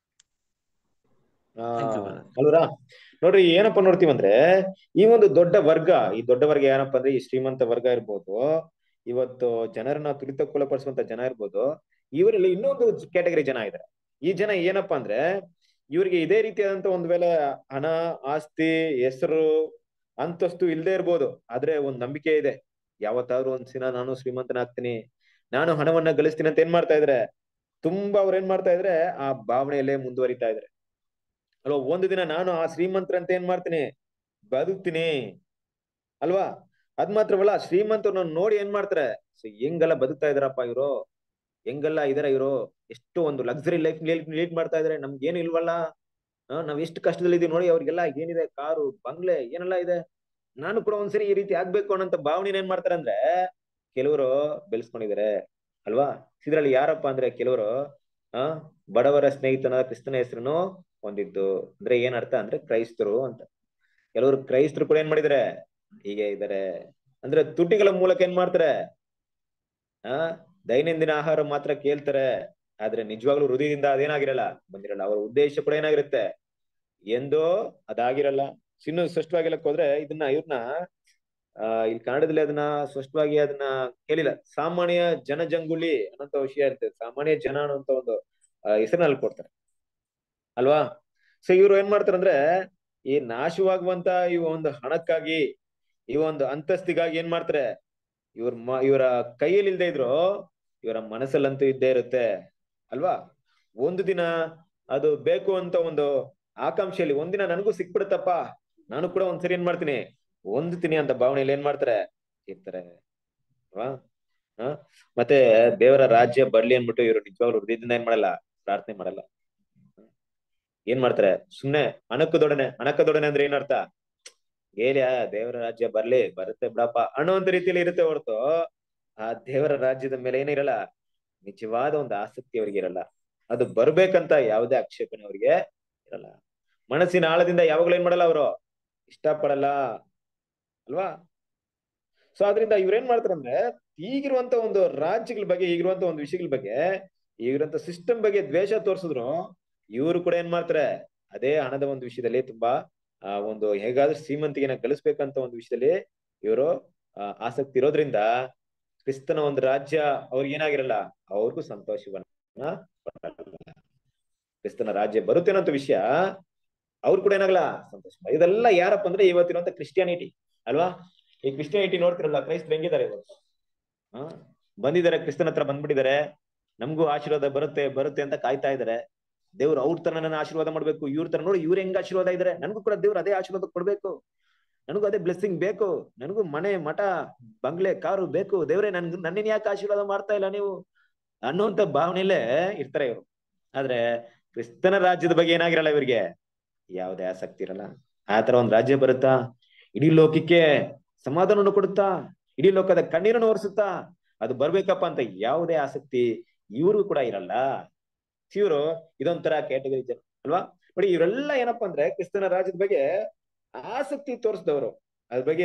ಆ, Thank you, brother. ಅಲ್ವರಾ ನೋಡ್ರಿ ಏನಪ್ಪಾ ನೋಡ್ತೀವಂದ್ರೆ ಈ ಒಂದು ದೊಡ್ಡ ವರ್ಗ ಈ ದೊಡ್ಡ ವರ್ಗ ಏನಪ್ಪಾ ಅಂದ್ರೆ ಈ ಶ್ರೀಮಂತ ವರ್ಗ ಇರ್ಬೋದು ಇವತ್ತು ಜನರನ್ನ ತುಳಿತಕ್ಕೊಳಪಡಿಸುವಂತ ಜನ ಇರ್ಬೋದು ಇವರಲ್ಲಿ ಇನ್ನೊಂದು ಕ್ಯಾಟಗರಿ ಜನ ಇದ್ದಾರೆ ಈ ಜನ ಏನಪ್ಪಾ ಅಂದ್ರೆ ಇವರಿಗೆ ಇದೇ ರೀತಿಯಾದಂತ ಒಂದ್ ವೇಳೆ ಹಣ ಆಸ್ತಿ ಹೆಸರು ಅಂತಸ್ತು ಇಲ್ಲದೆ ಇರ್ಬೋದು ಆದ್ರೆ ಒಂದ್ ನಂಬಿಕೆ ಇದೆ ಯಾವತ್ತಾದ್ರೂ ಒಂದ್ ದಿನ ನಾನು ಶ್ರೀಮಂತನಾಗ್ತೀನಿ ನಾನು ಹಣವನ್ನ ಗಳಿಸ್ತೀನಿ ಅಂತ ಏನ್ ಮಾಡ್ತಾ ಇದ್ರೆ ತುಂಬಾ ಅವ್ರ ಏನ್ ಮಾಡ್ತಾ ಇದ್ರೆ ಆ ಭಾವನೆಯಲ್ಲೇ ಮುಂದುವರಿತಾ ಇದ್ರೆ ಅಲ್ವಾ ಒಂದು ದಿನ ನಾನು ಆ ಶ್ರೀಮಂತರ ಅಂತ ಏನ್ ಮಾಡ್ತೀನಿ ಬದುಕ್ತೀನಿ ಅಲ್ವಾ ಅದ್ ಮಾತ್ರವಲ್ಲ ಶ್ರೀಮಂತರನ್ನ ನೋಡಿ ಏನ್ ಮಾಡ್ತಾರೆ ಸೊ ಹೆಂಗೆಲ್ಲ ಬದುಕ್ತಾ ಇದಾರಪ್ಪ ಇವರು ಹೆಂಗೆಲ್ಲ ಇದಾರ ಇವರು ಎಷ್ಟು ಒಂದು ಲಕ್ಸರಿ ಲೈಫ್ ಲೀಡ್ ಮಾಡ್ತಾ ಇದಾರೆ ನಮ್ಗೆ ಏನು ಇಲ್ವಲ್ಲ ಆ, ನಾವ್ ಎಷ್ಟು ಕಷ್ಟದಲ್ಲಿ ಇದೀವಿ ನೋಡಿ ಅವ್ರಿಗೆಲ್ಲ ಏನಿದೆ ಕಾರು ಬಂಗ್ಲೆ ಏನೆಲ್ಲ ಇದೆ ನಾನು ಕೂಡ ಒಂದ್ಸರಿ ಈ ರೀತಿ ಆಗ್ಬೇಕು ಅನ್ನೋಂತ ಭಾವನೆ ಏನ್ ಮಾಡ್ತಾರೆ ಅಂದ್ರೆ ಕೆಲವರು ಬೆಳೆಸ್ಕೊಂಡಿದ್ದಾರೆ ಅಲ್ವಾ ಇದ್ರಲ್ಲಿ ಯಾರಪ್ಪ ಅಂದ್ರೆ ಕೆಲವರು ಆ ಬಡವರ ಸ್ನೇಹಿತನಾದ ಕ್ರಿಸ್ತನ ಹೆಸರನ್ನು ಹೊಂದಿದ್ದು ಅಂದ್ರೆ ಏನ್ ಅರ್ಥ ಅಂದ್ರೆ ಕ್ರೈಸ್ತರು ಅಂತ ಕೆಲವರು ಕ್ರೈಸ್ತರು ಕೂಡ ಏನ್ ಮಾಡಿದಾರೆ ಹೀಗೆ ಇದಾರೆ ಅಂದ್ರೆ ತುಟಿಗಳ ಮೂಲಕ ಏನ್ ಮಾಡ್ತಾರೆ ಆ ದೈನಂದಿನ ಆಹಾರ ಮಾತ್ರ ಕೇಳ್ತಾರೆ ಆದ್ರೆ ನಿಜವಾಗ್ಲೂ ಹೃದಯದಿಂದ ಅದೇನಾಗಿರಲ್ಲ ಬಂದಿರಲ್ಲ ಅವರ ಉದ್ದೇಶ ಕೂಡ ಏನಾಗಿರುತ್ತೆ ಎಂದೋ ಅದಾಗಿರಲ್ಲ ಇನ್ನು ಸ್ಪಷ್ಟವಾಗಿ ಹೇಳಕ್ ಹೋದ್ರೆ ಇದನ್ನ ಇವ್ರನ್ನ ಆ ಇಲ್ಲಿ ಕನ್ನಡದಲ್ಲಿ ಅದನ್ನ ಸ್ಪಷ್ಟವಾಗಿ ಅದನ್ನ ಕೇಳಿಲ್ಲ ಸಾಮಾನ್ಯ ಜನಜಂಗುಳಿ ಅನ್ನೋಂತ ವಿಷಯ ಇರ್ತದೆ ಸಾಮಾನ್ಯ ಜನ ಅನ್ನೋಂತ ಒಂದು ಹೆಸರಿನಲ್ಲಿ ಕೊಡ್ತಾರೆ ಅಲ್ವಾ ಸೊ ಇವ್ರು ಏನ್ ಮಾಡ್ತಾರೆ ಅಂದ್ರೆ ಈ ನಾಶವಾಗುವಂತ ಈ ಒಂದು ಹಣಕ್ಕಾಗಿ ಈ ಒಂದು ಅಂತಸ್ತಿಗಾಗಿ ಏನ್ ಮಾಡ್ತಾರೆ ಇವ್ರ ಮ ಇವರ ಕೈಯಲ್ಲಿ ಇಲ್ದೇ ಇದ್ರು ಇವರ ಮನಸ್ಸಲ್ಲಂತೂ ಇದ್ದೇ ಇರುತ್ತೆ ಅಲ್ವಾ ಒಂದು ದಿನ ಅದು ಬೇಕು ಅಂತ ಒಂದು ಆಕಾಂಕ್ಷೆಯಲ್ಲಿ ಒಂದಿನ ನನಗೂ ಸಿಕ್ಬಿಡುತ್ತಪ್ಪ ನಾನು ಕೂಡ ಒಂದ್ಸರಿ ಏನ್ ಮಾಡ್ತೀನಿ ಹೊಂದ್ತೀನಿ ಅಂತ ಭಾವನೆಯಲ್ಲಿ ಏನ್ ಮಾಡ್ತಾರೆ ಇರ್ತಾರೆ ಅಲ್ವಾ ಹ ಮತ್ತೆ ದೇವರ ರಾಜ್ಯ ಬರ್ಲಿ ಅನ್ಬಿಟ್ಟು ಇವರು ನಿಜವಾಗ್ಲೂ ಹೃದಯದಿಂದ ಏನ್ ಮಾಡಲ್ಲ ಪ್ರಾರ್ಥನೆ ಮಾಡಲ್ಲ ಏನ್ ಮಾಡ್ತಾರೆ ಸುಮ್ನೆ ಅಣಕದೊಡನೆ ಅಣಕದೊಡನೆ ಅಂದ್ರೆ ಏನರ್ಥ ಏಲಿಯ ದೇವರ ರಾಜ್ಯ ಬರ್ಲಿ ಬರುತ್ತೆ ಬಿಡಪ್ಪ ಅನ್ನುವಂತ ರೀತಿಯಲ್ಲಿ ಇರುತ್ತೆ ಹೊರತು ಆ ದೇವರ ರಾಜ್ಯದ ಮೇಲೆ ಏನಿರಲ್ಲ ನಿಜವಾದ ಒಂದು ಆಸಕ್ತಿ ಅವ್ರಿಗೆ ಇರಲ್ಲ ಅದು ಬರ್ಬೇಕಂತ ಯಾವುದೇ ಆಕ್ಷೇಪಣೆ ಅವ್ರಿಗೆ ಇರಲ್ಲ ಮನಸ್ಸಿನ ಆಳದಿಂದ ಯಾವಾಗ್ಲೂ ಏನ್ ಮಾಡಲ್ಲ ಅವರು ಇಷ್ಟಪಡಲ್ಲ ಅಲ್ವಾ ಸೊ ಆದ್ರಿಂದ ಇವ್ರೇನ್ ಮಾಡ್ತಾರೆ ಅಂದ್ರೆ ಈಗಿರುವಂತ ಒಂದು ರಾಜ್ಯಗಳ ಬಗ್ಗೆ ಈಗಿರುವಂತ ಒಂದು ವಿಷಯಗಳ ಬಗ್ಗೆ ಈಗಿರುವಂತ ಸಿಸ್ಟಮ್ ಬಗ್ಗೆ ದ್ವೇಷ ತೋರಿಸಿದ್ರು ಇವರು ಕೂಡ ಏನ್ ಮಾಡ್ತಾರೆ ಅದೇ ಹಣದ ಒಂದು ವಿಷಯದಲ್ಲಿ ತುಂಬಾ ಆ ಒಂದು ಹೇಗಾದ್ರೂ ಶ್ರೀಮಂತಿಗೆನ ಗಳಿಸ್ಬೇಕಂತ ಒಂದು ವಿಷಯದಲ್ಲಿ ಇವರು ಆಸಕ್ತಿ ಇರೋದ್ರಿಂದ ಕ್ರಿಸ್ತನ ಒಂದು ರಾಜ್ಯ ಅವ್ರಿಗೆ ಏನಾಗಿರಲ್ಲ ಅವ್ರಿಗೂ ಸಂತೋಷವನ್ನ ಪಡಲ್ಲ. ಕ್ರಿಸ್ತನ ರಾಜ್ಯ ಬರುತ್ತೆ ಅನ್ನೋ ವಿಷಯ ಅವ್ರು ಕೂಡ ಏನಾಗಲ್ಲ ಸಂತೋಷ ಇದೆಲ್ಲ ಯಾರಪ್ಪ ಅಂದ್ರೆ ಇವತ್ತಿರುವಂತ ಕ್ರಿಸ್ಟಿಯಾನಿಟಿ ಅಲ್ವಾ ಈ ಕ್ರಿಸ್ಟಿಯಾನಿಟಿ ನೋಡ್ತಿರಲ್ಲ ಕ್ರೈಸ್ತರು ಹೆಂಗಿದ್ದಾರೆ ಇವತ್ತು ಹಾ ಬಂದಿದ್ದಾರೆ ಕ್ರಿಸ್ತನ ಹತ್ರ ಬಂದ್ಬಿಟ್ಟಿದ್ದಾರೆ ನಮಗೂ ಆಶೀರ್ವಾದ ಬರುತ್ತೆ ಬರುತ್ತೆ ಅಂತ ಕಾಯ್ತಾ ಇದಾರೆ ದೇವ್ರು ಅವ್ರ ತರ ನನ್ನ ಆಶೀರ್ವಾದ ಮಾಡ್ಬೇಕು ಇವ್ರ ತರ ನೋಡಿ ಇವ್ರ ಹೆಂಗ್ ಆಶೀರ್ವಾದ ಇದಾರೆ ನನಗೂ ಕೂಡ ದೇವ್ರು ಅದೇ ಆಶೀರ್ವಾದ ಕೊಡ್ಬೇಕು ನನಗೂ ಅದೇ ಬ್ಲೆಸ್ಸಿಂಗ್ ಬೇಕು ನನಗೂ ಮನೆ ಮಠ ಬಂಗ್ಲೆ ಕಾರು ಬೇಕು ದೇವ್ರೆ ನನ್ ನನ್ನೇನ್ ಯಾಕೆ ಆಶೀರ್ವಾದ ಮಾಡ್ತಾ ಇಲ್ಲ ನೀವು ಅನ್ನುವಂತ ಭಾವನೆಯಲ್ಲೇ ಇರ್ತಾರೆ ಇವರು ಆದ್ರೆ ಕ್ರಿಸ್ತನ ರಾಜ್ಯದ ಬಗ್ಗೆ ಏನಾಗಿರಲ್ಲ ಇವರಿಗೆ ಯಾವುದೇ ಆಸಕ್ತಿ ಇರಲ್ಲ ಆ ತರ ಒಂದ್ ರಾಜ್ಯ ಬರುತ್ತಾ ಇಡೀ ಲೋಕಕ್ಕೆ ಸಮಾಧಾನವನ್ನು ಕೊಡುತ್ತಾ ಇಡೀ ಲೋಕದ ಕಣ್ಣೀರನ್ನು ಒರೆಸುತ್ತಾ ಅದು ಬರ್ಬೇಕಪ್ಪ ಅಂತ ಯಾವುದೇ ಆಸಕ್ತಿ ಇವ್ರಿಗೂ ಕೂಡ ಇರಲ್ಲ ಇವರು ಇದೊಂಥರ ಕ್ಯಾಟಗರಿ ಜನ ಅಲ್ವಾ ನೋಡಿ ಇವರೆಲ್ಲ ಏನಪ್ಪಾ ಅಂದ್ರೆ ಕ್ರಿಸ್ತನ ರಾಜ್ಯದ ಬಗ್ಗೆ ಆಸಕ್ತಿ ತೋರಿಸಿದವರು ಅದ್ರ ಬಗ್ಗೆ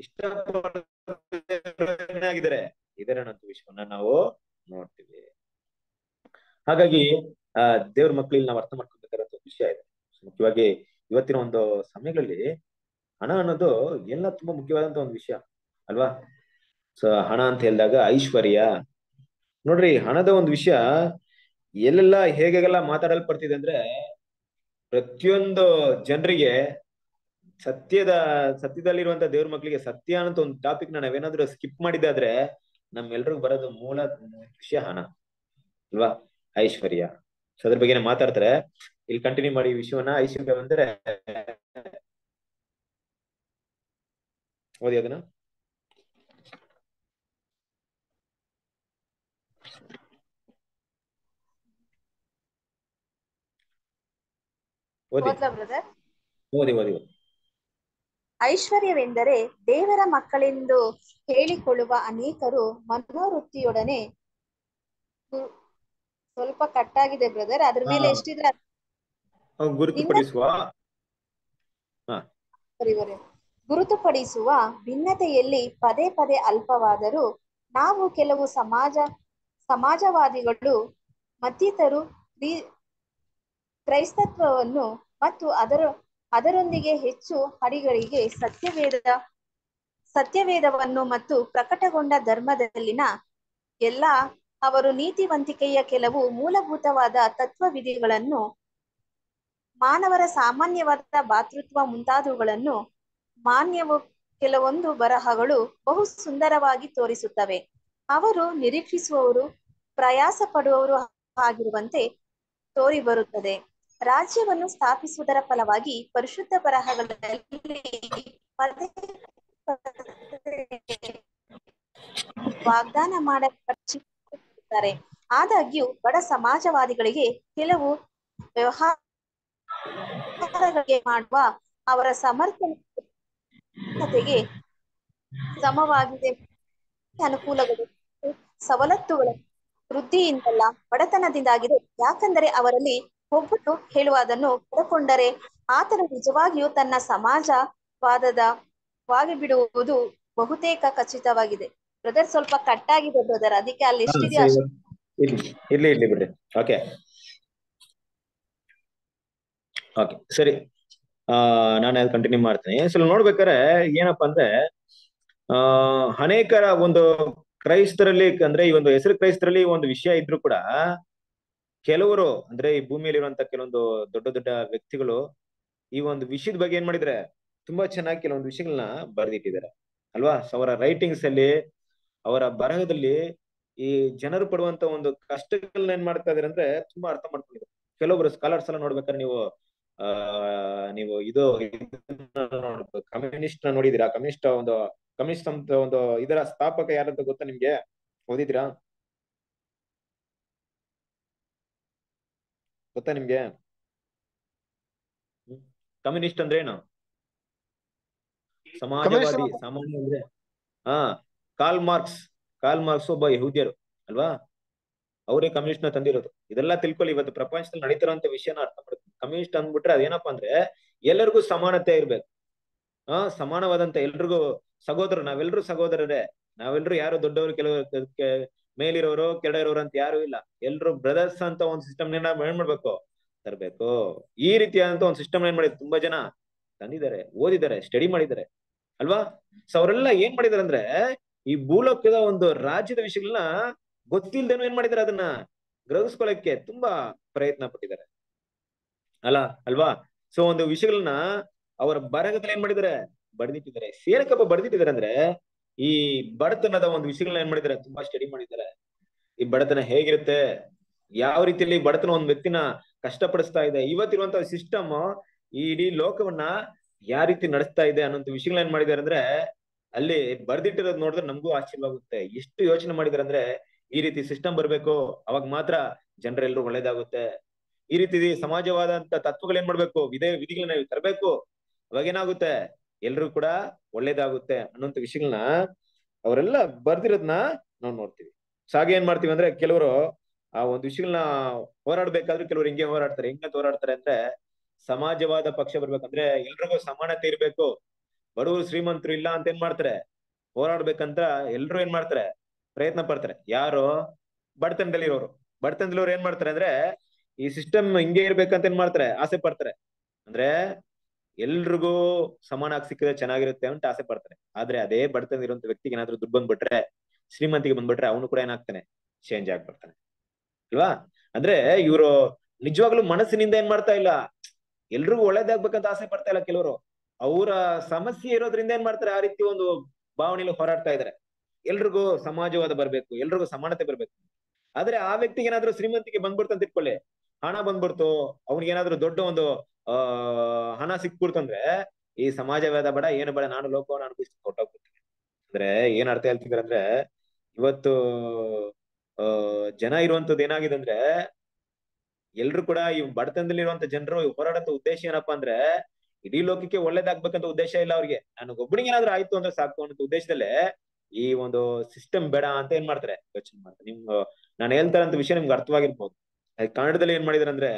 ಇಷ್ಟಪಟ್ಟಿದ್ದಾರೆ ಇದರ ವಿಷಯವನ್ನ ನಾವು ನೋಡ್ತೀವಿ ಹಾಗಾಗಿ ಆ ದೇವ್ರ ಮಕ್ಳಿಗೆ ನಾವು ಅರ್ಥ ಮಾಡ್ಕೊಬೇಕಾದಂತ ವಿಷಯ ಇದೆ ಮುಖ್ಯವಾಗಿ ಇವತ್ತಿನ ಒಂದು ಸಮಯಗಳಲ್ಲಿ ಹಣ ಅನ್ನೋದು ಎಲ್ಲ ತುಂಬಾ ಮುಖ್ಯವಾದಂತ ಒಂದು ವಿಷಯ ಅಲ್ವಾ ಸೊ ಹಣ ಅಂತ ಹೇಳಿದಾಗ ಐಶ್ವರ್ಯ ನೋಡ್ರಿ ಹಣದ ಒಂದು ವಿಷಯ ಎಲ್ಲೆಲ್ಲ ಹೇಗೆಲ್ಲ ಮಾತಾಡಲ್ಪಡ್ತಿದೆ ಅಂದ್ರೆ ಪ್ರತಿಯೊಂದು ಜನರಿಗೆ ಸತ್ಯದ ಸತ್ಯದಲ್ಲಿರುವಂತ ದೇವ್ರ ಮಕ್ಕಳಿಗೆ ಸತ್ಯ ಅಂತ ಒಂದು ಟಾಪಿಕ್ ನ ನಾವೇನಾದ್ರೂ ಸ್ಕಿಪ್ ಮಾಡಿದಾದ್ರೆ ನಮ್ಮೆಲ್ರಿಗೂ ಬರೋದು ಮೂಲ ವಿಷಯ ಹಣ ಅಲ್ವಾ ಐಶ್ವರ್ಯ ಸೊ ಅದ್ರ ಬಗ್ಗೆ ಮಾತಾಡ್ತಾರೆ ಇಲ್ಲಿ ಕಂಟಿನ್ಯೂ ಮಾಡಿ ಈ ವಿಷಯವನ್ನ ಐಶ್ವರ್ಯ ಅಂದ್ರೆ ಓದಿ ಅದನ್ನ ಓದಿ ಓದ್ಲಾ ಬ್ರದರ್ ಓದಿ ಓದಿ ಓದಿ ಐಶ್ವರ್ಯವೆಂದರೆ ದೇವರ ಮಕ್ಕಳೆಂದು ಹೇಳಿಕೊಳ್ಳುವ ಅನೇಕರು ಮನೋವೃತ್ತಿಯೊಡನೆ ಗು- ಸ್ವಲ್ಪ ಕಟ್ಟಾಗಿದೆ ಬ್ರದರ್ ಅದ್ರ ಮೇಲೆ ಹಾ. ಎಷ್ಟಿದ್ರೆ ಅದ್ ಅವ್ನ್ ಗುರುತುಪಡಿಸುವ ಬರಿ ಬರಿ. ಗುರುತುಪಡಿಸುವ ಭಿನ್ನತೆಯಲ್ಲಿ ಪದೇ ಪದೇ ಅಲ್ಪವಾದರೂ ನಾವು ಕೆಲವು ಸಮಾಜ ಸಮಾಜವಾದಿಗಳು ಮತ್ತಿತರು ಕ್ರಿ- ಕ್ರೈಸ್ತತ್ವವನ್ನು ಮತ್ತು ಅದರ ಅದರೊಂದಿಗೆ ಹೆಚ್ಚು ಹಡಿಗಳಿಗೆ ಸತ್ಯವೇದ ಸತ್ಯವೇದವನ್ನು ಮತ್ತು ಪ್ರಕಟಗೊಂಡ ಧರ್ಮದಲ್ಲಿನ ಎಲ್ಲ ಅವರು ನೀತಿವಂತಿಕೆಯ ಕೆಲವು ಮೂಲಭೂತವಾದ ತತ್ವವಿಧಿಗಳನ್ನು ಮಾನವರ ಸಾಮಾನ್ಯವಾದ ಭಾತೃತ್ವ ಮುಂತಾದವುಗಳನ್ನು ಮಾನ್ಯವು ಕೆಲವೊಂದು ಬರಹಗಳು ಬಹು ಸುಂದರವಾಗಿ ತೋರಿಸುತ್ತವೆ ಅವರು ನಿರೀಕ್ಷಿಸುವವರು ಪ್ರಯಾಸ ಪಡುವವರು ಆಗಿರುವಂತೆ ತೋರಿ ಬರುತ್ತದೆ ರಾಜ್ಯವನ್ನು ಸ್ಥಾಪಿಸುವುದರ ಫಲವಾಗಿ ಪರಿಶುದ್ಧ ಬರಹಗಳಲ್ಲಿ ಪದೇ ಪದೇ ವಾಗ್ದಾನ ಮಾಡಲ್ಪಟ್ಟಿದ್ದಾರೆ ಆದಾಗ್ಯೂ ಬಡ ಸಮಾಜವಾದಿಗಳಿಗೆ ಕೆಲವು ವ್ಯವಹಾರಗಳಿಗೆ ಮಾಡುವ ಅವರ ಸಮರ್ಥತೆಗೆ ಸಮವಾಗಿದೆ ಅನುಕೂಲಗಳು ಸವಲತ್ತುಗಳ ವೃದ್ಧಿಯಿಂದಲ್ಲ ಬಡತನದಿಂದಾಗಿದೆ ಯಾಕಂದರೆ ಅವರಲ್ಲಿ ಒಬ್ಬನು ಹೇಳುವುದನ್ನು ಪಡೆಕೊಂಡರೆ ಆತನು ನಿಜವಾಗಿಯೂ ತನ್ನ ಸಮಾಜವಾದದ ವಾಗಿ ಬಿಡುವುದು ಬಹುತೇಕ ಖಚಿತವಾಗಿದೆ ಬ್ರದರ್ ಸ್ವಲ್ಪ ಕಟ್ಟಾಗಿದೆ ಬ್ರದರ್ ಅದಕ್ಕೆ ಅಲ್ಲಿ ಹಾ, ಎಷ್ಟಿದೆಯೋ ಸರಿ. ಅಷ್ಟು ಇರ್ಲಿ ಇರ್ಲಿ ಇರ್ಲಿ ಬಿಡ್ರಿ ಓಕೆ ಓಕೆ ಸರಿ ಆ ನಾನು ಅದು ಕಂಟಿನ್ಯೂ ಮಾಡ್ತೀನಿ ಸ್ವಲ್ಪ ನೋಡ್ಬೇಕಾರೆ ಏನಪ್ಪಾ ಅಂದ್ರೆ ಆ ಅನೇಕರ ಒಂದು ಕ್ರೈಸ್ತರಲ್ಲಿ ಅಂದ್ರೆ ಈ ಒಂದು ಹೆಸರು ಕ್ರೈಸ್ತರಲ್ಲಿ ಒಂದು ವಿಷಯ ಇದ್ರು ಕೂಡ ಕೆಲವರು ಅಂದ್ರೆ ಈ ಭೂಮಿಯಲ್ಲಿರುವಂತ ಕೆಲವೊಂದು ದೊಡ್ಡ ದೊಡ್ಡ ವ್ಯಕ್ತಿಗಳು ಈ ಒಂದು ವಿಷಯದ ಬಗ್ಗೆ ಏನ್ ಮಾಡಿದ್ರೆ ತುಂಬಾ ಚೆನ್ನಾಗಿ ಕೆಲವೊಂದು ವಿಷಯಗಳನ್ನ ಬರೆದಿಟ್ಟಿದ್ದಾರೆ ಅಲ್ವಾ ಸೊ ಅವರ ರೈಟಿಂಗ್ಸ್ ಅಲ್ಲಿ ಅವರ ಬರಹದಲ್ಲಿ ಈ ಜನರು ಪಡುವಂತ ಒಂದು ಕಷ್ಟಗಳನ್ನ ಏನ್ ಮಾಡ್ತಾ ಇದಾರೆ ಅಂದ್ರೆ ತುಂಬಾ ಅರ್ಥ ಮಾಡ್ಕೊಂಡಿದ್ದಾರೆ ಕೆಲವೊಬ್ರು ಸ್ಕಾಲರ್ಸ್ ಎಲ್ಲ ನೋಡ್ಬೇಕಾದ್ರೆ ನೀವು ಆ ನೀವು ಇದು ಕಮ್ಯುನಿಸ್ಟ್ ನೋಡಿದೀರಾ ಕಮ್ಯುನಿಸ್ಟ್ ಒಂದು ಕಮ್ಯುನಿಸ್ಟ್ ಅಂತ ಒಂದು ಇದರ ಸ್ಥಾಪಕ ಯಾರಂತ ಗೊತ್ತಾ ನಿಮ್ಗೆ ಓದಿದ್ರಾ ಗೊತ್ತಾ ನಿಮ್ಗೆ ಕಮ್ಯುನಿಸ್ಟ್ ಅಂದ್ರೆ ಏನು ಸಮಾಜವಾದಿ ಸಾಮಾನ್ಯ ಅಂದ್ರೆ ಹಾ ಕಾಲ್ ಮಾರ್ಕ್ಸ್ ಕಾಲ್ ಮಾರ್ಕ್ಸ್ ಒಬ್ಬ ಯಹೂದ್ಯರು ಅಲ್ವಾ ಅವರೇ ಕಮ್ಯುನಿಸ್ಟ್ ನ ತಂದಿರೋದು ಇದೆಲ್ಲ ತಿಳ್ಕೊಳ್ಳಿ ಇವತ್ತು ಪ್ರಪಂಚದಲ್ಲಿ ನಡೀತಿರೋಂತ ವಿಷಯನ ಅರ್ಥ ಮಾಡ್ಕೊಂಡು ಕಮ್ಯುನಿಸ್ಟ್ ಅಂದ್ಬಿಟ್ರೆ ಅದೇನಪ್ಪಾ ಅಂದ್ರೆ ಎಲ್ಲರಿಗೂ ಸಮಾನತೆ ಇರ್ಬೇಕು ಆ ಸಮಾನವಾದಂತ ಎಲ್ರಿಗೂ ಸಹೋದರ ನಾವೆಲ್ಲರೂ ಸಹೋದರರೇ ನಾವೆಲ್ಲರೂ ಯಾರು ದೊಡ್ಡವರು ಕೆಲವರು ಮೇಲಿರೋರು ಕೆಳಗಿರೋರು ಅಂತ ಯಾರು ಇಲ್ಲ ಎಲ್ರು ಬ್ರದರ್ಸ್ ಅಂತ ಒಂದ್ ಸಿಸ್ಟಮ್ ನಾವ್ ಏನ್ ಮಾಡ್ಬೇಕು ತರ್ಬೇಕು ಈ ರೀತಿಯಾದಂತ ಒಂದ್ ಸಿಸ್ಟಮ್ ಏನ್ ಮಾಡಿದ್ರು ತುಂಬಾ ಜನ ತಂದಿದ್ದಾರೆ ಓದಿದ್ದಾರೆ ಸ್ಟಡಿ ಮಾಡಿದ್ದಾರೆ ಅಲ್ವಾ ಸೊ ಅವರೆಲ್ಲ ಏನ್ ಮಾಡಿದಾರೆ ಅಂದ್ರೆ ಈ ಭೂಲೋಕದ ಒಂದು ರಾಜ್ಯದ ವಿಷಯಗಳನ್ನ ಗೊತ್ತಿಲ್ದೇನು ಏನ್ ಮಾಡಿದಾರೆ ಅದನ್ನ ಗ್ರಹಿಸ್ಕೊಳ್ಳಕ್ಕೆ ತುಂಬಾ ಪ್ರಯತ್ನ ಪಟ್ಟಿದ್ದಾರೆ ಅಲ್ಲ ಅಲ್ವಾ ಸೊ ಒಂದು ವಿಷಯಗಳನ್ನ ಅವರ ಬರಹದಲ್ಲಿ ಏನ್ ಮಾಡಿದ್ದಾರೆ ಬಡ್ದಿಟ್ಟಿದ್ದಾರೆ ಸೇನಕಪ್ಪ ಬಡ್ದಿಟ್ಟಿದ್ದಾರೆ ಅಂದ್ರೆ ಈ ಬಡತನದ ಒಂದು ವಿಷಯಗಳನ್ನ ಏನ್ ಮಾಡಿದ್ದಾರೆ ತುಂಬಾ ಸ್ಟಡಿ ಮಾಡಿದ್ದಾರೆ ಈ ಬಡತನ ಹೇಗಿರುತ್ತೆ ಯಾವ ರೀತಿಯಲ್ಲಿ ಬಡತನ ಒಂದ್ ವ್ಯಕ್ತಿನ ಕಷ್ಟಪಡಿಸ್ತಾ ಇದೆ ಇವತ್ತಿರುವಂತ ಸಿಸ್ಟಮ್ ಈ ಇಡೀ ಲೋಕವನ್ನ ಯಾವ ರೀತಿ ನಡೆಸ್ತಾ ಇದೆ ಅನ್ನೋಂತ ವಿಷಯಗಳನ್ನ ಏನ್ ಮಾಡಿದ್ದಾರೆ ಅಂದ್ರೆ ಅಲ್ಲಿ ಬರ್ದಿಟ್ಟಿರೋದು ನೋಡಿದ್ರೆ ನಮಗೂ ಆಶ್ಚರ್ಯವಾಗುತ್ತೆ ಎಷ್ಟು ಯೋಚನೆ ಮಾಡಿದಾರೆ ಅಂದ್ರೆ ಈ ರೀತಿ ಸಿಸ್ಟಮ್ ಬರ್ಬೇಕು ಅವಾಗ ಮಾತ್ರ ಜನರೆಲ್ಲರೂ ಒಳ್ಳೇದಾಗುತ್ತೆ ಈ ರೀತಿ ಸಮಾಜವಾದಂತ ತತ್ವಗಳು ಏನ್ ಮಾಡ್ಬೇಕು ವಿಧಿ ವಿಧಿಗಳನ್ನ ತರಬೇಕು ಅವಾಗ ಏನಾಗುತ್ತೆ ಎಲ್ರು ಕೂಡ ಒಳ್ಳೇದಾಗುತ್ತೆ ಅನ್ನೋಂತ ವಿಷಯಗಳನ್ನ ಅವರೆಲ್ಲ ಬರ್ದಿರೋದ್ನ ನಾವು ನೋಡ್ತೀವಿ ಸೊ ಹಾಗೆ ಏನ್ ಮಾಡ್ತೀವಿ ಅಂದ್ರೆ ಕೆಲವರು ಆ ಒಂದು ವಿಷಯಗಳನ್ನ ಹೋರಾಡ್ಬೇಕಾದ್ರೆ ಕೆಲವರು ಹಿಂಗೆ ಹೋರಾಡ್ತಾರೆ ಹೆಂಗಂತ ಹೋರಾಡ್ತಾರೆ ಅಂದ್ರೆ ಸಮಾಜವಾದ ಪಕ್ಷ ಬರ್ಬೇಕಂದ್ರೆ ಎಲ್ರಿಗೂ ಸಮಾನತೆ ಇರ್ಬೇಕು ಬಡವರು ಶ್ರೀಮಂತರು ಇಲ್ಲ ಅಂತ ಏನ್ ಮಾಡ್ತಾರೆ ಹೋರಾಡ್ಬೇಕಂತ ಎಲ್ರು ಏನ್ ಮಾಡ್ತಾರೆ ಪ್ರಯತ್ನ ಪಡ್ತಾರೆ ಯಾರು ಬಡತನದಲ್ಲಿರೋರು ಬಡತನದಲ್ಲಿರೋರು ಏನ್ ಮಾಡ್ತಾರೆ ಅಂದ್ರೆ ಈ ಸಿಸ್ಟಮ್ ಹಿಂಗೆ ಇರ್ಬೇಕಂತ ಏನ್ ಮಾಡ್ತಾರೆ ಆಸೆ ಪಡ್ತಾರೆ ಅಂದ್ರೆ ಎಲ್ರಿಗೂ ಸಮಾನ ಆಗಿ ಸಿಕ್ಕಿದ್ರೆ ಚೆನ್ನಾಗಿರುತ್ತೆ ಅಂತ ಆಸೆ ಪಡ್ತಾರೆ ಆದ್ರೆ ಅದೇ ಬಡತನ ಇರುವಂತ ವ್ಯಕ್ತಿಗೆ ಏನಾದ್ರೂ ದುಡ್ಡು ಬಂದ್ಬಿಟ್ರೆ ಶ್ರೀಮಂತಿಗೆ ಬಂದ್ಬಿಟ್ರೆ ಅವನು ಕೂಡ ಏನಾಗ್ತಾನೆ ಚೇಂಜ್ ಆಗ್ಬಿಡ್ತಾನೆ ಅಲ್ವಾ ಅಂದ್ರೆ ಇವರು ನಿಜವಾಗ್ಲೂ ಮನಸ್ಸಿನಿಂದ ಏನ್ ಮಾಡ್ತಾ ಇಲ್ಲ ಎಲ್ರಿಗೂ ಒಳ್ಳೇದಾಗ್ಬೇಕಂತ ಆಸೆ ಪಡ್ತಾ ಇಲ್ಲ ಕೆಲವರು ಅವರ ಸಮಸ್ಯೆ ಇರೋದ್ರಿಂದ ಏನ್ ಮಾಡ್ತಾರೆ ಆ ರೀತಿ ಒಂದು ಭಾವನೆಯಲ್ಲಿ ಹೋರಾಡ್ತಾ ಇದಾರೆ ಎಲ್ರಿಗೂ ಸಮಾಜವಾದ ಬರ್ಬೇಕು ಎಲ್ರಿಗೂ ಸಮಾನತೆ ಬರ್ಬೇಕು ಆದ್ರೆ ಆ ವ್ಯಕ್ತಿಗೆ ಏನಾದ್ರೂ ಶ್ರೀಮಂತಿಗೆ ಬಂದ್ಬಿಡ್ತು ಅಂತ ಇಟ್ಕೊಳ್ಳಿ ಹಣ ಬಂದ್ಬಿಡ್ತು ಅವ್ನಿಗೆ ಏನಾದ್ರೂ ದೊಡ್ಡ ಒಂದು ಆ ಹಣ ಸಿಕ್ಬಿಡ್ತು ಅಂದ್ರೆ ಈ ಸಮಾಜವಾದ ಬೇಡ ಏನು ಬೇಡ ನಾನು ಲೋಕವನ್ನು ಅನುಭವಿಸಿ ಹೊಟ್ಟೋಗ್ಬಿಡ್ತೀನಿ ಅಂದ್ರೆ ಏನ್ ಅರ್ಥ ಹೇಳ್ತಿದಾರೆ ಅಂದ್ರೆ ಇವತ್ತು ಆ ಜನ ಇರುವಂತದ್ದು ಏನಾಗಿದೆ ಅಂದ್ರೆ ಎಲ್ರು ಕೂಡ ಈ ಬಡತನದಲ್ಲಿ ಇರುವಂತ ಜನರು ಹೋರಾಡಂತ ಉದ್ದೇಶ ಏನಪ್ಪಾ ಅಂದ್ರೆ ಇಡೀ ಲೋಕಕ್ಕೆ ಒಳ್ಳೇದಾಗ್ಬೇಕಂತ ಉದ್ದೇಶ ಇಲ್ಲ ಅವ್ರಿಗೆ ನನಗೆ ಒಬ್ಬನಿಗೆ ಏನಾದ್ರೂ ಆಯ್ತು ಅಂದ್ರೆ ಸಾಕು ಅನ್ನೋ ಉದ್ದೇಶದಲ್ಲೇ ಈ ಒಂದು ಸಿಸ್ಟಮ್ ಬೇಡ ಅಂತ ಏನ್ ಮಾಡ್ತಾರೆ ಯೋಚನೆ ಮಾಡ್ತಾರೆ ನಿಮ್ ನಾನು ಹೇಳ್ತಾರಂತ ವಿಷಯ ನಿಮ್ಗೆ ಅರ್ಥವಾಗಿರ್ಬೋದು ಕನ್ನಡದಲ್ಲಿ ಏನ್ ಮಾಡಿದಾರೆ ಅಂದ್ರೆ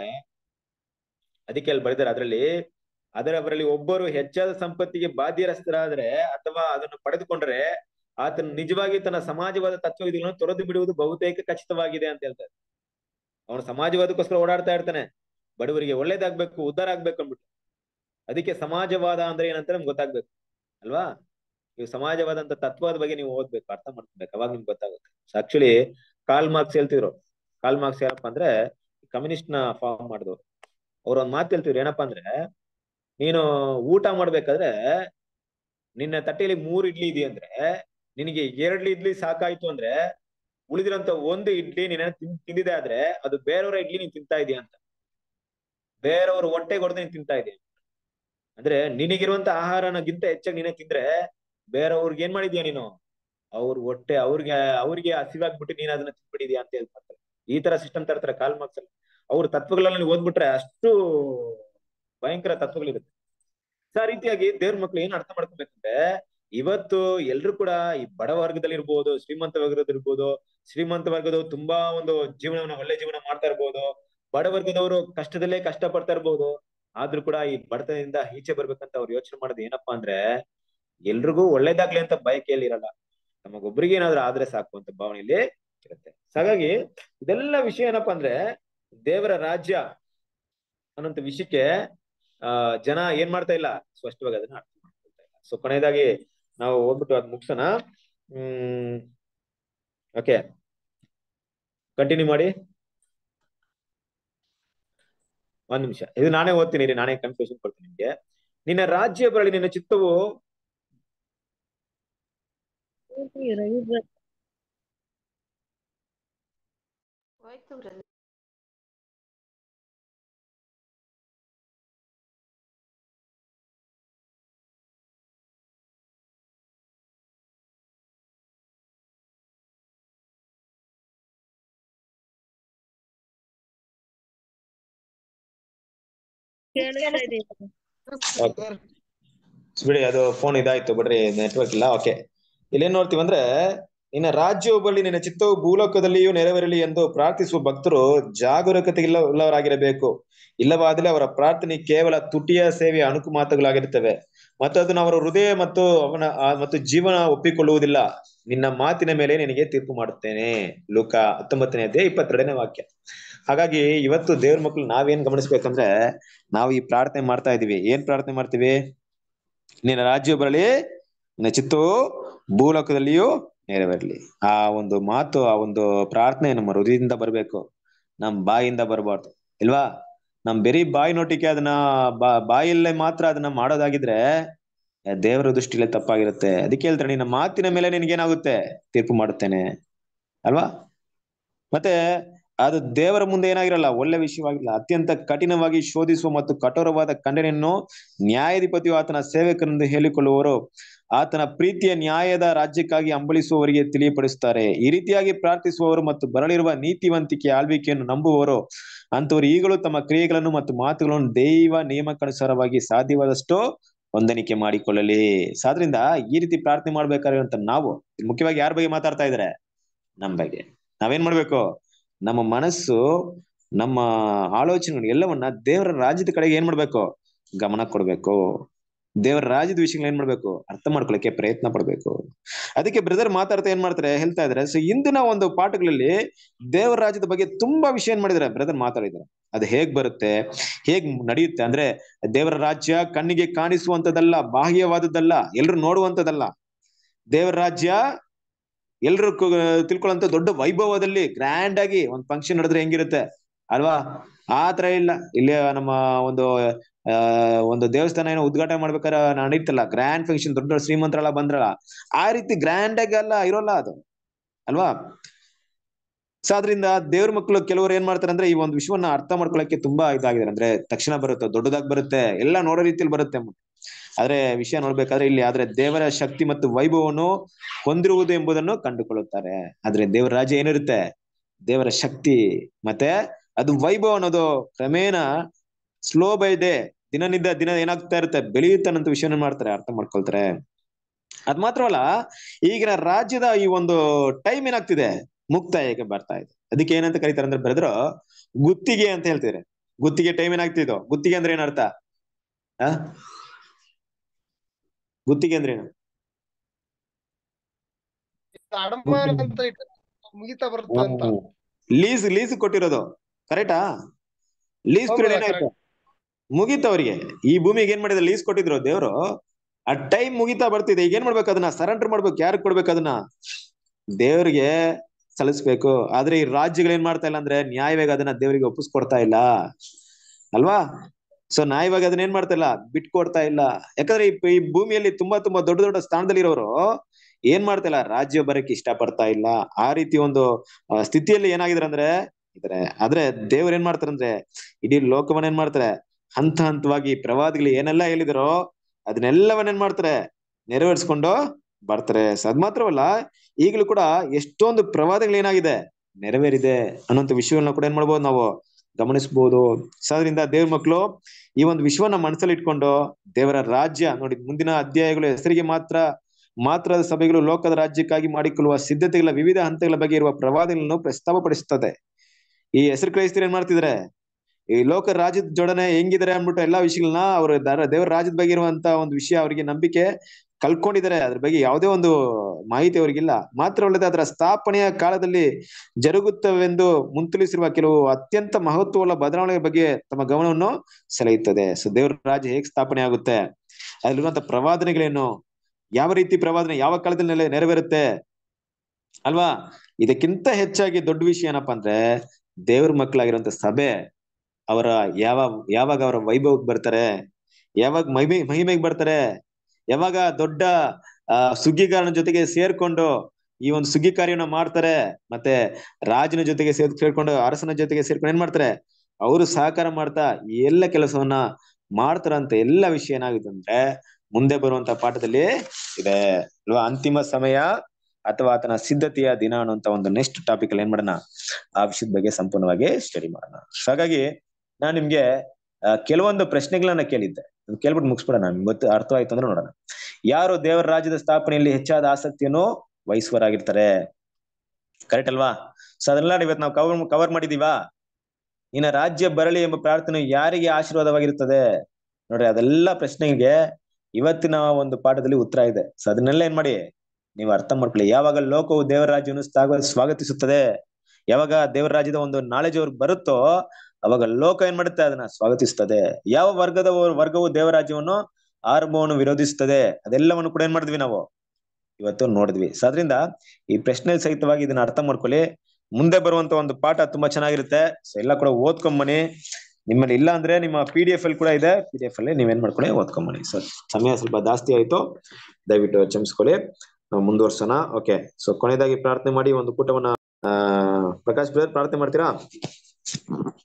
ಅದಕ್ಕೆ ಅಲ್ಲಿ ಬರೆದಾರೆ ಅದರಲ್ಲಿ ಅದರಲ್ಲಿ ಒಬ್ಬರು ಹೆಚ್ಚಾದ ಸಂಪತ್ತಿಗೆ ಬಾಧ್ಯರಸ್ಥರಾದ್ರೆ ಅಥವಾ ಅದನ್ನು ಪಡೆದುಕೊಂಡ್ರೆ ಆತನು ನಿಜವಾಗಿ ತನ್ನ ಸಮಾಜವಾದ ತತ್ವವಿಧಿಗಳನ್ನು ತೊರೆದು ಬಿಡುವುದು ಬಹುತೇಕ ಖಚಿತವಾಗಿದೆ ಅಂತ ಹೇಳ್ತಾರೆ ಅವನು ಸಮಾಜವಾದಕ್ಕೋಸ್ಕರ ಓಡಾಡ್ತಾ ಇರ್ತಾನೆ ಬಡವರಿಗೆ ಒಳ್ಳೇದಾಗ್ಬೇಕು ಉದ್ಧಾರ ಆಗ್ಬೇಕು ಅಂದ್ಬಿಟ್ಟು ಅದಕ್ಕೆ ಸಮಾಜವಾದ ಅಂದ್ರೆ ಏನಂತ ನಮ್ಗೆ ಗೊತ್ತಾಗ್ಬೇಕು ಅಲ್ವಾ ನೀವು ಸಮಾಜವಾದಂತ ತತ್ವದ ಬಗ್ಗೆ ನೀವು ಓದ್ಬೇಕು ಅರ್ಥ ಮಾಡ್ಕೊಬೇಕು ಅವಾಗ ನಿಮ್ಗೆ ಗೊತ್ತಾಗುತ್ತೆ ಆಕ್ಚುಲಿ ಕಾಲ್ ಮಾರ್ಕ್ಸ್ ಹೇಳ್ತಿದ್ರು ಕಾಲ್ ಮಾರ್ಕ್ಸ್ ಯಾರಪ್ಪ ಅಂದ್ರೆ ಕಮ್ಯುನಿಸ್ಟ್ ನ ಫಾರ್ಮ್ ಮಾಡಿದವ್ರು ಅವ್ರ ಒಂದ್ ಮಾತು ಹೇಳ್ತಿದ್ರು ಏನಪ್ಪಾ ಅಂದ್ರೆ ನೀನು ಊಟ ಮಾಡ್ಬೇಕಾದ್ರೆ ನಿನ್ನ ತಟ್ಟೆಯಲ್ಲಿ ಮೂರ್ ಇಡ್ಲಿ ಇದೆ ಅಂದ್ರೆ ನಿನಗೆ ಎರಡ್ ಇಡ್ಲಿ ಸಾಕಾಯ್ತು ಅಂದ್ರೆ ಉಳಿದಿರೋಂತ ಒಂದು ಇಡ್ಲಿ ನೀನ ತಿಂದಿದೆ ಆದ್ರೆ ಅದು ಬೇರೆಯವರ ಇಡ್ಲಿ ನೀನ್ ತಿಂತಾ ಇದೀಯ ಅಂತ ಬೇರೆಯವ್ರ ಹೊಟ್ಟೆ ಹೊಡೆದು ನೀನ್ ತಿಂತಾ ಇದೀಯ ಅಂದ್ರೆ ನಿನಗಿರುವಂತ ಆಹಾರನಗಿಂತ ಹೆಚ್ಚಾಗಿ ನೀನೇ ತಿಂದ್ರೆ ಬೇರೆಯವ್ರಿಗೆ ಏನ್ ಮಾಡಿದ್ಯಾ ನೀನು ಅವ್ರ ಹೊಟ್ಟೆ ಅವ್ರಿಗೆ ಅವ್ರಿಗೆ ಹಸಿವಾಗ್ಬಿಟ್ಟು ನೀನ್ ಅದನ್ನ ತಿನ್ಬಿಟ್ಟಿದ್ಯಾ ಅಂತ ಹೇಳ್ತಾರೆ ಈ ತರ ಸಿಸ್ಟಮ್ ತರ್ತಾರೆ ಕಾಲ್ ಮಾರ್ಕ್ಸ್ ಅಲ್ಲಿ ಅವ್ರ ತತ್ವಗಳನ್ನ ನೀವು ಓದ್ಬಿಟ್ರೆ ಅಷ್ಟು ಭಯಂಕರ ತತ್ವಗಳಿರುತ್ತೆ ಸೊ ಆ ರೀತಿಯಾಗಿ ದೇವ್ರ ಮಕ್ಳು ಏನ್ ಅರ್ಥ ಮಾಡ್ಕೊಬೇಕಂದ್ರೆ ಇವತ್ತು ಎಲ್ರು ಕೂಡ ಈ ಬಡ ವರ್ಗದಲ್ಲಿ ಇರ್ಬೋದು ಶ್ರೀಮಂತ ವರ್ಗದಲ್ಲಿ ಇರ್ಬೋದು ಶ್ರೀಮಂತ ವರ್ಗದವ್ರು ತುಂಬಾ ಒಂದು ಜೀವನವನ್ನ ಒಳ್ಳೆ ಜೀವನ ಮಾಡ್ತಾ ಇರ್ಬೋದು ಬಡ ವರ್ಗದವರು ಕಷ್ಟದಲ್ಲೇ ಕಷ್ಟ ಪಡ್ತಾ ಇರ್ಬೋದು ಆದ್ರೂ ಕೂಡ ಈ ಬಡತನದಿಂದ ಈಚೆ ಬರ್ಬೇಕಂತ ಅವ್ರು ಯೋಚನೆ ಮಾಡೋದು ಏನಪ್ಪಾ ಅಂದ್ರೆ ಎಲ್ರಿಗೂ ಒಳ್ಳೇದಾಗ್ಲಿ ಅಂತ ಬಯಕೆಯಲ್ಲಿ ಇರಲ್ಲ ನಮಗೊಬ್ರಿಗೆ ಏನಾದ್ರೂ ಆದ್ರೆ ಸಾಕು ಅಂತ ಭಾವನೆಯಲ್ಲಿ ಇರುತ್ತೆ ಹಾಗಾಗಿ ಇದೆಲ್ಲ ವಿಷಯ ಏನಪ್ಪಾ ಅಂದ್ರೆ ದೇವರ ರಾಜ್ಯ ಅನ್ನೋಂತ ವಿಷಯಕ್ಕೆ ಆ ಜನ ಏನ್ ಮಾಡ್ತಾ ಇಲ್ಲ ಸ್ಪಷ್ಟವಾಗಿ ಅದನ್ನ ಅರ್ಥ ಮಾಡ್ಕೊಳ್ತಾ ಇಲ್ಲ ಸೊ ಕೊನೆಯದಾಗಿ ನಾವು ಹೋಗ್ಬಿಟ್ಟು ಅದ್ ಮುಗ್ಸೋಣ ಹ್ಮ್ ಓಕೆ ಕಂಟಿನ್ಯೂ ಮಾಡಿ ಒಂದ್ ನಿಮಿಷ ಇದು ನಾನೇ ಓದ್ತೀನಿ ರೀ ನಾನೇ ಕನ್ಫ್ಯೂಷನ್ ಕೊಡ್ತೀನಿ ನಿಮ್ಗೆ ನಿನ್ನ ರಾಜ್ಯ ಬರಲಿ ನಿನ್ನ ಚಿತ್ತವು ಹೋಯ್ತು ಕೇಳಿಸ್ತಾ ಇದೆ Okay. ಬಿಡಿ ಅದು ಫೋನ್ ಇದಾಯ್ತು ಬಿಡ್ರಿ ನೆಟ್ವರ್ಕ್ ಇಲ್ಲ ಓಕೆ ಇಲ್ಲೇನ್ ನೋಡ್ತೀವಿ ಅಂದ್ರೆ ನಿನ್ನ ರಾಜ್ಯವು ಬಳಿ ನಿನ್ನ ಚಿತ್ತವು ಭೂಲೋಕದಲ್ಲಿಯೂ ನೆರವೇರಲಿ ಎಂದು ಪ್ರಾರ್ಥಿಸುವ ಭಕ್ತರು ಜಾಗರೂಕತೆಗಿಲ್ಲ ಉಳ್ಳವರಾಗಿರಬೇಕು ಇಲ್ಲವಾದಲ್ಲಿ ಅವರ ಪ್ರಾರ್ಥನೆ ಕೇವಲ ತುಟಿಯ ಸೇವೆಯ ಅಣುಕು ಮಾತುಗಳಾಗಿರುತ್ತವೆ ಮತ್ತು ಅದನ್ನು ಅವರ ಹೃದಯ ಮತ್ತು ಅವನ ಆ, ಮತ್ತು ಜೀವನ ಒಪ್ಪಿಕೊಳ್ಳುವುದಿಲ್ಲ ನಿನ್ನ ಮಾತಿನ ಮೇಲೆ ನಿನಗೆ ತೀರ್ಪು ಮಾಡುತ್ತೇನೆ ಲೂಕ ಹತ್ತೊಂಬತ್ತನೇ ಅಧ್ಯಾಯ ಇಪ್ಪತ್ತೆರಡನೇ ವಾಕ್ಯ ಹಾಗಾಗಿ ಇವತ್ತು ದೇವ್ರ ಮಕ್ಕಳು ನಾವೇನ್ ಗಮನಿಸ್ಬೇಕಂದ್ರೆ ನಾವು ಈ ಪ್ರಾರ್ಥನೆ ಮಾಡ್ತಾ ಇದೀವಿ ಏನ್ ಪ್ರಾರ್ಥನೆ ಮಾಡ್ತೀವಿ ನಿನ್ನ ರಾಜ್ಯ ಬರಲಿ ನಿನ್ನ ಚಿತ್ತವು ಭೂಲೋಕದಲ್ಲಿಯೂ ನೆರವೇರಲಿ ಆ ಒಂದು ಮಾತು ಆ ಒಂದು ಪ್ರಾರ್ಥನೆ ನಮ್ಮ ಹೃದಯದಿಂದ ಬರಬೇಕು ನಮ್ ಬಾಯಿಂದ ಬರಬಾರ್ದು ಇಲ್ವಾ ನಮ್ ಬರೀ ಬಾಯಿ ನೋಟಿಕೆ ಅದನ್ನ ಬಾ ಬಾಯಲ್ಲೇ ಮಾತ್ರ ಅದನ್ನ ಮಾಡೋದಾಗಿದ್ರೆ ದೇವರ ದೃಷ್ಟಿಲೇ ತಪ್ಪಾಗಿರುತ್ತೆ ಅದಕ್ಕೆ ಹೇಳ್ತಾರೆ ನಿನ್ನ ಮಾತಿನ ಮೇಲೆ ನಿನ್ಗೇನಾಗುತ್ತೆ ತೀರ್ಪು ಮಾಡುತ್ತೇನೆ ಅಲ್ವಾ ಮತ್ತೆ ಅದು ದೇವರ ಮುಂದೆ ಏನಾಗಿರಲ್ಲ ಒಳ್ಳೆ ವಿಷಯವಾಗಿಲ್ಲ ಅತ್ಯಂತ ಕಠಿಣವಾಗಿ ಶೋಧಿಸುವ ಮತ್ತು ಕಠೋರವಾದ ಖಂಡನೆಯನ್ನು ನ್ಯಾಯಾಧಿಪತಿಯು ಆತನ ಸೇವಕರೆಂದು ಹೇಳಿಕೊಳ್ಳುವವರು ಆತನ ಪ್ರೀತಿಯ ನ್ಯಾಯದ ರಾಜ್ಯಕ್ಕಾಗಿ ಹಂಬಲಿಸುವವರಿಗೆ ತಿಳಿಯಪಡಿಸುತ್ತಾರೆ ಈ ರೀತಿಯಾಗಿ ಪ್ರಾರ್ಥಿಸುವವರು ಮತ್ತು ಬರಲಿರುವ ನೀತಿವಂತಿಕೆ ಆಳ್ವಿಕೆಯನ್ನು ನಂಬುವವರು ಅಂತವರು ಈಗಲೂ ತಮ್ಮ ಕ್ರಿಯೆಗಳನ್ನು ಮತ್ತು ಮಾತುಗಳನ್ನು ದೈವ ನಿಯಮಕ್ಕನುಸಾರವಾಗಿ ಸಾಧ್ಯವಾದಷ್ಟು ಹೊಂದಾಣಿಕೆ ಮಾಡಿಕೊಳ್ಳಲಿ ಸಾದ್ರಿಂದ ಈ ರೀತಿ ಪ್ರಾರ್ಥನೆ ಮಾಡ್ಬೇಕಾಗಿರುವಂತ ನಾವು ಇಲ್ಲಿ ಮುಖ್ಯವಾಗಿ ಯಾರ ಬಗ್ಗೆ ಮಾತಾಡ್ತಾ ಇದಾರೆ ನಮ್ ಬಗ್ಗೆ ನಾವೇನ್ ಮಾಡ್ಬೇಕು ನಮ್ಮ ಮನಸ್ಸು ನಮ್ಮ ಆಲೋಚನೆಗಳು ಎಲ್ಲವನ್ನ ದೇವರ ರಾಜ್ಯದ ಕಡೆಗೆ ಏನ್ ಮಾಡ್ಬೇಕು ಗಮನ ಕೊಡ್ಬೇಕು ದೇವರ ರಾಜ್ಯದ ವಿಷಯಗಳು ಏನ್ ಮಾಡ್ಬೇಕು ಅರ್ಥ ಮಾಡ್ಕೊಳಕ್ಕೆ ಪ್ರಯತ್ನ ಪಡ್ಬೇಕು ಅದಕ್ಕೆ ಬ್ರದರ್ ಮಾತಾಡ್ತಾ ಏನ್ ಮಾಡ್ತಾರೆ ಹೇಳ್ತಾ ಇದಾರೆ ಸೊ ಇಂದಿನ ಒಂದು ಪಾಠಗಳಲ್ಲಿ ದೇವರ ರಾಜ್ಯದ ಬಗ್ಗೆ ತುಂಬಾ ವಿಷಯ ಏನ್ ಮಾಡಿದಾರೆ ಬ್ರದರ್ ಮಾತಾಡಿದ್ದಾರೆ ಅದು ಹೇಗ್ ಬರುತ್ತೆ ಹೇಗ್ ನಡೆಯುತ್ತೆ ಅಂದ್ರೆ ದೇವರ ರಾಜ್ಯ ಕಣ್ಣಿಗೆ ಕಾಣಿಸುವಂತದಲ್ಲ ಬಾಹ್ಯವಾದದ್ದಲ್ಲ ಎಲ್ರು ನೋಡುವಂತದಲ್ಲ ದೇವರ ರಾಜ್ಯ ಎಲ್ರು ತಿಳ್ಕೊಳ್ಳುವಂತ ದೊಡ್ಡ ವೈಭವದಲ್ಲಿ ಗ್ರ್ಯಾಂಡ್ ಆಗಿ ಒಂದ್ ಫಂಕ್ಷನ್ ನಡೆದ್ರೆ ಹೆಂಗಿರುತ್ತೆ ಅಲ್ವಾ ಆ ತರ ಇಲ್ಲ ಇಲ್ಲಿ ನಮ್ಮ ಒಂದು ಆ ಒಂದು ದೇವಸ್ಥಾನ ಏನೋ ಉದ್ಘಾಟನೆ ಮಾಡ್ಬೇಕಾದ್ರೆ ನಡೀತಲ್ಲ ಗ್ರ್ಯಾಂಡ್ ಫಂಕ್ಷನ್ ದೊಡ್ಡ ದೊಡ್ಡ ಶ್ರೀಮಂತರೆಲ್ಲ ಬಂದ್ರಲ್ಲ ಆ ರೀತಿ ಗ್ರ್ಯಾಂಡ್ ಆಗಿ ಅಲ್ಲ ಇರೋಲ್ಲ ಅದು ಅಲ್ವಾ ಸೊ ಅದರಿಂದ ದೇವ್ರ ಮಕ್ಕಳು ಕೆಲವರು ಏನ್ ಮಾಡ್ತಾರೆ ಅಂದ್ರೆ ಈ ಒಂದು ವಿಶ್ವವನ್ನ ಅರ್ಥ ಮಾಡ್ಕೊಳಕ್ಕೆ ತುಂಬಾ ಇದಾಗಿದೆ ಅಂದ್ರೆ ತಕ್ಷಣ ಬರುತ್ತೆ ದೊಡ್ಡದಾಗಿ ಬರುತ್ತೆ ಎಲ್ಲ ನೋಡೋ ರೀತಿಯಲ್ಲಿ ಬರುತ್ತೆ ಆದ್ರೆ ವಿಷಯ ನೋಡ್ಬೇಕಾದ್ರೆ ಇಲ್ಲಿ ಆದ್ರೆ ದೇವರ ಶಕ್ತಿ ಮತ್ತು ವೈಭವವನ್ನು ಹೊಂದಿರುವುದು ಎಂಬುದನ್ನು ಕಂಡುಕೊಳ್ಳುತ್ತಾರೆ ಆದ್ರೆ ದೇವರ ರಾಜ್ಯ ಏನಿರುತ್ತೆ ದೇವರ ಶಕ್ತಿ ಮತ್ತೆ ಅದು ವೈಭವ ಅನ್ನೋದು ಕ್ರಮೇಣ ಸ್ಲೋ ಬೈ ಡೇ ದಿನನಿಂದ ದಿನ ಏನಾಗ್ತಾ ಇರುತ್ತೆ ಬೆಳೆಯುತ್ತಾನಂತ ವಿಷಯನ ಮಾಡ್ತಾರೆ ಅರ್ಥ ಮಾಡ್ಕೊಳ್ತಾರೆ ಅದ್ ಮಾತ್ರವಲ್ಲ ಈಗಿನ ರಾಜ್ಯದ ಈ ಒಂದು ಟೈಮ್ ಏನಾಗ್ತಿದೆ ಮುಕ್ತಾಯಕ್ಕೆ ಬರ್ತಾ ಇದೆ ಅದಕ್ಕೆ ಏನಂತ ಕರೀತಾರೆ ಅಂದ್ರೆ ಬ್ರದರ್ ಗುತ್ತಿಗೆ ಅಂತ ಹೇಳ್ತಿದ್ರೆ ಗುತ್ತಿಗೆ ಟೈಮ್ ಏನಾಗ್ತಿದ್ದು ಗುತ್ತಿಗೆ ಅಂದ್ರೆ ಏನರ್ಥ ಆ ಗುತ್ತಿಗೆ ಅಂದ್ರೆ ಏನು ಅಡಮಾನ ಅಂತ ಇಟ್ಟು ಮುಗಿತಾ ಬರುತ್ತೆ ಅಂತ ಲೀಸ್ ಲೀಸ್ ಕೊಟ್ಟಿರೋದು ಕರೆಕ್ಟಾ ಲೀಸ್ ಪೀರಿಯಡ್ ಹೌದಲ್ಲ, ಏನಾಯ್ತು ಮುಗೀತು ಅವ್ರಿಗೆ ಈ ಭೂಮಿಗೆ ಏನ್ ಮಾಡಿದ್ರು ಲೀಸ್ ಕೊಟ್ಟಿದ್ರು ದೇವ್ರು ಆ ಟೈಮ್ ಮುಗಿತಾ ಬರ್ತಿದೆ ಈಗ ಏನ್ ಮಾಡ್ಬೇಕು ಅದನ್ನ ಸರೆಂಡರ್ ಮಾಡ್ಬೇಕು ಯಾರಿಗೆ ಕೊಡ್ಬೇಕು ಅದನ್ನ ದೇವ್ರಿಗೆ ಸಲ್ಲಿಸ್ಬೇಕು ಆದ್ರೆ ಈ ರಾಜ್ಯಗಳು ಏನ್ ಮಾಡ್ತಾ ಇಲ್ಲ ಅಂದ್ರೆ ನ್ಯಾಯವಾಗಿ ಅದನ್ನ ದೇವರಿಗೆ ಒಪ್ಪಿಸ್ಕೊಡ್ತಾ ಇಲ್ಲ ಅಲ್ವಾ ಸೊ ನ್ಯಾಯವಾಗಿ ಅದನ್ನ ಏನ್ ಮಾಡ್ತಾ ಇಲ್ಲ ಬಿಟ್ಕೊಡ್ತಾ ಇಲ್ಲ ಯಾಕಂದ್ರೆ ಈ ಈ ಭೂಮಿಯಲ್ಲಿ ತುಂಬಾ ತುಂಬಾ ದೊಡ್ಡ ದೊಡ್ಡ ಸ್ಥಾನದಲ್ಲಿರೋರು ಏನ್ ಮಾಡ್ತಾ ಇಲ್ಲ ರಾಜ್ಯ ಬರಕ್ಕೆ ಇಷ್ಟ ಪಡ್ತಾ ಇಲ್ಲ ಆ ರೀತಿ ಒಂದು ಆ, ಸ್ಥಿತಿಯಲ್ಲಿ ಏನಾಗಿದ್ರೆ ಅಂದ್ರೆ ಇದಾರೆ ಆದ್ರೆ ದೇವ್ರ ಏನ್ ಮಾಡ್ತಾರೆ ಅಂದ್ರೆ ಇಡೀ ಲೋಕವನ್ನ ಏನ್ ಮಾಡ್ತಾರೆ ಹಂತ ಹಂತವಾಗಿ ಪ್ರವಾದಿಗಳು ಏನೆಲ್ಲ ಹೇಳಿದಾರೋ ಅದನ್ನೆಲ್ಲವನ್ನ ಏನ್ ಮಾಡ್ತಾರೆ ನೆರವೇರಿಸ್ಕೊಂಡು ಬರ್ತಾರೆ ಸೊ ಅದ್ ಮಾತ್ರವಲ್ಲ ಈಗಲೂ ಕೂಡ ಎಷ್ಟೊಂದು ಪ್ರವಾದಗಳು ಏನಾಗಿದೆ ನೆರವೇರಿದೆ ಅನ್ನೋಂಥ ವಿಷಯವನ್ನ ಕೂಡ ಏನ್ ಮಾಡ್ಬೋದು ನಾವು ಗಮನಿಸಬಹುದು ಸೊ ಅದರಿಂದ ದೇವ್ರ ಮಕ್ಕಳು ಈ ಒಂದು ವಿಶ್ವನ ಮನಸ್ಸಲ್ಲಿ ಇಟ್ಕೊಂಡು ದೇವರ ರಾಜ್ಯ ನೋಡಿ ಮುಂದಿನ ಅಧ್ಯಾಯಗಳು ಹೆಸರಿಗೆ ಮಾತ್ರ ಮಾತ್ರದ ಸಭೆಗಳು ಲೋಕದ ರಾಜ್ಯಕ್ಕಾಗಿ ಮಾಡಿಕೊಳ್ಳುವ ಸಿದ್ಧತೆಗಳ ವಿವಿಧ ಹಂತಗಳ ಬಗ್ಗೆ ಇರುವ ಪ್ರವಾದಗಳನ್ನು ಪ್ರಸ್ತಾವಪಡಿಸುತ್ತದೆ ಈ ಹೆಸರು ಕ್ರೈಸ್ತರು ಏನ್ ಮಾಡ್ತಿದಾರೆ ಈ ಲೋಕ ರಾಜ್ಯದ ಜೋಡಣೆ ಹೆಂಗಿದ್ದಾರೆ ಅಂದ್ಬಿಟ್ಟು ಎಲ್ಲಾ ವಿಷಯಗಳನ್ನ ಅವ್ರ ದೇವರ ರಾಜ್ಯದ ಬಗ್ಗೆ ಇರುವಂತ ಒಂದು ವಿಷಯ ಅವರಿಗೆ ನಂಬಿಕೆ ಕಳ್ಕೊಂಡಿದ್ದಾರೆ ಅದ್ರ ಬಗ್ಗೆ ಯಾವುದೇ ಒಂದು ಮಾಹಿತಿ ಅವರಿಗಿಲ್ಲ ಮಾತ್ರವಲ್ಲದೆ ಅದರ ಸ್ಥಾಪನೆಯ ಕಾಲದಲ್ಲಿ ಜರುಗುತ್ತವೆಂದು ಮುಂತಿಳಿಸಿರುವ ಕೆಲವು ಅತ್ಯಂತ ಮಹತ್ವವುಳ್ಳ ಬದಲಾವಣೆಯ ಬಗ್ಗೆ ತಮ್ಮ ಗಮನವನ್ನು ಸೆಳೆಯುತ್ತದೆ ಸೊ ದೇವರ ರಾಜ್ಯ ಹೇಗೆ ಸ್ಥಾಪನೆ ಆಗುತ್ತೆ ಅಲ್ಲಿರುವಂತ ಪ್ರವಾದನೆಗಳೇನು ಯಾವ ರೀತಿ ಪ್ರವಾದನೆ ಯಾವ ಕಾಲದಲ್ಲಿ ನೆಲೆ ನೆರವೇರುತ್ತೆ ಅಲ್ವಾ ಇದಕ್ಕಿಂತ ಹೆಚ್ಚಾಗಿ ದೊಡ್ಡ ವಿಷಯ ಏನಪ್ಪಾ ಅಂದ್ರೆ ದೇವ್ರ ಮಕ್ಕಳಾಗಿರುವಂತ ಸಭೆ ಅವರ ಯಾವ ಯಾವಾಗ ಅವರ ವೈಭವಕ್ಕೆ ಬರ್ತಾರೆ ಯಾವಾಗ ಮಹಿಮೆ ಮಹಿಮೆಗೆ ಬರ್ತಾರೆ ಯಾವಾಗ ದೊಡ್ಡ ಆ ಸುಗ್ಗಿಗಾರನ ಜೊತೆಗೆ ಸೇರ್ಕೊಂಡು ಈ ಒಂದು ಸುಗ್ಗಿ ಕಾರ್ಯವನ್ನ ಮಾಡ್ತಾರೆ ಮತ್ತೆ ರಾಜನ ಜೊತೆಗೆ ಸೇರ್ ಸೇರ್ಕೊಂಡು ಅರಸನ ಜೊತೆಗೆ ಸೇರ್ಕೊಂಡು ಏನ್ ಮಾಡ್ತಾರೆ ಅವರು ಸಹಕಾರ ಮಾಡ್ತಾ ಈ ಎಲ್ಲ ಕೆಲಸವನ್ನ ಮಾಡ್ತಾರಂತ ಎಲ್ಲ ವಿಷಯ ಏನಾಗುತ್ತೆ ಅಂದ್ರೆ ಮುಂದೆ ಬರುವಂತ ಪಾಠದಲ್ಲಿ ಇದೆ ಅಲ್ವಾ ಅಂತಿಮ ಸಮಯ ಅಥವಾ ಆತನ ಸಿದ್ಧತೆಯ ದಿನ ಅನ್ನುವಂತ ಒಂದು ನೆಕ್ಸ್ಟ್ ಟಾಪಿಕ್ ಅಲ್ಲಿ ಏನ್ ಮಾಡೋಣ ಆ ವಿಷಯದ ಬಗ್ಗೆ ಸಂಪೂರ್ಣವಾಗಿ ಸ್ಟಡಿ ಮಾಡೋಣ So ಹಾಗಾಗಿ ನಾನ್ ನಿಮ್ಗೆ ಆ, ಕೆಲವೊಂದು ಪ್ರಶ್ನೆಗಳನ್ನ ಕೇಳಿದ್ದೆ ಅದ್ನ ಕೇಳ್ಬಿಟ್ಟು ಮುಗಿಸ್ಬಿಡೋಣ ನಿಮ್ಗೆ ಗೊತ್ತು ಅರ್ಥವಾಯ್ತು ಅಂದ್ರೆ ನೋಡೋಣ ಯಾರು ದೇವರ ರಾಜ್ಯದ ಸ್ಥಾಪನೆಯಲ್ಲಿ ಹೆಚ್ಚಾದ ಆಸಕ್ತಿಯನ್ನು ವಹಿಸುವರಾಗಿರ್ತಾರೆ ಕರೆಕ್ಟ್ ಅಲ್ವಾ ಸೊ ಅದನ್ನೆಲ್ಲ ಇವತ್ತು ನಾವು ಕವರ್ ಕವರ್ ಮಾಡಿದೀವಾ ನಿನ್ನ ರಾಜ್ಯ ಬರಲಿ ಎಂಬ ಪ್ರಾರ್ಥನೆ ಯಾರಿಗೆ ಆಶೀರ್ವಾದವಾಗಿರುತ್ತದೆ ನೋಡ್ರಿ ಅದೆಲ್ಲ ಪ್ರಶ್ನೆಗೆ ಇವತ್ತಿನ ಒಂದು ಪಾಠದಲ್ಲಿ ಉತ್ತರ ಇದೆ ಸೊ ಅದನ್ನೆಲ್ಲ ಏನ್ ಮಾಡಿ ನೀವು ಅರ್ಥ ಮಾಡ್ಕೊಳ್ಳಿ ಯಾವಾಗ ಲೋಕವು ದೇವರ ರಾಜ್ಯವನ್ನು ಸ್ವಾಗ- ಸ್ವಾಗತಿಸುತ್ತದೆ ಯಾವಾಗ ದೇವರ ರಾಜ್ಯದ ಒಂದು ನಾಲೆಜ್ ಅವ್ರಿಗೆ ಬರುತ್ತೋ ಅವಾಗ ಲೋಕ ಏನ್ ಮಾಡುತ್ತೆ ಅದನ್ನ ಸ್ವಾಗತಿಸ್ತದೆ ಯಾವ ವರ್ಗದ ವರ್ಗವು ದೇವರ ರಾಜ್ಯವನ್ನು ಆರಂಭವನ್ನು ವಿರೋಧಿಸುತ್ತದೆ ಅದೆಲ್ಲವನ್ನು ಕೂಡ ಏನ್ ಮಾಡಿದ್ವಿ ನಾವು ಇವತ್ತು ನೋಡಿದ್ವಿ ಸೊ ಅದರಿಂದ ಈ ಪ್ರಶ್ನೆ ಸಹಿತವಾಗಿ ಇದನ್ನ ಅರ್ಥ ಮಾಡ್ಕೊಳ್ಳಿ ಮುಂದೆ ಬರುವಂತ ಒಂದು ಪಾಠ ತುಂಬಾ ಚೆನ್ನಾಗಿರುತ್ತೆ ಸೊ ಎಲ್ಲ ಕೂಡ ಓದ್ಕೊಂಬನಿ ನಿಮ್ಮಲ್ಲಿ ಇಲ್ಲ ಅಂದ್ರೆ ನಿಮ್ಮ ಪಿ ಡಿ ಎಫ್ ಅಲ್ಲಿ ಕೂಡ ಇದೆ ಪಿ ಡಿ ಎಫ್ ಅಲ್ಲಿ ನೀವೇನ್ ಮಾಡ್ಕೊಳ್ಳಿ ಓದ್ಕೊಂಬನಿ ಸೊ ಸಮಯ ಸ್ವಲ್ಪ ಜಾಸ್ತಿ ಆಯ್ತು ದಯವಿಟ್ಟು ಕ್ಷಮಿಸ್ಕೊಳ್ಳಿ ನಾವು ಮುಂದುವರ್ಸೋಣ ಓಕೆ ಸೊ ಕೊನೆಯದಾಗಿ ಪ್ರಾರ್ಥನೆ ಮಾಡಿ ಒಂದು ಕೂಟವನ್ನ ಆ ಪ್ರಕಾಶ್ ಬ್ರದರ್ ಪ್ರಾರ್ಥನೆ ಮಾಡ್ತೀರಾ